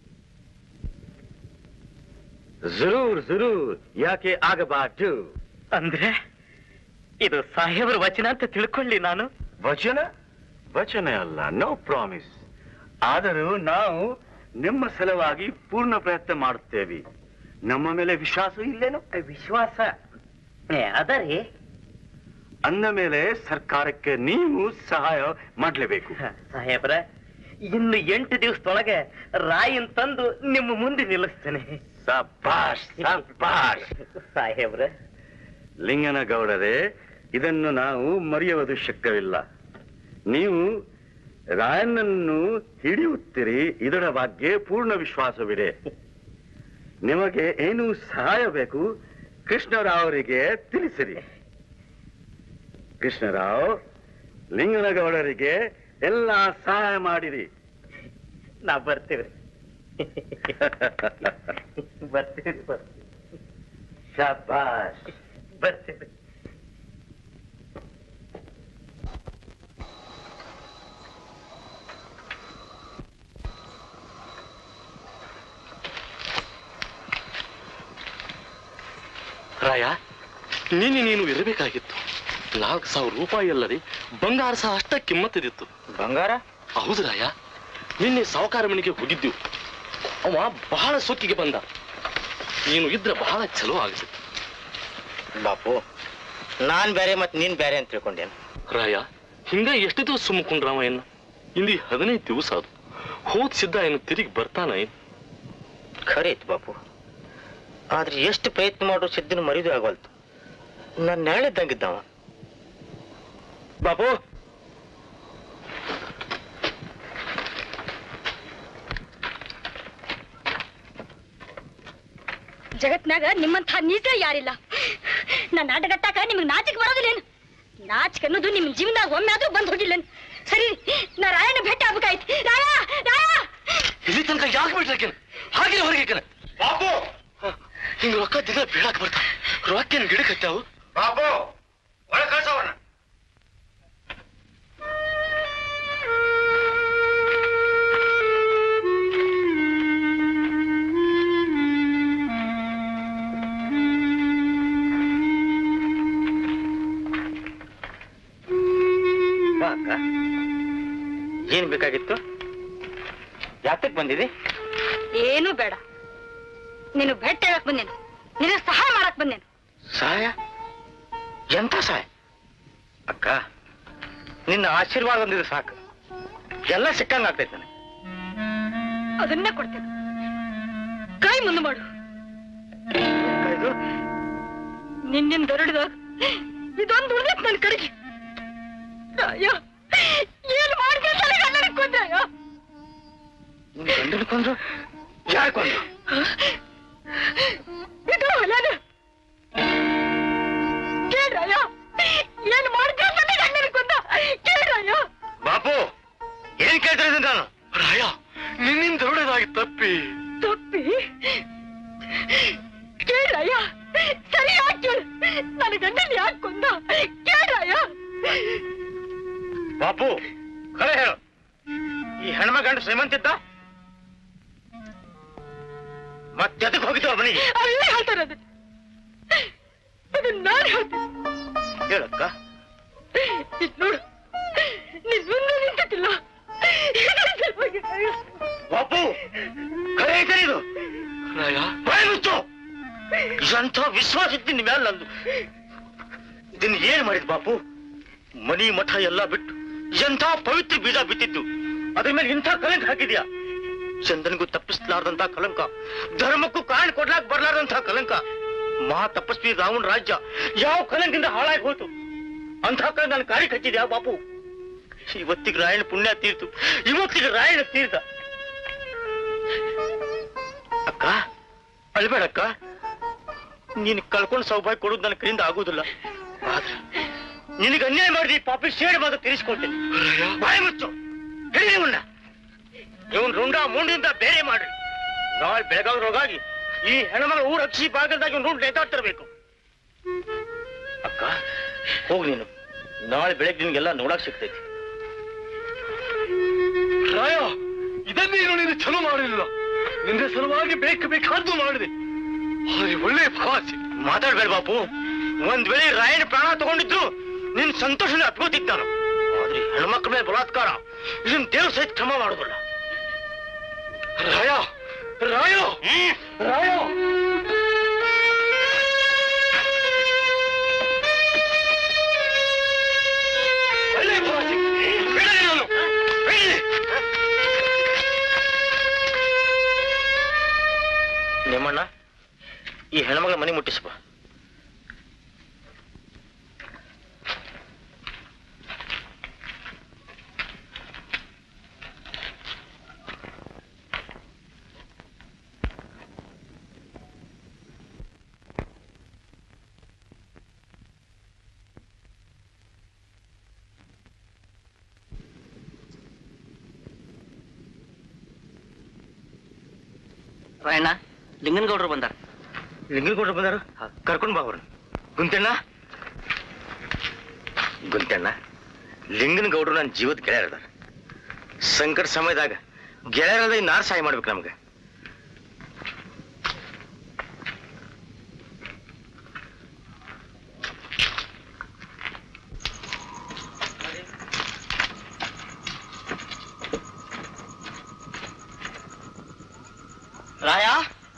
ಜರೂರ್ ಜರೂರ್ ಯಾಕೆ ಆಗಬಾರ್ದು ಅಂದ್ರೆ ಇದು ಸಾಹೇಬ್ರ ವಚನ ಅಂತ ತಿಳ್ಕೊಳ್ಳಿ ನಾನು ವಚನ ವಚನ ಅಲ್ಲ ನೋ ಪ್ರಾಮಿಸ್ ಆದರೂ ನಾವು ನಿಮ್ಮ ಸಲುವಾಗಿ ಪೂರ್ಣ ಪ್ರಯತ್ನ ಮಾಡುತ್ತೇವೆ ನಮ್ಮ ಮೇಲೆ ವಿಶ್ವಾಸ ಇಲ್ಲೇನು ವಿಶ್ವಾಸ ಅದರಿ ಅಂದ ಮೇಲೆ ಸರ್ಕಾರಕ್ಕೆ ನೀವು ಸಹಾಯ ಮಾಡಲೇಬೇಕು ಸಾಹೇಬ್ರ ಇನ್ನು ಎಂಟು ದಿವಸದೊಳಗೆ ರಾಯನ್ ತಂದು ನಿಮ್ಮ ಮುಂದೆ ನಿಲ್ಲಿಸ್ತೇನೆ ಸಬ್ಬಾಷ್ ಸಬ್ಬಾಷ್ ಸಾಹೇಬ್ರ ಲಿಂಗನಗೌಡರೇ ಇದನ್ನು ನಾವು ಮರೆಯುವುದು ಶಕ್ಯವಿಲ್ಲ ನೀವು ರಾಯಣ್ಣನ್ನು ಹಿಡಿಯುತ್ತೀರಿ ಇದರ ಬಗ್ಗೆ ಪೂರ್ಣ ವಿಶ್ವಾಸವಿದೆ ನಿಮಗೆ ಏನು ಸಹಾಯ ಬೇಕು ಕೃಷ್ಣರಾವ್ ಅವರಿಗೆ ತಿಳಿಸಿರಿ ಕೃಷ್ಣರಾವ್ ಲಿಂಗನಗೌಡರಿಗೆ ಎಲ್ಲ ಸಹಾಯ ಮಾಡಿರಿ ನಾ ಬರ್ತೀವಿ ಬರ್ತೀವಿ ಬರ್ತೀವಿ ಶಾಬಾಷ್ ಬರ್ತೀವಿ ರಾಯ ನಿನ್ನೆ ನೀನು ಇರಬೇಕಾಗಿತ್ತು ನಾಲ್ಕು ಸಾವಿರ ರೂಪಾಯಿ ಅಲ್ಲದೆ ಬಂಗಾರ ಸಹ ಅಷ್ಟ ಕಿಮ್ಮತ್ತಿದಿತ್ತು ಬಂಗಾರ ಹೌದು ರಾಯ ನಿನ್ನೆ ಸಾವುಕಾರ ಮನೆಗೆ ಹೋಗಿದ್ದೆವು ಅವ ಬಹಳ ಸೊಕ್ಕಿಗೆ ಬಂದ ನೀನು ಇದ್ರೆ ಬಹಳ ಚಲೋ ಆಗ್ತಿತ್ತು ಬಾಪು ನಾನ್ ಬೇರೆ ಮತ್ ನೀನ್ ಬೇರೆ ಅಂತ ತಿಳ್ಕೊಂಡೇನು ರಾಯ ಹಿಂಗ ಎಷ್ಟು ದಿವಸ ಸುಮ್ಮಕೊಂಡ್ರವ ಏನ ಇಂದಿ ಹದಿನೈದು ದಿವಸ ಅದು ಹೋದ್ ಸಿದ್ಧ ಏನು ತಿರುಗಿ ಬರ್ತಾನ ಏನ್ ಖರೆ ಐತಿ ಬಾಪು ಆದ್ರೆ ಎಷ್ಟು ಪ್ರಯತ್ನ ಮಾಡೋ ಸಿದ್ದನ ಮರಿದು ಆಗವಲ್ತು ನಾನು ನೆರಳಿದ್ದಂಗಿದ್ದವ ಬಾಪು ಜಗತ್ನಾಗ ನಿಮ್ಮಂಥ ನೀಚ ಯಾರಿಲ್ಲ ನನ್ನ ಆಟಗಟ್ಟಾಕ ನಿಮ್ಗೆ ನಾಚಿಕೆ ಬರೋದಿಲ್ಲೇನು ನಾಚಿಕೆ ಅನ್ನೋದು ನಿಮ್ ಜೀವನದಾಗ ಒಮ್ಮೆ ಆದ್ರೂ ಬಂದ್ ಹೋಗಿಲ್ಲೇನು ಸರಿ ನಾ ರಾಯನ ಭೇಟಿ ಆಗ್ಬೇಕಾಯ್ತು ರಾಯ ರಾಯ ಇಲ್ಲಿ ತನಕ ಯಾಕೆ ಬಿಟ್ರಕೇನ ಹಾಗೆ ಹೊರಗೆ ಬಾಬು ಹಿಂಗ ರೊಕ್ಕ ದಿನ ಬೀಳಾಕ್ ಬರ್ತಾವ ರೊಕ್ಕೇನು ಗಿಡಕ್ಕೆ ಹತ್ತಾವು ಬಾಬು ಒಳ ಕಳ್ಸವಣ್ಣ ಬಾ ಅಕ್ಕ ಏನ್ ಬೇಕಾಗಿತ್ತು ಯಾತಕ್ ಬಂದಿದೆ ಏನೂ ಬೇಡ ನೀನು ಭೇಟಿ ಆಗಕ್ ಬಂದೇನು ನಿನಗೆ ಸಹಾಯ ಮಾಡಕ್ ಬಂದೇನು ಸಹಾಯ ಎಂತ ಸಹಾಯ ಅಕ್ಕ ನಿನ್ನ ಆಶೀರ್ವಾದ ಒಂದಿದ್ರೆ ಸಾಕು ಎಲ್ಲ ಸಿಕ್ಕಂಗ ಆಗ್ತೈತೆ ನನಗೆ ಅದನ್ನೇ ಕೊಡ್ತೇನೆ ಕೈ ಮುಂದೆ ಮಾಡು ಇದು ನಿನ್ನಿಂದ ದೊರಡಿದಾಗ ಇದೊಂದು ಉಳಿದೈತ್ ನನ್ನ ಕಡೆಗೆ ರಾಯ ಏನ್ ಮಾಡ್ಕೊಂಡ್ರೆ ಗಂಡನ ಕೊಂದ್ರಯ್ಯ ನಿನ್ ಗಂಡನ ಕೊಂದ್ರು ಯಾರು ಕೊಂದ್ರು ಇದು ಹೊಲನ ಕೇಳ್ರಯ್ಯ ಏನ್ ಮಾಡ್ಕೊಂಡ್ರೆ ಗಂಡನ ಕೊಂದ ಕೇಳ್ರಯ್ಯ ಬಾಪು ಏನ್ ಕೇಳ್ತಾ ಇದ್ದೀನಿ ನಾನು ರಾಯ ನಿನ್ನಿಂದ ದೊಡ್ಡದಾಗಿ ತಪ್ಪಿ ತಪ್ಪಿ ಕೇಳ್ರಯ್ಯ ಸರಿ ಯಾಕೆ ಕೇಳು ನನ್ನ ಗಂಡನ ಯಾಕೆ ಕೊಂದ ಕೇಳ್ರಯ್ಯ ಬಾಪು ಖರೆ ಹೇಳು ಈ ಹೆಣ್ಮ ಗಂಡು ಶ್ರೀಮಂತಿದ್ದ ಮತ್ತೆ ಹೋಗಿದ್ದು ಅವನಿಗೆ ಅವೆಲ್ಲ ಹೇಳ್ತಾರದು ಅದು ನಾನು ಹೇಳ್ತೀನಿ ಹೇಳಕ್ಕ ಇದ್ ನೋಡು ನಿನ್ ಮುಂದೆ ನಿಂತಿಲ್ಲ ಬಾಪು ಖರೆ ಐತೆ ಇದು ರಾಯ ಬಾಯ್ ಮುಚ್ಚು ಎಂಥ ವಿಶ್ವಾಸ ಇತ್ತು ನಿಮ್ ಮೇಲೆ ನಂದು ಇದನ್ನ ಏನ್ ಮಾಡಿದ್ ಬಾಪು ಮನಿ ಮಠ ಎಲ್ಲ ಬಿಟ್ಟು ಎಂಥ ಪವಿತ್ರ ಬೀಜ ಬಿತ್ತಿದ್ದು ಅದ್ರ ಮೇಲೆ ಇಂಥ ಕಲಂಕ ಹಾಕಿದ್ಯಾ ಚಂದನ್ಗೂ ತಪ್ಪಿಸ್ಲಾರ್ದಂತ ಕಲಂಕ ಧರ್ಮಕ್ಕೂ ಕಾರಣ ಕೊಡ್ಲಾಕ್ ಬರ್ಲಾರ್ದಂತ ಕಲಂಕ ಮಹಾ ತಪಸ್ವಿ ರಾವಣ ರಾಜ್ಯ ಯಾವ ಕಲಂಕದಿಂದ ಹಾಳಾಗಿ ಹೋಯ್ತು ಅಂಥ ಕಲಂಕ ನನ್ನ ಕಾರಿ ಕಚ್ಚಿದ್ಯಾ ಬಾಪು ಇವತ್ತಿಗೆ ರಾಯಣ ಪುಣ್ಯ ತೀರ್ತು ಇವತ್ತಿಗೆ ರಾಯಣ ತೀರ್ಥ ಅಕ್ಕ ಅಳ್ಬೇಡಕ್ಕ ನೀನ್ ಕಳ್ಕೊಂಡ್ ಸೌಭಾಗ್ಯ ಕೊಡೋದು ನನ್ನ ಕೈಯಿಂದ ಆಗುದಿಲ್ಲ ಆದ್ರೆ ನಿನಗೆ ಅನ್ಯಾಯ ಮಾಡಿದಿ ಪಾಪಿ ಶೇಡ್ ಭಾಗ ತೀರಿಸ್ಕೊಳ್ತೇನೆ ಬಾಯಿ ಮುಚ್ಚು ಇವನ್ನ ಇವನ್ ರುಂಡ ಮುಂಡಿಂದ ಬೇರೆ ಮಾಡ್ರಿ ನಾಳೆ ಬೆಳಗಾವ್ರೊಳಗಾಗಿ ಈ ಹೆಣ್ಮಗಳ ಊರ ಅಕ್ಷಿ ಭಾಗದಾಗ ಇವ್ನ ರುಂಡ ನೇತಾಡ್ತಿರ್ಬೇಕು ಅಕ್ಕ ಹೋಗ್ ನೀನು ನಾಳೆ ಬೆಳಗ್ಗೆ ನಿನ್ಗೆಲ್ಲ ನೋಡಕ್ ಸಿಗ್ತೈತಿ ರಾಯ ಇದನ್ನೇನು ನೀನು ಚಲೋ ಮಾಡಲಿಲ್ಲ ನಿನ್ನ ಸಲುವಾಗಿ ಬೇಕು ಬೇಕಾದ್ದು ಮಾಡಿದೆ ಆದ್ರೆ ಒಳ್ಳೆ ಭಾಷೆ ಮಾತಾಡ್ಬೇಡ ಬಾಪು ಒಂದ್ ವೇಳೆ ರಾಯನ ಪ್ರಾಣ ತಗೊಂಡಿದ್ರು ನಿನ್ ಸಂತೋಷನ ಅಪ್ಕೋತಿದ್ದ ನಾನು ಆದ್ರೆ ಹೆಣ್ಮಕ್ಳ ಮೇಲೆ ಬಲಾತ್ಕಾರ ಇದನ್ನ ದೇವ್ರ ಸಹಿತ ಕ್ರಮ ಮಾಡೋದಿಲ್ಲ ರಾಯ ರಾಯ ರಾಯ ಒಳ್ಳೆ ಭಾಷೆ ಬಿಡಲಿ ನಾನು ಬಿಡಲಿ. ನಿಮ್ಮಣ್ಣ ಈ ಹೆಣ್ಮಗಳ ಮನೆ ಮುಟ್ಟಿಸಪ್ಪ ರಾಯಣ್ಣ ಲಿಂಗನಗೌಡರು ಬಂದಾರ ಲಿಂಗನಗೌಡರು ಬಂದಾರ ಕರ್ಕೊಂಡ್ ಬಾ ಅವ್ರನ್ನ ಗುಂತಣ್ಣ ಗುಂತಣ್ಣ ಲಿಂಗನಗೌಡರು ನನ್ನ ಜೀವದ ಗೆಳೆಯರದಾರ ಸಂಕಟ ಸಮಯದಾಗ ಗೆಳೆಯರದ ನಾರ್ ಸಹಾಯ ಮಾಡ್ಬೇಕು ನಮ್ಗೆ ರಾಯ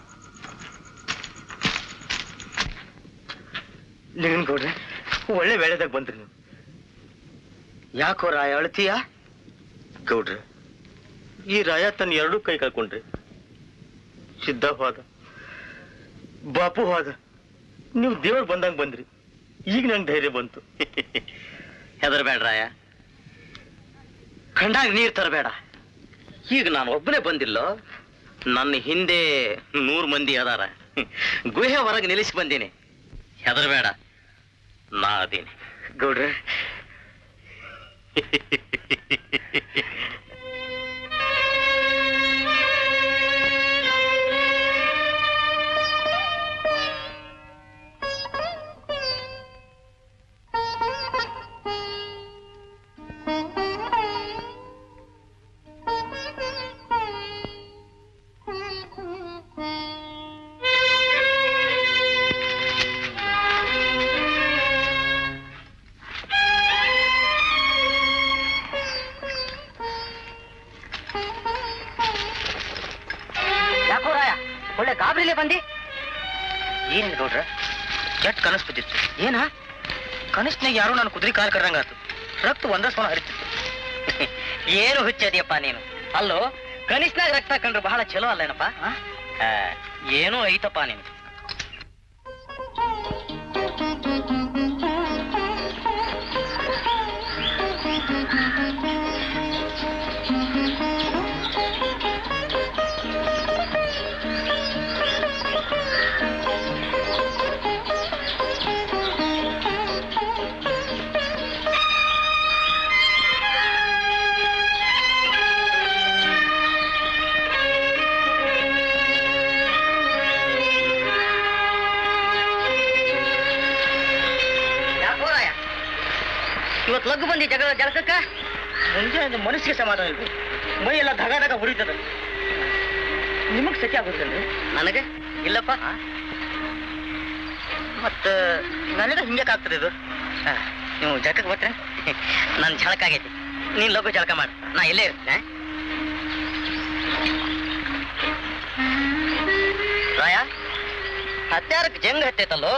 ಲಿಂಗನಗೌಡ್ರೆ ಒಳ್ಳೆ ವೇಳೆದಾಗ ಬಂದ್ರಿ ನೀವು ಯಾಕೋ ರಾಯ ಅಳ್ತೀಯ ಗೌಡ್ರೆ ಈ ರಾಯ ತನ್ನ ಎರಡೂ ಕೈ ಕಳ್ಕೊಂಡ್ರಿ ಸಿದ್ಧ ಹೋದ ಬಾಪು ಹೋದ ನೀವು ದೇವ್ರು ಬಂದಂಗ ಬಂದ್ರಿ ಈಗ ನಂಗೆ ಧೈರ್ಯ ಬಂತು ಹೆದರ್ಬೇಡ ರಾಯ ಕಂಡಾಗ ನೀರ್ ತರಬೇಡ ಈಗ ನಾನು ಒಬ್ಬನೇ ಬಂದಿಲ್ಲೋ ನನ್ನ ಹಿಂದೆ ನೂರು ಮಂದಿ ಅದಾರ ಗುಹೆ ಹೊರಗೆ ನಿಲ್ಲಿಸಿ ಬಂದೀನಿ ಹೆದರ್ಬೇಡ ನಾ ಅದೀನಿ ಗೌಡ್ರೆ ಯಾಕೋ ರಾಯ ಒಳ್ಳೆ ಗಾಬರಿಲೇ ಬಂದಿ ಏನಿಲ್ಲ ಗೌಡ್ರ ಕೆಟ್ಟ ಕನಸು ಬಿದ್ದಿತ್ತು ಏನ ಕನಸ್ನಾಗ ಯಾರು ನಾನು ಕುದುರೆ ಕಾಲ್ ಕಡ್ದಂಗಾತು ರಕ್ತ ಒಂದ ಸೋಣ ಹರಿತಿತ್ತು ಏನು ಹುಚ್ಚದಿಯಪ್ಪ ನೀನು ಅಲ್ಲೋ ಕನಿಷ್ನಾಗ ರಕ್ತ ಕಂಡ್ರೆ ಬಹಳ ಚಲೋ ಅಲ್ಲೇನಪ್ಪ ಆ, ಏನೋ ಐತಪ್ಪ ನೀನು ಯಾಕೋ ರಾಯ ಇವತ್ತು ಲಗ್ಗು ಬಂದಿ ಜಗಳ ಜಳಕಕ್ಕ ಮುಂಜಾನೆ ಮನಸ್ಸಿಗೆ ಸಮಾಧಾನ ಇಲ್ಲ ಮೈ ಎಲ್ಲ ಧಗ ಧಗ ಹುರಿತದ ನಿಮಗ್ ಸತ್ಯ ಆಗುತ್ತಲ್ರಿ ನನಗೆ ಇಲ್ಲಪ್ಪ ಮತ್ತ ನನಗೆ ಹಿಂಗೆ ಆಗ್ತದೆ ಇದು ಆ, ನೀವು ಜಳಕಕ್ಕೆ ಬರ್ತೀರ ನನ್ನ ಝಳಕ ಆಗೈತಿ ನೀನ್ ಲಘು ಜಳಕ ಮಾಡು ನಾ ಇಲ್ಲೇ ಇರ್ತೇನೆ ರಾಯ ಹತ್ಯಾರಕ್ಕೆ ಜಂಗ್ ಹತ್ತೈತಲ್ಲೋ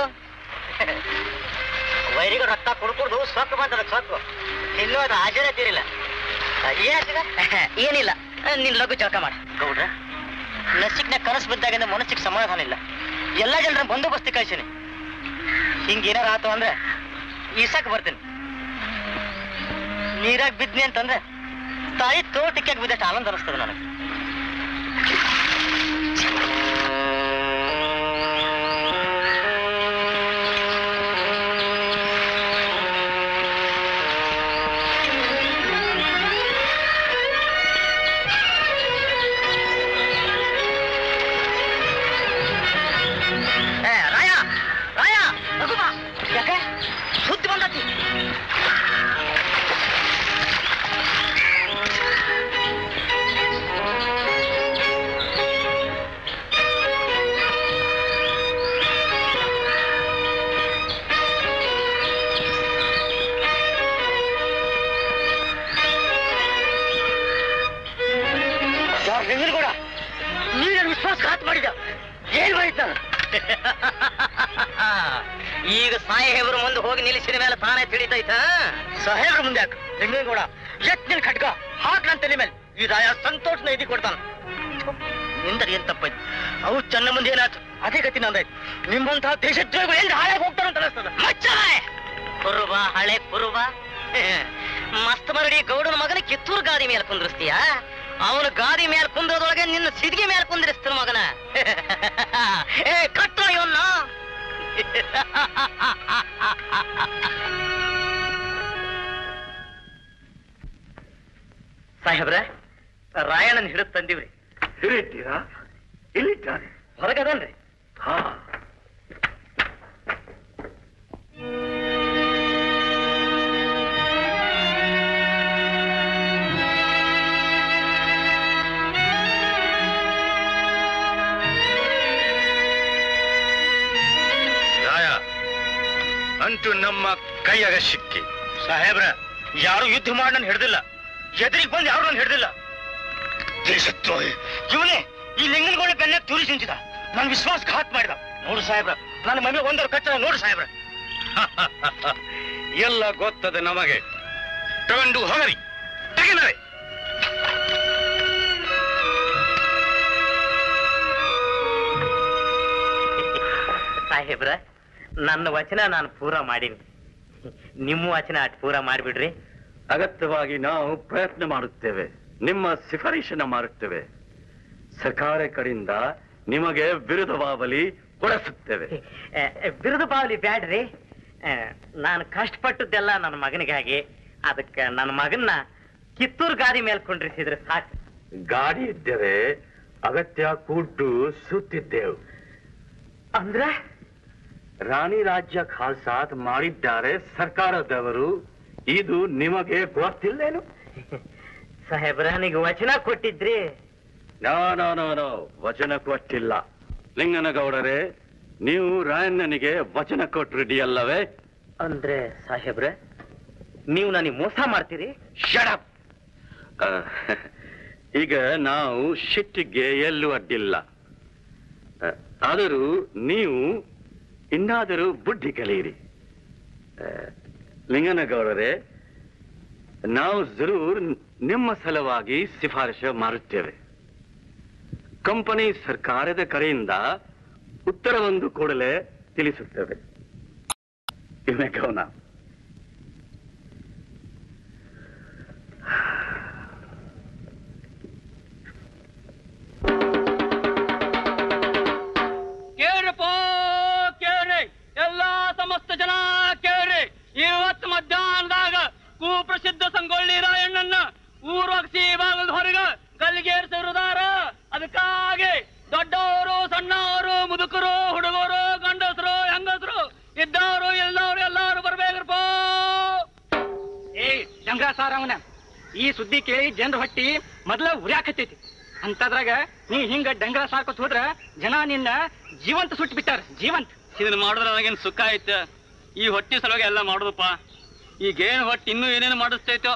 ವೈರಿಗೂ ರಕ್ತ ಕುಡ್ಕುಡ್ದು ಸೊಕ್ಕು ಬಂತದ ಸೊಕ್ಕು ಇನ್ನೂ ಅದು ಹಾಜರೇ ತೀರಿಲ್ಲ ಏನಾಗ್ತದ ಏನಿಲ್ಲ ನೀನ್ ಲಘು ಜಳಕ ಮಾಡ ಗೌಡ್ರ ನಸಿಕ್ನಾಗ ಕನಸು ಬಿದ್ದಾಗಿಂದ ಮನಸ್ಸಿಗೆ ಸಮಾಧಾನ ಇಲ್ಲ ಎಲ್ಲ ಜನರ ಬಂದೋಬಸ್ತಿ ಕಳ್ಸೀನಿ ಹಿಂಗ ಏನಾರ ಆತು ಅಂದ್ರೆ ಈಸಾಕ್ ಬರ್ತೀನಿ ನೀರಾಗ ಬಿದ್ನಿ ಅಂತಂದ್ರೆ ತಾಯಿ ತೋಟಕ್ಕೆ ಬಿದ್ದಷ್ಟು ಆನಂದ ಅನಿಸ್ತದೆ ನನಗೆ ಹೆಂಗನ ಕೂಡ ನೀನು ವಿಶ್ವಾಸಘಾತ ಮಾಡಿದ ಏನ್ ಮಾಡಿದ್ದ ಈಗ ಸಾಹೇಬ್ರ ಮುಂದೆ ಹೋಗಿ ನಿಲ್ಲಿಸಿದ ಮೇಲೆ ತಾನೇ ತಿಳಿತೈತ ಸಾಹೇಬ್ರ ಮುಂದೆ ಯಾಕೆ ಹೆಂಗನ ಕೂಡ ಎತ್ ನಿನ್ ಖಡ್ಗ ಹಾಕ್ಲಂತ ತಲೆ ಮೇಲೆ ಈ ರಾಯ ಸಂತೋಷನ ಇದಿ ಕೊಡ್ತಾನ ನಿಂದರಿ ಏನ್ ತಪ್ಪೈತಿ ಅವು ಚೆನ್ನ ಮುಂದೆ ಏನಾಯ್ತು ಅದೇ ಗತಿ ನಂದಾಯ್ತು ನಿಮ್ಮಂತಹ ದೇಶದ್ರೋಹಿಗಳು ಎಲ್ಲಿ ಹಾಳಾಗಿ ಹೋಗ್ತಾರಂತ ಅನಿಸ್ತದ ಮಚ್ಚರೇ ಕುರುಬ ಹಳೆ ಕುರುಬ ಮಸ್ತ್ ಮರಡಿ ಗೌಡನ ಮಗನ ಕಿತ್ತೂರು ಗಾದಿ ಮೇಲೆ ಕುಂದ್ರಿಸ್ತೀಯ ಅವನು ಗಾದಿ ಮೇಲೆ ಕುಂದ್ರದೊಳಗೆ ನಿನ್ನ ಸಿದ್ಗಿ ಮೇಲೆ ಕುಂದ್ರಿಸ್ತಾನ ಮಗನ ಏ ಕಟ್ಟು ಇವನ್ನ ಸಾಹೇಬ್ರೆ ರಾಯಣ್ಣನ್ ಹಿಡಿದು ತಂದಿವ್ರಿ ಹಿಡಿತೀರಾ ಎಲ್ಲಿದ್ದಾನೆ ಹೊರಗದನ್ರಿ ಹಾ ರಾಯ ಅಂತೂ ನಮ್ಮ ಕೈಯಾಗ ಸಿಕ್ಕಿ ಸಾಹೇಬ್ರ ಯಾರು ಯುದ್ಧ ಮಾಡಿ ನಾನು ಹಿಡ್ದಿಲ್ಲ ಎದುರಿಗೆ ಬಂದು ಯಾರು ನಾನು ಹಿಡ್ದಿಲ್ಲ ದೇಶದ್ರೋಹಿ ಇವನೇ ಈ ಲಿಂಗನಗಳ ಬೆನ್ನ ತುರಿ ಸಿಂಚಿದ ನಾನು ವಿಶ್ವಾಸಘಾತ ಮಾಡಿದ ನೋಡು ಸಾಹೇಬ್ರ ನನ್ನ ಮನೆ ಒಂದರ ಕಚ್ಚ ನೋಡು ಸಾಹೇಬ್ರ ಎಲ್ಲ ಗೊತ್ತದೆ ನಮಗೆ ತಗೊಂಡು ಹೋಗರಿ ತೆಗಿನರೆ ಸಾಹೇಬ್ರ ನನ್ನ ವಚನ ನಾನು ಪೂರ ಮಾಡೀನಿ ನಿಮ್ಮ ವಚನ ಅಟ್ ಪೂರ ಮಾಡಿಬಿಡ್ರಿ ಅಗತ್ಯವಾಗಿ ನಾವು ಪ್ರಯತ್ನ ಮಾಡುತ್ತೇವೆ ನಿಮ್ಮ ಶಿಫಾರಸನ್ನ ಮಾಡುತ್ತೇವೆ ಸರ್ಕಾರ ಕಡೆಯಿಂದ ನಿಮಗೆ ವಿರುದ್ಧವಾವಲಿ ಕೊಡಿಸುತ್ತೇವೆ ಬಿರುದು ಬಾವಲಿ ಬ್ಯಾಡ್ರಿ ಆ, ನಾನು ಕಷ್ಟಪಟ್ಟದ್ದೆಲ್ಲ ನನ್ನ ಮಗನಿಗಾಗಿ ಅದಕ್ಕೆ ನನ್ನ ಮಗನ್ನ ಕಿತ್ತೂರು ಗಾದಿ ಮೇಲೆ ಕುಂಡ್ರಿಸಿದ್ರೆ ಸಾಕು ಗಾಡಿ ಇದ್ದರೆ ಅಗತ್ಯ ಕೂಟ್ಟು ಸುತ್ತಿದ್ದೆವು ಅಂದ್ರೆ ರಾಣಿ ರಾಜ್ಯ ಖಾಲ್ಸಾತ್ ಮಾಡಿದ್ದಾರೆ ಸರ್ಕಾರದವರು ಇದು ನಿಮಗೆ ಗೊತ್ತಿಲ್ಲೇನು ಸಾಹೇಬ್ರ ನನಗೆ ವಚನ ಕೊಟ್ಟಿದ್ರಿ ನೋ ನೋ ನೋ ನೋ ವಚನ ಕೊಟ್ಟಿಲ್ಲ ಲಿಂಗನಗೌಡರೇ ನೀವು ರಾಯಣ್ಣನಿಗೆ ವಚನ ಕೊಟ್ರಿಡಿ ಅಲ್ಲವೇ ಅಂದ್ರೆ ಸಾಹೇಬ್ರ ನೀವು ನನಗೆ ಮೋಸ ಮಾಡ್ತೀರಿ ಶಡಪ್ ಈಗ ನಾವು ಶಿಟ್ಟಿಗೆ ಎಲ್ಲೂ ಅಡ್ಡಿಲ್ಲ ಆ, ಆದರೂ ನೀವು ಇನ್ನಾದರೂ ಬುದ್ಧಿ ಕಲಿಯಿರಿ ಆ, ಲಿಂಗನಗೌಡರೇ ನಾವು ಜರೂರ್ ನಿಮ್ಮ ಸಲುವಾಗಿ ಶಿಫಾರಸು ಮಾಡುತ್ತೇವೆ ಕಂಪನಿ ಸರ್ಕಾರದ ಕಡೆಯಿಂದ ಉತ್ತರವೊಂದು ಕೂಡಲೇ ತಿಳಿಸುತ್ತೇವೆ ಇವನೇ ಗೌನ ಕೇಳ್ರಪ್ಪ ಕೇಳ್ರಿ ಎಲ್ಲಾ ಸಮಸ್ತ ಜನ ಕೇಳ್ರಿ ಇವತ್ತು ಮಧ್ಯಾಹ್ನದಾಗ ಕುಪ್ರಸಿದ್ಧ ಸಂಗೊಳ್ಳಿ ರಾಯಣ್ಣನ್ನ ಊರ್ವಗ್ಸಿ ಬಾಗಲದ ಹೊರಗ ಗಲ್ಲಿಗೇರಿಸಿರುದಾರ ಅದಕ್ಕಾಗಿ ದೊಡ್ಡವರು ಸಣ್ಣವರು ಮುದುಕರು ಹುಡುಗರು ಗಂಡಸರು ಹೆಂಗಸರು ಇದ್ದವರು ಇಲ್ದವ್ರು ಎಲ್ಲಾರು ಬರ್ಬೇಕ್ರಪ್ಪ ಏ ಜಂಗ ಸಾರವನ ಈ ಸುದ್ದಿ ಕೇಳಿ ಜನರ ಹೊಟ್ಟಿ ಮೊದಲ ಉರ್ಯಾಕತ್ತೈತಿ ಅಂತದ್ರಾಗ ನೀ ಹಿಂಗ ಡಂಗರ ಸಾಕೋತ್ ಹೋದ್ರ ಜನ ನಿನ್ನ ಜೀವಂತ ಸುಟ್ಟು ಬಿಟ್ಟಾರ ಜೀವಂತ ಇದನ್ನ ಮಾಡಿದ್ರೆ ನನಗೇನ್ ಸುಖ ಐತೆ ಈ ಹೊಟ್ಟಿ ಸಲುವಾಗಿ ಎಲ್ಲ ಮಾಡುದಪ್ಪ ಈಗೇನ್ ಹೊಟ್ಟಿ ಇನ್ನೂ ಏನೇನು ಮಾಡಿಸ್ತೈತೋ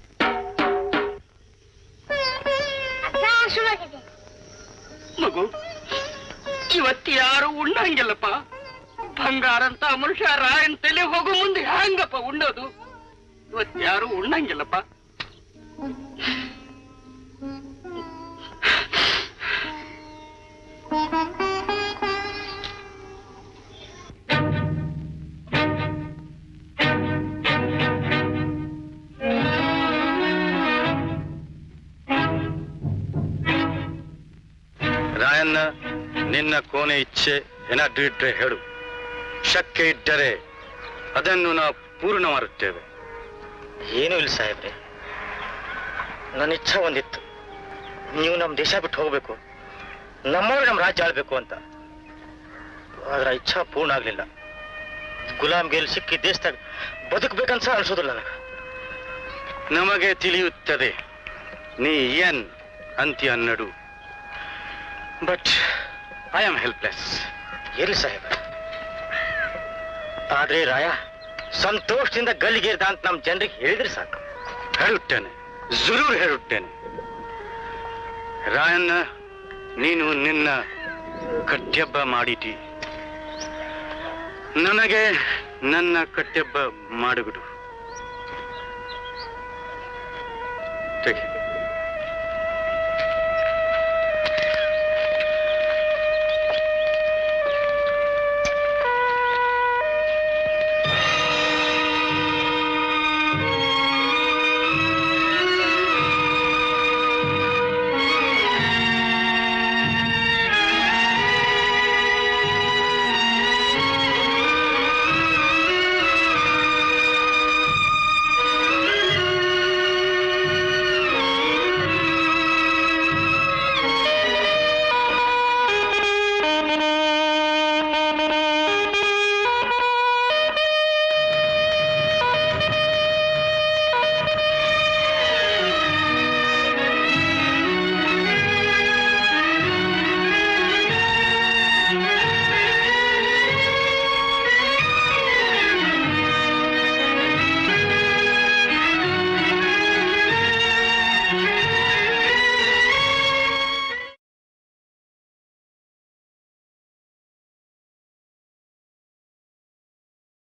ಮಗು ಇವತ್ತು ಯಾರು ಉಣ್ಣಂಗಿಲ್ಲಪ್ಪ ಬಂಗಾರ ಅಂತ ಮನುಷ್ಯ ರಾಯನ್ ತಲೆ ಹೋಗೋ ಮುಂದೆ ಹ್ಯಾಂಗಪ್ಪ ಉಣ್ಣೋದು ಇವತ್ತು ಯಾರು ಉಣ್ಣಂಗಿಲ್ಲಪ್ಪ ರಾಯಣ್ಣ ನಿನ್ನ ಕೋಣೆ ಇಚ್ಛೆ ಏನಾದ್ರೂ ಇದ್ರೆ ಹೇಳು ಶಕ್ಯ ಇದ್ದರೆ ಅದನ್ನು ನಾವು ಪೂರ್ಣ ಮಾಡುತ್ತೇವೆ ಏನೂ ಇಲ್ಲ ಸಾಹೇಬ್ರೆ ನನ್ನ ಇಚ್ಛೆ ಒಂದಿತ್ತು ನೀವು ನಮ್ಮ ದೇಶ ಬಿಟ್ಟು ಹೋಗ್ಬೇಕು ನಮ್ಮೊಳಗೆ ನಮ್ಮ ರಾಜ್ಯ ಆಳ್ಬೇಕು ಅಂತ ಆದ್ರೆ ಆ ಇಚ್ಛಾ ಪೂರ್ಣ ಆಗ್ಲಿಲ್ಲ ಗುಲಾಮ್ಗೇಲ್ ಸಿಕ್ಕಿ ದೇಶದಾಗ ಬದುಕ್ಬೇಕನ್ಸ ಅನ್ಸೋದಿಲ್ಲ ನನಗೆ ನಮಗೆ ತಿಳಿಯುತ್ತದೆ ನೀ ಏನ್ ಅಂತ್ಯ ಅನ್ನಡು ಬಟ್ ಐ ಆಮ್ ಹೆಲ್ಪ್ಲೆಸ್ ಇರ್ಲಿ ಸಾಹೇಬ್ ಆದ್ರೆ ರಾಯ ಸಂತೋಷದಿಂದ ಗಲ್ಲಿಗೇರ್ದ ಅಂತ ನಮ್ಮ ಜನರಿಗೆ ಹೇಳಿದ್ರೆ ಸಾಕು ಹೇಳುತ್ತೇನೆ ಜರೂರ್ ಹೇಳುತ್ತೇನೆ ರಾಯಣ್ಣ ನೀನು ನಿನ್ನ ಕರ್ತವ್ಯ ಮಾಡಿಟಿ ನನಗೆ ನನ್ನ ಕರ್ತವ್ಯ ಮಾಡಿಬಿಡು ತೆಗಿ